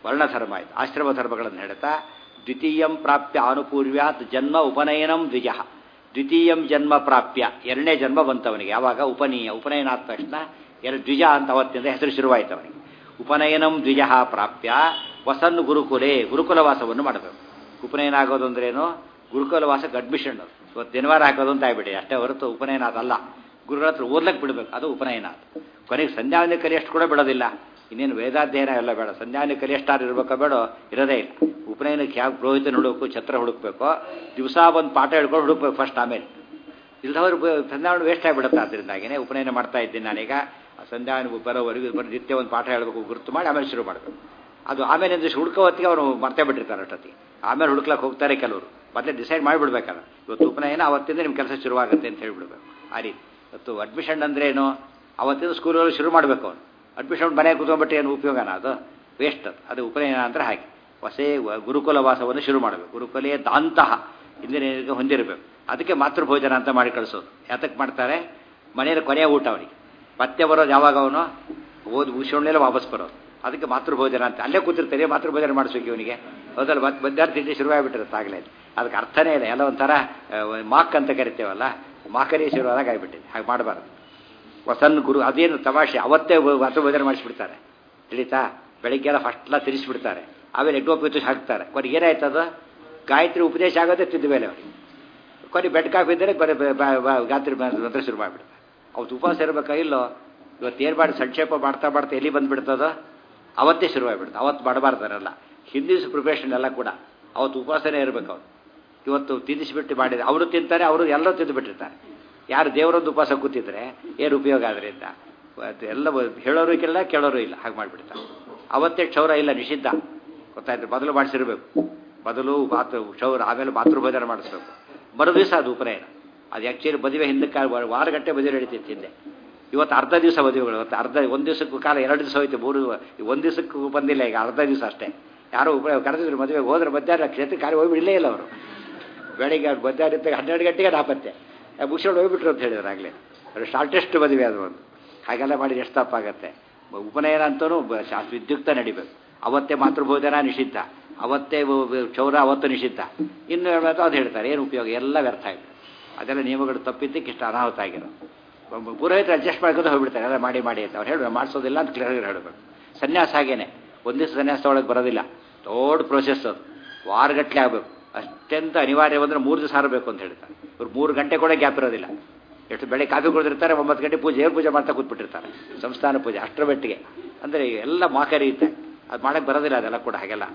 ವರ್ಣಧರ್ಮ ಆಯ್ತು ಆಶ್ರಮ ಧರ್ಮಗಳನ್ನು ಹೇಳ್ತಾ ದ್ವಿತೀಯಂ ಪ್ರಾಪ್ಯ ಅನುಪೂರ್ವ್ಯಾತ್ ಜನ್ಮ ಉಪನಯನಂ ದ್ವಿಜ ದ್ವಿತೀಯಂ ಜನ್ಮ ಪ್ರಾಪ್ಯ ಎರಡನೇ ಜನ್ಮ ಬಂತವನಿಗೆ ಯಾವಾಗ ಉಪನೀಯ ಉಪನಯನ ಆದ ತಕ್ಷಣ ಎರಡು ದ್ವಿಜ ಅಂತ ಅವತ್ತಿಂದ ಹೆಸರು ಶುರುವಾಯಿತು ಅವನಿಗೆ ಉಪನಯನಂ ದ್ವಿಜ ಪ್ರಾಪ್ಯ ವಸನ್ ಗುರುಕುಲೆ ಗುರುಕುಲವಾಸವನ್ನು ಮಾಡಬೇಕು ಉಪನಯನ ಆಗೋದು ಅಂದ್ರೇನು ಗುರುಕುಲವಾಸಕ್ಕೆ ಅಡ್ಮಿಷನ್ ಇವತ್ತು ದಿನವಾರ ಹಾಕೋದು ಅಂತ ಆಗ್ಬಿಟ್ಟಿದೆ ಅಷ್ಟೇ ಹೊರತು ಉಪನಯನ ಅದಲ್ಲ ಗುರುಗಳ ಹತ್ರ ಓದ್ಲಕ್ಕೆ ಬಿಡಬೇಕು ಅದು ಉಪನಯನ ಅದು ಕೊನೆಗೆ ಸಂಧ್ಯಾವನೆ ಕಲಿಯಷ್ಟು ಕೂಡ ಬಿಡೋದಿಲ್ಲ ಇನ್ನೇನು ವೇದಾಧ್ಯಯನ ಎಲ್ಲ ಬೇಡ ಸಂಧ್ಯಾವನೆ ಕಲಿಯಷ್ಟಾರು ಇರಬೇಕೋ ಬೇಡ ಇರೋದೇ ಇಲ್ಲ ಉಪನಯನಕ್ಕೆ ಯಾವ ಪುರೋಹಿತನ ಹುಡುಕು ಛತ್ರ ಹುಡುಕ್ಬೇಕೋ ದಿವಸ ಒಂದು ಪಾಠ ಹೇಳ್ಕೊಂಡು ಹುಡುಕ್ಬೇಕು ಫಸ್ಟ್ ಆಮೇಲೆ ಇಲ್ದವರು ಸಂಧ್ಯಾವನೆ ವೇಸ್ಟ್ ಆಗಿಬಿಡುತ್ತೆ ಅದರಿಂದಾಗಿನೇ ಉಪನಯನ ಮಾಡ್ತಾ ಇದ್ದೀನಿ ನಾನೀಗ ಸಂಧ್ಯಾವನೆ ಬರೋವರೆಗೂ ಬರೋ ನಿತ್ಯ ಒಂದು ಪಾಠ ಹೇಳಬೇಕು ಗುರುತು ಮಾಡಿ ಆಮೇಲೆ ಶುರು ಮಾಡಬೇಕು ಅದು ಆಮೇಲೆ ಒಂದಿಷ್ಟು ಹುಡುಕೋ ಹೊತ್ತಿಗೆ ಅವರು ಮರ್ತೇ ಬಿಟ್ಟಿರ್ತಾರೆ ಅಷ್ಟೊತ್ತಿಗೆ ಆಮೇಲೆ ಹುಡುಕ್ಲಕ್ಕೆ ಹೋಗ್ತಾರೆ ಕೆಲವರು ಮೊದಲೇ ಡಿಸೈಡ್ ಮಾಡಿಬಿಡ್ಬೇಕಲ್ಲ ಇವತ್ತು ಉಪನಯನ ಅವತ್ತಿಂದ ನಿಮ್ಮ ಕೆಲಸ ಶುರುವಾಗುತ್ತೆ ಅಂತ ಹೇಳಿಬಿಡ್ಬೇಕು ಆ ರೀತಿ ಇವತ್ತು ಅಡ್ಮಿಷನ್ ಅಂದ್ರೆ ಏನು ಅವತ್ತಿಂದ ಸ್ಕೂಲಲ್ಲಿ ಶುರು ಮಾಡಬೇಕು ಅವನು ಅಡ್ಮಿಷನ್ ಮನೆಗೆ ಕೂತ್ಕೊಂಡ್ಬಿಟ್ಟು ಏನು ಉಪಯೋಗನ ಅದು ವೇಸ್ಟ್ ಅದು ಅದು ಉಪನಯನ ಅಂದರೆ ಹಾಗೆ ಹೊಸೇ ಗುರುಕುಲ ವಾಸವನ್ನು ಶುರು ಮಾಡಬೇಕು ಗುರುಕುಲೇ ದಾಂತಹ ಇಂಜಿನಿಯರಿಂಗ್ ಹೊಂದಿರಬೇಕು ಅದಕ್ಕೆ ಮಾತೃಭೋಜನ ಅಂತ ಮಾಡಿ ಕಳಿಸೋದು ಯಾತಕ್ಕೆ ಮಾಡ್ತಾರೆ ಮನೆಯಲ್ಲಿ ಕೊನೆಯ ಊಟ ಅವನಿಗೆ ಮತ್ತೆ ಬರೋದು ಯಾವಾಗ ಅವನು ಓದಿ ಮುಗಿಸ್ಕೊಂಡ್ಮೇಲೆ ವಾಪಸ್ ಬರೋದು ಅದಕ್ಕೆ ಮಾತೃಭೋಜನ ಅಂತ ಅಲ್ಲೇ ಕೂತಿರ್ತಾರೆ ಮಾತೃಭೋಜನ ಮಾಡಿಸ್ಬೇಕು ಇವನಿಗೆ ಹೌದಲ್ಲ ಮತ್ತೆ ವಿದ್ಯಾರ್ಥಿ ಶುರುವಾಗಿಬಿಟ್ಟಿರುತ್ತೆ ಆಗಲೇ ಅದಕ್ಕೆ ಅರ್ಥನೇ ಇಲ್ಲ ಎಲ್ಲ ಒಂಥರ ಮಾಕ್ ಅಂತ ಕರಿತೇವಲ್ಲ ಮಾಕರಿ ಶುರುವಾದಾಗ ಆಗಿಬಿಟ್ಟಿದೆ ಹಾಗೆ ಮಾಡಬಾರ್ದು ವಸನ್ ಗುರು ಅದೇನು ತಮಾಷೆ ಅವತ್ತೇ ಮಾತೃಭೋಜನ ಮಾಡಿಸ್ಬಿಡ್ತಾರೆ ತಿಳಿತಾ ಬೆಳಿಗ್ಗೆಲ್ಲ ಫಸ್ಟ್ಲ ತಿರ್ಸ್ಬಿಡ್ತಾರೆ ಆಮೇಲೆ ಎಡ್ಡೋಪಿತ್ತು ಹಾಕ್ತಾರೆ ಕೊನೆಗೆ ಏನಾಯ್ತು ಅದು ಗಾಯತ್ರಿ ಉಪದೇಶ ಆಗೋದೇ ತಿದ್ದ ಮೇಲೆ ಅವರಿಗೆ ಕೊನೆ ಬೆಡ್ ಕಾಫಿ ಇದ್ದರೆ ಕೊನೆ ಗಾಯತ್ರಿ ಮಂತ್ರ ಶುರು ಮಾಡಿಬಿಡ್ತಾರೆ ಅವತ್ತು ಉಪವಾಸ ಇರಬೇಕಾ ಇಲ್ಲೋ ಇವತ್ತು ಏನು ಮಾಡಿ ಸಂಕ್ಷೇಪ ಮಾಡ್ತಾ ಮಾಡ್ತಾ ಎಲ್ಲಿ ಬಂದುಬಿಡ್ತದೋ ಅವತ್ತೇ ಶುರುವಾಗಿಬಿಡ್ತು ಅವತ್ತು ಮಾಡಬಾರ್ದಾರಲ್ಲ ಹಿಂದಿನ ಪ್ರಿಪ್ರೇಷನ್ ಎಲ್ಲ ಕೂಡ ಅವತ್ತು ಉಪವಾಸನೇ ಇರಬೇಕು ಅವ್ರು ಇವತ್ತು ತಿನ್ನಿಸ್ಬಿಟ್ಟು ಮಾಡಿದ್ರೆ ಅವರು ತಿಂತಾರೆ ಅವರು ಎಲ್ಲರೂ ತಿಂದುಬಿಟ್ಟಿರ್ತಾರೆ ಯಾರು ದೇವರೊಂದು ಉಪವಾಸ ಕೂತಿದ್ರೆ ಏನು ಉಪಯೋಗ ಅದರಿಂದ ಎಲ್ಲ ಹೇಳೋರು ಇಲ್ಲ ಕೇಳೋರು ಇಲ್ಲ ಹಾಗೆ ಮಾಡಿಬಿಡ್ತಾರೆ ಅವತ್ತೇ ಕ್ಷೌರ ಇಲ್ಲ ನಿಷಿದ್ಧ ಗೊತ್ತಾಯ್ತು ಮೊದಲು ಮಾಡಿಸಿರ್ಬೇಕು ಮೊದಲು ಮಾತೃ ಕ್ಷೌರ ಆಮೇಲೆ ಮಾತೃಭೋಜನ ಮಾಡಿಸ್ಬೇಕು ಮರು ದಿವಸ ಅದು ಉಪನಯನ ಅದು ಆ್ಯಕ್ಚುಲಿ ಮದುವೆ ಹಿಂದಕ್ಕೆ ವಾರಗಟ್ಟೆ ಮದುವೆ ನಡೀತಿತ್ತು ಹಿಂದೆ ಇವತ್ತು ಅರ್ಧ ದಿವಸ ಮದುವೆಗಳು ಇವತ್ತು ಅರ್ಧ ಒಂದು ದಿವಸಕ್ಕೂ ಕಾಲ ಎರಡು ದಿವಸ ಹೋಯ್ತು ಮೂರು ಒಂದು ದಿವಸಕ್ಕೂ ಬಂದಿಲ್ಲ ಈಗ ಅರ್ಧ ದಿವಸ ಅಷ್ಟೇ ಯಾರೋ ಉಪ ಕರೆದಿದ್ರು ಮದುವೆಗೆ ಹೋದ್ರೆ ಮಧ್ಯಾಹ್ನ ಕ್ಷೇತ್ರ ಕಾರ್ಯ ಹೋಗಿ ಇಲ್ಲೇ ಇಲ್ಲ ಅವರು ಬೆಳಿಗ್ಗೆ ಮಧ್ಯಾಹ್ನ ಇದ್ದಾಗ ಹನ್ನೆರಡು ಗಂಟೆಗೆ ನಾಪತ್ತೆ ಮುಗಿಸ್ಕೊಂಡು ಹೋಗ್ಬಿಟ್ರು ಅಂತ ಹೇಳಿದ್ರು ಆಗಲೇ ಅದು ಶಾರ್ಟೆಸ್ಟ್ ಮದುವೆ ಅದು ಒಂದು ಹಾಗೆಲ್ಲ ಮಾಡಿ ಎಷ್ಟು ತಪ್ಪಾಗತ್ತೆ ಉಪನಯನ ಅಂತಲೂ ಶಾಸ್ತ್ರ ವಿದ್ಯುಕ್ತ ನಡಿಬೇಕು ಅವತ್ತೇ ಮಾತೃಭೋಜನ ನಿಷಿದ್ಧ ಅವತ್ತೇ ಕ್ಷೌರ ಅವತ್ತು ನಿಷಿದ್ಧ ಇನ್ನು ಹೇಳ್ಬೇಕು ಅದು ಹೇಳ್ತಾರೆ ಏನು ಉಪಯೋಗ ಎಲ್ಲ ವ್ಯರ್ಥ ಆಗಿದೆ ಅದೆಲ್ಲ ನಿಯಮಗಳು ತಪ್ಪಿದ್ದಕ್ಕೆ ಇಷ್ಟು ಅನಾಹುತ ಆಗಿರೋ ಪುರೋಹಿತರು ಅಡ್ಜಸ್ಟ್ ಮಾಡ್ಕೊಂಡು ಹೋಗ್ಬಿಡ್ತಾರೆ ಎಲ್ಲ ಮಾಡಿ ಮಾಡಿ ಅಂತ ಅವ್ರು ಹೇಳಿ ಮಾಡಿಸೋದಿಲ್ಲ ಅಂತ ಕ್ಲಿಯರ್ ಹೇಳಬೇಕು ಸನ್ಯಾಸ ಹಾಗೇನೆ ಒಂದು ದಿವಸ ಸನ್ಯಾಸ ಒಳಗೆ ಬರೋದಿಲ್ಲ ದೊಡ್ಡ ಪ್ರೋಸೆಸ್ ಅದು ವಾರಗಟ್ಟಲೆ ಆಗಬೇಕು ಅತ್ಯಂತ ಅನಿವಾರ್ಯ ಬಂದರೆ ಮೂರು ದಿವಸ ಹಾರಬೇಕು ಅಂತ ಹೇಳ್ತಾರೆ ಇವ್ರು ಮೂರು ಗಂಟೆ ಕೂಡ ಗ್ಯಾಪ್ ಇರೋದಿಲ್ಲ ಎಷ್ಟು ಬೆಳಗ್ಗೆ ಕಾಫಿ ಕುಡಿದಿರ್ತಾರೆ ಒಂಬತ್ತು ಗಂಟೆ ಪೂಜೆ ಏನು ಪೂಜೆ ಮಾಡ್ತಾ ಕೂತ್ಬಿಟ್ಟಿರ್ತಾರೆ ಸಂಸ್ಥಾನ ಪೂಜೆ ಅಷ್ಟರ ಮಟ್ಟಿಗೆ ಅಂದರೆ ಎಲ್ಲ ಮಾಕರಿ ಇತ್ತೆ ಅದು ಮಾಡೋಕ್ಕೆ ಬರೋದಿಲ್ಲ ಅದೆಲ್ಲ ಕೂಡ ಹಾಗೆಲ್ಲ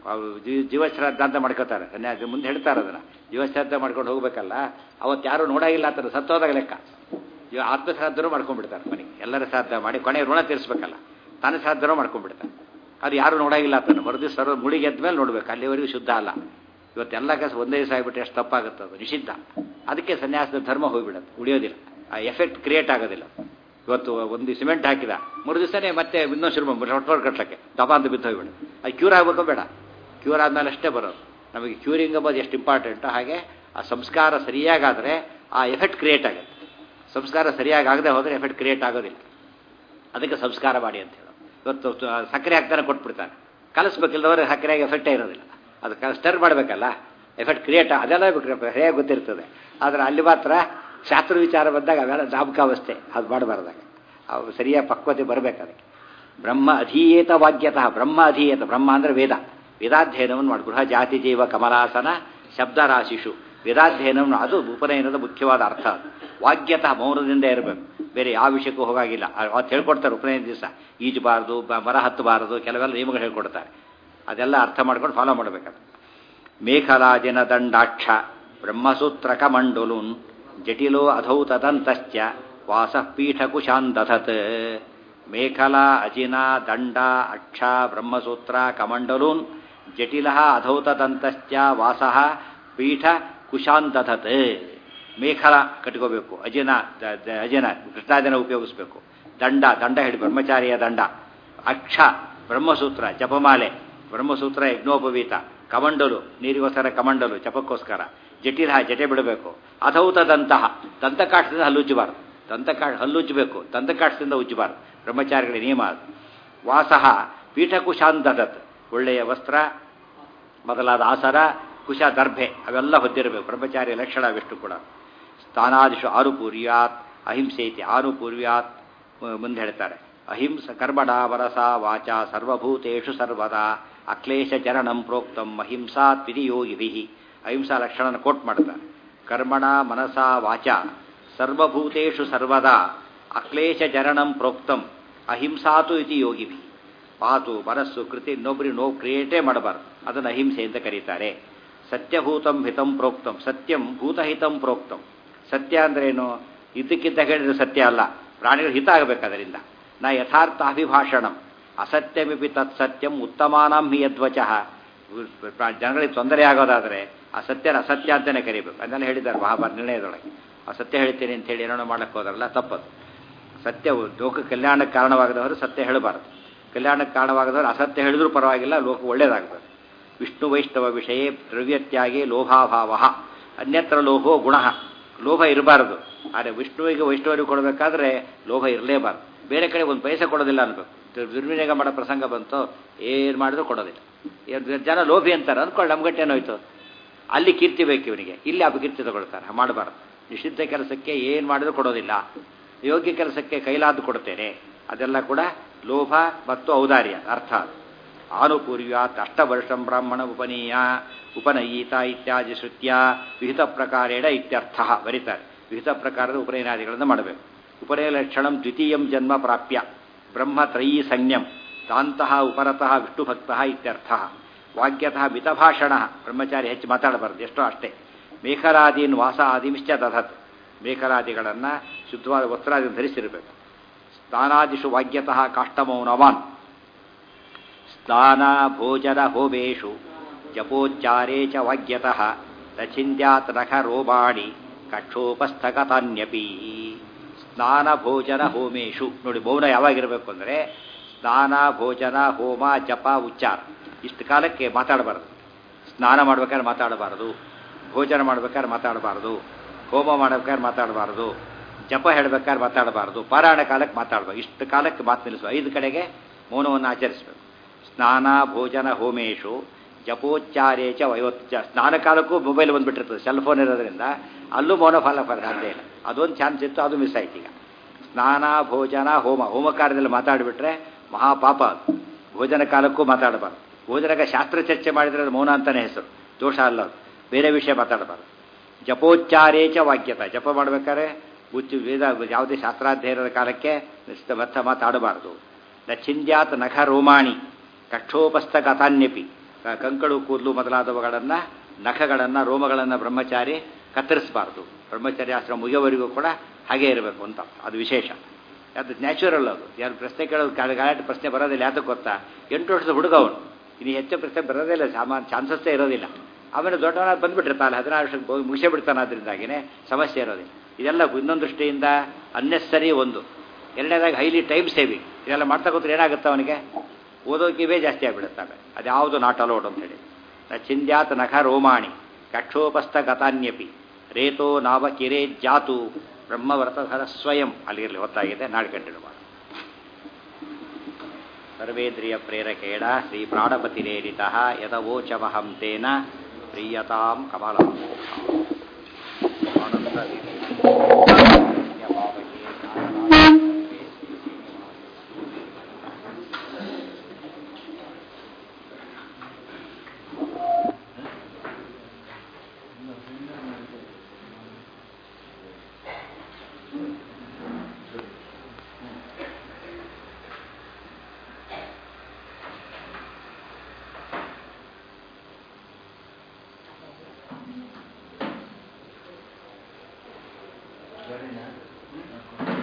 ಜೀವಶ್ರಾದ್ದ ಅಂತ ಮಾಡ್ಕೋತಾರೆ ಸನ್ಯಾಸಿ ಮುಂದೆ ಹೇಳ್ತಾರೆ ಅದನ್ನು ಜೀವಶ್ರಾದ್ದ ಮಾಡ್ಕೊಂಡು ಹೋಗ್ಬೇಕಲ್ಲ ಅವತ್ತು ಯಾರು ನೋಡಾಗಿಲ್ಲ ಅಂತಾರೆ ಸತ್ತೋದಾಗ ಲೆಕ್ಕ ಇವಾಗ ಆತ್ಮಶ್ರಾದ್ದನೂ ಮಾಡ್ಕೊಂಡ್ಬಿಡ್ತಾರೆ ಮನೆಗೆ ಎಲ್ಲರ ಶ್ರಾದ್ದ ಮಾಡಿ ಕೊನೆಗೆ ಋಣ ತೀರಿಸ್ಬೇಕಲ್ಲ ತನ್ನ ಶ್ರಾದ್ದನೂ ಮಾಡ್ಕೊಂಡ್ಬಿಡ್ತಾರೆ ಅದು ಯಾರು ನೋಡಾಗಿಲ್ಲ ಅಂತಾನೆ ಮರುದಿವ್ಸ ಸರ್ವ ಮುಳಿಗೆ ಎದ್ದ ಮೇಲೆ ನೋಡ್ಬೇಕು ಅಲ್ಲಿವರೆಗೂ ಶುದ್ಧ ಅಲ್ಲ ಇವತ್ತೆಲ್ಲ ಕೆಲಸ ಒಂದೇ ದಿವಸ ಆಗಿಬಿಟ್ಟು ಎಷ್ಟು ತಪ್ಪಾಗುತ್ತೆ ಅದು ನಿಷಿದ್ಧ ಅದಕ್ಕೆ ಸನ್ಯಾಸದ ಧರ್ಮ ಹೋಗಿಬಿಡುತ್ತೆ ಉಳಿಯೋದಿಲ್ಲ ಆ ಎಫೆಕ್ಟ್ ಕ್ರಿಯೇಟ್ ಆಗೋದಿಲ್ಲ ಇವತ್ತು ಒಂದು ಸಿಮೆಂಟ್ ಹಾಕಿದ ಮೂರು ದಿವಸನೇ ಮತ್ತೆ ಇನ್ನೊಂದು ಶುರು ಹೊಟ್ಟೋರ್ ಕಟ್ಟಕ್ಕೆ ದಪ ಅಂತ ಬಿದ್ದು ಹೋಗ್ಬಿಡು ಅದು ಕ್ಯೂರ್ ಆಗಬೇಕು ಬೇಡ ಕ್ಯೂರ್ ಆದಮೇಲೆ ಅಷ್ಟೇ ಬರೋದು ನಮಗೆ ಕ್ಯೂರಿಂಗ್ ಎಂಬುದು ಎಷ್ಟು ಇಂಪಾರ್ಟೆಂಟ್ ಹಾಗೆ ಆ ಸಂಸ್ಕಾರ ಸರಿಯಾಗಾದರೆ ಆ ಎಫೆಕ್ಟ್ ಕ್ರಿಯೇಟ್ ಆಗುತ್ತೆ ಸಂಸ್ಕಾರ ಸರಿಯಾಗಿ ಆಗದೆ ಹೋದರೆ ಎಫೆಕ್ಟ್ ಕ್ರಿಯೇಟ್ ಆಗೋದಿಲ್ಲ ಅದಕ್ಕೆ ಸಂಸ್ಕಾರ ಮಾಡಿ ಅಂತ ಹೇಳೋದು ಇವತ್ತು ಸಕ್ಕರೆ ಹಾಕ್ತಾನೆ ಕೊಟ್ಬಿಡ್ತಾನೆ ಕಲಿಸ್ಬೇಕಿಲ್ಲದವ್ರೆ ಸಕ್ಕರೆಯಾಗಿ ಎಫೆಕ್ಟೇ ಇರೋದಿಲ್ಲ ಅದು ಸ್ಟರ್ ಮಾಡಬೇಕಲ್ಲ ಎಫೆಕ್ಟ್ ಕ್ರಿಯೇಟ್ ಅದೆಲ್ಲ ಸರಿಯಾಗಿ ಗೊತ್ತಿರ್ತದೆ ಆದರೆ ಅಲ್ಲಿ ಮಾತ್ರ ಶಾಸ್ತ್ರ ವಿಚಾರ ಬಂದಾಗ ಅವೆಲ್ಲ ನಾಮಕಾವಸ್ಥೆ ಅದು ಮಾಡಬಾರ್ದಾಗ ಅವು ಸರಿಯಾದ ಪಕ್ವತೆ ಬರಬೇಕು ಅದಕ್ಕೆ ಬ್ರಹ್ಮ ಅಧೀಯೇತ ವಾಗ್ಯತಃ ಬ್ರಹ್ಮ ಅಧೀಯತ ಬ್ರಹ್ಮ ಅಂದರೆ ವೇದ ವೇದಾಧ್ಯಯನವನ್ನು ಮಾಡಿ ಗೃಹ ಜಾತಿ ಜೀವ ಕಮಲಾಸನ ಶಬ್ದರಾಶಿಷು ವೇದಾಧ್ಯಯನವನ್ನು ಅದು ಉಪನಯನದ ಮುಖ್ಯವಾದ ಅರ್ಥ ವಾಗ್ಯತಃ ಮೌನದಿಂದ ಇರಬೇಕು ಬೇರೆ ಯಾವ ವಿಷಯಕ್ಕೂ ಹೋಗಾಗಿಲ್ಲ ಅವತ್ತು ಹೇಳ್ಕೊಡ್ತಾರೆ ಉಪನಯನ ದಿವಸ ಈಜಬಾರ್ದು ಮರ ಹತ್ತಬಾರದು ಕೆಲವೆಲ್ಲ ನಿಯಮಗಳು ಹೇಳ್ಕೊಡ್ತಾರೆ ಅದೆಲ್ಲ ಅರ್ಥ ಮಾಡ್ಕೊಂಡು ಫಾಲೋ ಮಾಡಬೇಕದು ಮೇಖಲಾಜಿನ ದಂಡಾಕ್ಷ ಬ್ರಹ್ಮಸೂತ್ರ ಕಮಂಡುಲೂನ್ ಜಟಿಲೋ ಅಧೌತದಂತಶ್ಚ ವಾಸಪೀಠಕುಶಾಂದಧತ್ ಮೇಖಲಾ ಅಜಿನ ದಂಡ ಅಕ್ಷ ಬ್ರಹ್ಮಸೂತ್ರ ಕಮಂಡಲೂನ್ ಜಟಿಲ ಅಧೌತದಂತಶ್ಚ ವಾಸ ಪೀಠ ಕುಶಾಂದಧತ್ ಮೇಖಲ ಕಟ್ಕೋಬೇಕು ಅಜಿನ ಅಜಿನ ಕೃಷ್ಣಾಜನ ಉಪಯೋಗಿಸ್ಬೇಕು ದಂಡ ದಂಡ ಹೇಳಿ ಬ್ರಹ್ಮಚಾರಿಯ ದಂಡ ಅಕ್ಷ ಬ್ರಹ್ಮಸೂತ್ರ ಜಪಮಾಲೆ ಬ್ರಹ್ಮಸೂತ್ರ ಯಜ್ಞೋಪವೀತ ಕಮಂಡಲು ನೀರಿಗೋಸ್ಕರ ಕಮಂಡಲು ಜಪಕ್ಕೋಸ್ಕರ ಜಟಿಲ ಜಟೆ ಬಿಡಬೇಕು ಅಧೌತದಂತಹ ದಂತಕಾಠದಿಂದ ಹಲ್ಲುಜ್ಜಬಾರ್ದು ದಂತಕಾಠ ಹಲ್ಲುಜ್ಜಬೇಕು ದಂತಕಾಠದಿಂದ ಉಜ್ಜಬಾರ್ದು ಬ್ರಹ್ಮಚಾರಿಗಳ ನಿಯಮ ಅದು ವಾಸಃ ಪೀಠಕುಶಾಂತದತ್ ಒಳ್ಳೆಯ ವಸ್ತ್ರ ಮೊದಲಾದ ಆಸರ ಕುಶ ದರ್ಭೆ ಅವೆಲ್ಲ ಹೊಂದಿರಬೇಕು ಬ್ರಹ್ಮಚಾರಿಯ ಲಕ್ಷಣ ಅವೆಷ್ಟು ಕೂಡ ಸ್ಥಾನಾದಿಶು ಆನುಪೂರ್ಯಾತ್ ಅಹಿಂಸೆ ಇತಿ ಆನುಪೂರ್ಯಾತ್ ಮುಂದೆ ಹೇಳ್ತಾರೆ ಅಹಿಂಸ ಕರ್ಮಣ ವರಸ ವಾಚ ಸರ್ವಭೂತೇಷು ಸರ್ವದಾ ಅಕ್ಲೇಶ ಚರಣಂ ಪ್ರೋಕ್ತಂ ಅಹಿಂಸಾ ತ್ವಿದಿಯೋಗಿಭಿ ಅಹಿಂಸಾ ಲಕ್ಷಣನ ಕೋಟ್ ಮಾಡ್ತಾರೆ ಕರ್ಮಣ ಮನಸ ವಾಚ ಸರ್ವಭೂತೇಷು ಸರ್ವದಾ ಅಕ್ಲೇಶ ಚರಣಂ ಪ್ರೋಕ್ತಂ ಅಹಿಂಸಾತು ಇತಿ ಯೋಗಿಭಿ ಮಾತು ಮನಸ್ಸು ಕೃತಿ ಇನ್ನೊಬ್ಬರಿಗೆ ನೋವು ಕ್ರಿಯೇಟೇ ಮಾಡಬಾರ್ದು ಅದನ್ನು ಅಹಿಂಸೆ ಅಂತ ಕರೀತಾರೆ ಸತ್ಯಭೂತಂ ಹಿತಂ ಪ್ರೋಕ್ತಂ ಸತ್ಯಂ ಭೂತಹಿತಂ ಪ್ರೋಕ್ತಂ ಸತ್ಯ ಅಂದ್ರೇನು ಇದ್ದಕ್ಕಿದ್ದ ಹೇಳಿದ್ರೆ ಸತ್ಯ ಅಲ್ಲ ಪ್ರಾಣಿಗಳು ಹಿತ ಆಗಬೇಕು ಅದರಿಂದ ನಾ ಯಥಾರ್ಥ ಅಭಿಭಾಷಣಂ ಅಸತ್ಯಮಿಪಿ ತತ್ ಸತ್ಯಂ ಉತ್ತಮಾನಂ ಹಿ ಯದ್ವಚಃ ಜನಗಳಿಗೆ ತೊಂದರೆ ಆಗೋದಾದರೆ ಆ ಸತ್ಯನ ಅಸತ್ಯ ಅಂತಲೇ ಕರಿಬೇಕು ಅದನ್ನೆಲ್ಲ ಹೇಳಿದ್ದಾರೆ ಮಹಾಭಾರತ ನಿರ್ಣಯದೊಳಗೆ ಆ ಸತ್ಯ ಹೇಳ್ತೀನಿ ಅಂತ ಹೇಳಿ ಏನೋ ಮಾಡಕ್ಕೆ ಹೋದ್ರಲ್ಲ ತಪ್ಪದು ಸತ್ಯ ಲೋಕ ಕಲ್ಯಾಣಕ್ಕೆ ಕಾರಣವಾಗದವರು ಸತ್ಯ ಹೇಳಬಾರದು ಕಲ್ಯಾಣಕ್ಕೆ ಕಾರಣವಾಗದವರು ಅಸತ್ಯ ಹೇಳಿದ್ರೂ ಪರವಾಗಿಲ್ಲ ಲೋಕ ಒಳ್ಳೇದಾಗ್ತದೆ ವಿಷ್ಣು ವೈಷ್ಣವ ವಿಷಯ ದ್ರವ್ಯತ್ಯಾಗಿ ಲೋಭಾಭಾವ ಅನ್ಯತ್ರ ಲೋಭೋ ಗುಣ ಲೋಭ ಇರಬಾರದು ಆದರೆ ವಿಷ್ಣುವಿಗೆ ವೈಷ್ಣವರಿಗೆ ಕೊಡಬೇಕಾದ್ರೆ ಲೋಭ ಇರಲೇಬಾರದು ಬೇರೆ ಕಡೆ ಒಂದು ಪೈಸೆ ಕೊಡೋದಿಲ್ಲ ಅನ್ಬೇಕು ದುರ್ವಿನಿಯೋಗ ಮಾಡೋ ಪ್ರಸಂಗ ಬಂತು ಏನು ಮಾಡಿದ್ರು ಕೊಡೋದಿಲ್ಲ ಜನ ಲೋಭಿ ಅಂತಾರೆ ಅಂದ್ಕೊಂಡು ನಮ್ಗಟ್ಟೇನೋಯ್ತು ಅಲ್ಲಿ ಕೀರ್ತಿ ಬೇಕು ಇವನಿಗೆ ಇಲ್ಲಿ ಅಪಕೀರ್ತಿ ತಗೊಳ್ತಾರೆ ಮಾಡಬಾರ್ದು ನಿಷಿದ್ಧ ಕೆಲಸಕ್ಕೆ ಏನು ಮಾಡಿದ್ರು ಕೊಡೋದಿಲ್ಲ ಯೋಗ್ಯ ಕೆಲಸಕ್ಕೆ ಕೈಲಾದ್ದು ಕೊಡ್ತೇನೆ ಅದೆಲ್ಲ ಕೂಡ ಲೋಭ ಮತ್ತು ಔದಾರ್ಯ ಅರ್ಥ ಆನುಪೂರ್ವ್ಯಾತ್ ಅಷ್ಟವರ್ಷಂ ಬ್ರಾಹ್ಮಣ ಉಪನೀಯ ಉಪನಯೀತ ಇತ್ಯಾದಿ ಶ್ರುತ್ಯ ವಿಹಿತ ಪ್ರಕಾರೇಣ ಇತ್ಯರ್ಥ ಬರೀತಾರೆ ವಿಹಿತ ಪ್ರಕಾರದ ಉಪನಯನಾದಿಗಳನ್ನು ಮಾಡಬೇಕು ಉಪನಯ ಲಕ್ಷಣಂ ದ್ವಿತೀಯಂ ಜನ್ಮ ಪ್ರಾಪ್ಯ ಬ್ರಹ್ಮತ್ರಯೀ ಸಂಜ್ಞಂ ತಾಂತಹ ಉಪರತಃ ವಿಷ್ಣುಭಕ್ತ ಇತ್ಯರ್ಥ ವಾಕ್ಯತಃ ಮಿತಭಾಷಣ ಬ್ರಹ್ಮಚಾರಿ ಹೆಚ್ಚು ಮಾತಾಡಬಾರ್ದು ಎಷ್ಟೋ ಅಷ್ಟೇ ಮೇಖಲಾದೀನ್ ವಾಸ ಆದಿಮಿಶ್ಚ ದಧತ್ ಮೇಖಲಾದಿಗಳನ್ನು ಶುದ್ಧವಾದ ವಸ್ತ್ರಾದಿ ಧರಿಸಿರಬೇಕು ಸ್ನಾನಾದಿಷು ವಾಕ್ಯತಃ ಕಾಷ್ಟಮೌನವಾನ್ ಸ್ನಾನ ಭೋಜನ ಹೋಮೇಶು ಜಪೋಚ್ಚಾರೇ ಚ ವಾಗ್ಯತಃ ರಚಿಂದ್ಯಾತ್ ನಖ ರೋಮಾಣಿ ಕಕ್ಷೋಪಸ್ಥಗತಾನ್ಯಪಿ ಸ್ನಾನ ಭೋಜನ ಹೋಮೇಶು ನೋಡಿ ಮೌನ ಯಾವಾಗಿರಬೇಕು ಅಂದರೆ ಸ್ನಾನ ಭೋಜನ ಹೋಮ ಜಪ ಉಚ್ಚಾರ ಇಷ್ಟು ಕಾಲಕ್ಕೆ ಮಾತಾಡಬಾರ್ದು ಸ್ನಾನ ಮಾಡ್ಬೇಕಾದ್ರೆ ಮಾತಾಡಬಾರ್ದು ಭೋಜನ ಮಾಡ್ಬೇಕಾದ್ರೆ ಮಾತಾಡಬಾರ್ದು ಹೋಮ ಮಾಡ್ಬೇಕಾದ್ರೆ ಮಾತಾಡಬಾರ್ದು ಜಪ ಹೇಳ್ಬೇಕಾದ್ರೆ ಮಾತಾಡಬಾರ್ದು ಪಾರಾಯಣ ಕಾಲಕ್ಕೆ ಮಾತಾಡಬಾರ್ದು ಇಷ್ಟು ಕಾಲಕ್ಕೆ ಮಾತು ನಿಲ್ಲಿಸುವ ಐದು ಕಡೆಗೆ ಮೌನವನ್ನು ಆಚರಿಸಬೇಕು ಸ್ನಾನ ಭೋಜನ ಹೋಮೇಶು ಜಪೋಚ್ಚಾರೇ ಚ ವಯೋಚ್ಚ ಸ್ನಾನ ಕಾಲಕ್ಕೂ ಮೊಬೈಲ್ ಬಂದುಬಿಟ್ಟಿರ್ತದೆ ಸೆಲ್ ಫೋನ್ ಇರೋದ್ರಿಂದ ಅಲ್ಲೂ ಮೌನ ಫಲ ಸಾಧ್ಯ ಇಲ್ಲ ಅದೊಂದು ಚಾನ್ಸ್ ಇತ್ತು ಅದು ಮಿಸ್ ಆಯ್ತು ಈಗ ಸ್ನಾನ ಭೋಜನ ಹೋಮ ಹೋಮ ಕಾರ್ಯದಲ್ಲಿ ಮಾತಾಡಿಬಿಟ್ರೆ ಮಹಾಪಾಪ ಅದು ಭೋಜನ ಕಾಲಕ್ಕೂ ಮಾತಾಡಬಾರ್ದು ಭೋಜನಕ್ಕೆ ಶಾಸ್ತ್ರ ಚರ್ಚೆ ಮಾಡಿದರೆ ಅದು ಮೌನ ಅಂತಲೇ ಹೆಸರು ದೋಷ ಅಲ್ಲ ಅದು ಬೇರೆ ವಿಷಯ ಮಾತಾಡಬಾರ್ದು ಜಪೋಚ್ಚಾರೇ ಚ ವಾಕ್ಯತ ಜಪ ಮಾಡಬೇಕಾದ್ರೆ ಬುಚ್ಚು ವೇದ ಯಾವುದೇ ಶಾಸ್ತ್ರಾಧ್ಯಯನದ ಕಾಲಕ್ಕೆ ಮತ್ತ ಮಾತಾಡಬಾರದು ನ ಚಿಂದ್ಯಾತ್ ನಖ ರೋಮಾಣಿ ಕಕ್ಷೋಪಸ್ಥ ಕಥಾನ್ಯಪಿ ಕಂಕಳು ಕೂದಲು ಮೊದಲಾದವುಗಳನ್ನು ನಖಗಳನ್ನು ರೋಮಗಳನ್ನು ಬ್ರಹ್ಮಚಾರಿ ಕತ್ತರಿಸಬಾರ್ದು ಬ್ರಹ್ಮಚಾರಿ ಆಶ್ರಮ ಮುಗಿಯವರೆಗೂ ಕೂಡ ಹಾಗೇ ಇರಬೇಕು ಅಂತ ಅದು ವಿಶೇಷ ಅದು ನ್ಯಾಚುರಲ್ ಅದು ಯಾರು ಪ್ರಶ್ನೆ ಕೇಳೋದು ಗಾಲಾಟೆ ಪ್ರಶ್ನೆ ಬರೋದಿಲ್ಲ ಯಾತಕ್ಕೆ ಗೊತ್ತಾ ಎಂಟು ವರ್ಷದ ಹುಡುಗ ಅವನು ಇನ್ನು ಹೆಚ್ಚು ಪ್ರಶ್ನೆ ಬರೋದೇ ಇಲ್ಲ ಸಾಮಾನ್ಯ ಚಾನ್ಸಸ್ಸೇ ಇರೋದಿಲ್ಲ ಆಮೇಲೆ ದೊಡ್ಡವನ ಬಂದುಬಿಟ್ಟಿರ್ತಾನೆ ಹದಿನಾರು ವರ್ಷಕ್ಕೆ ಮುಗಿಸೇ ಬಿಡ್ತಾನೆ ಅದರಿಂದಾಗಿನೇ ಸಮಸ್ಯೆ ಇರೋದಿಲ್ಲ ಇದೆಲ್ಲ ಇನ್ನೊಂದು ದೃಷ್ಟಿಯಿಂದ ಅನ್ನೆಸರಿ ಒಂದು ಎರಡನೇದಾಗಿ ಹೈಲಿ ಟೈಮ್ ಸೇವಿಂಗ್ ಇದೆಲ್ಲ ಮಾಡ್ತಾ ಕೂತ್ರೆ ಏನಾಗುತ್ತೆ ಅವನಿಗೆ ಓದೋಕಿವೇ ಜಾಸ್ತಿ ಆಗಿಬಿಡುತ್ತವೆ ಅದ್ಯಾವುದು ನಾಟ್ ಅಲೋಡ್ ಅಂತೇಳಿ ನ ಚಿಂದ್ಯಾತ್ ನಖ ರೋಮಾಣಿ ಕಕ್ಷೋಪಸ್ಥ ಗತಾನ್ಯಪಿ ರೇತೋ ನಾವ ಕಿರೇ ಜಾತು ಬ್ರಹ್ಮವ್ರತಧರ ಸ್ವಯಂ ಅಲ್ಲಿರಲಿ ಹೊತ್ತಾಗಿದೆ ನಾಳೆ ಕಂಟಿನ್ಯೂ ಮಾಡಿ ಸರ್ವೇಂದ್ರಿಯ ಪ್ರೇರಕೇಣ ಶ್ರೀ ಪ್ರಾಣಪತಿರೇರಿತ ಯದವೋಚಮಹಂ ತೇನ ಪ್ರೀಯತಾಂ ಕಮಲ Very nice.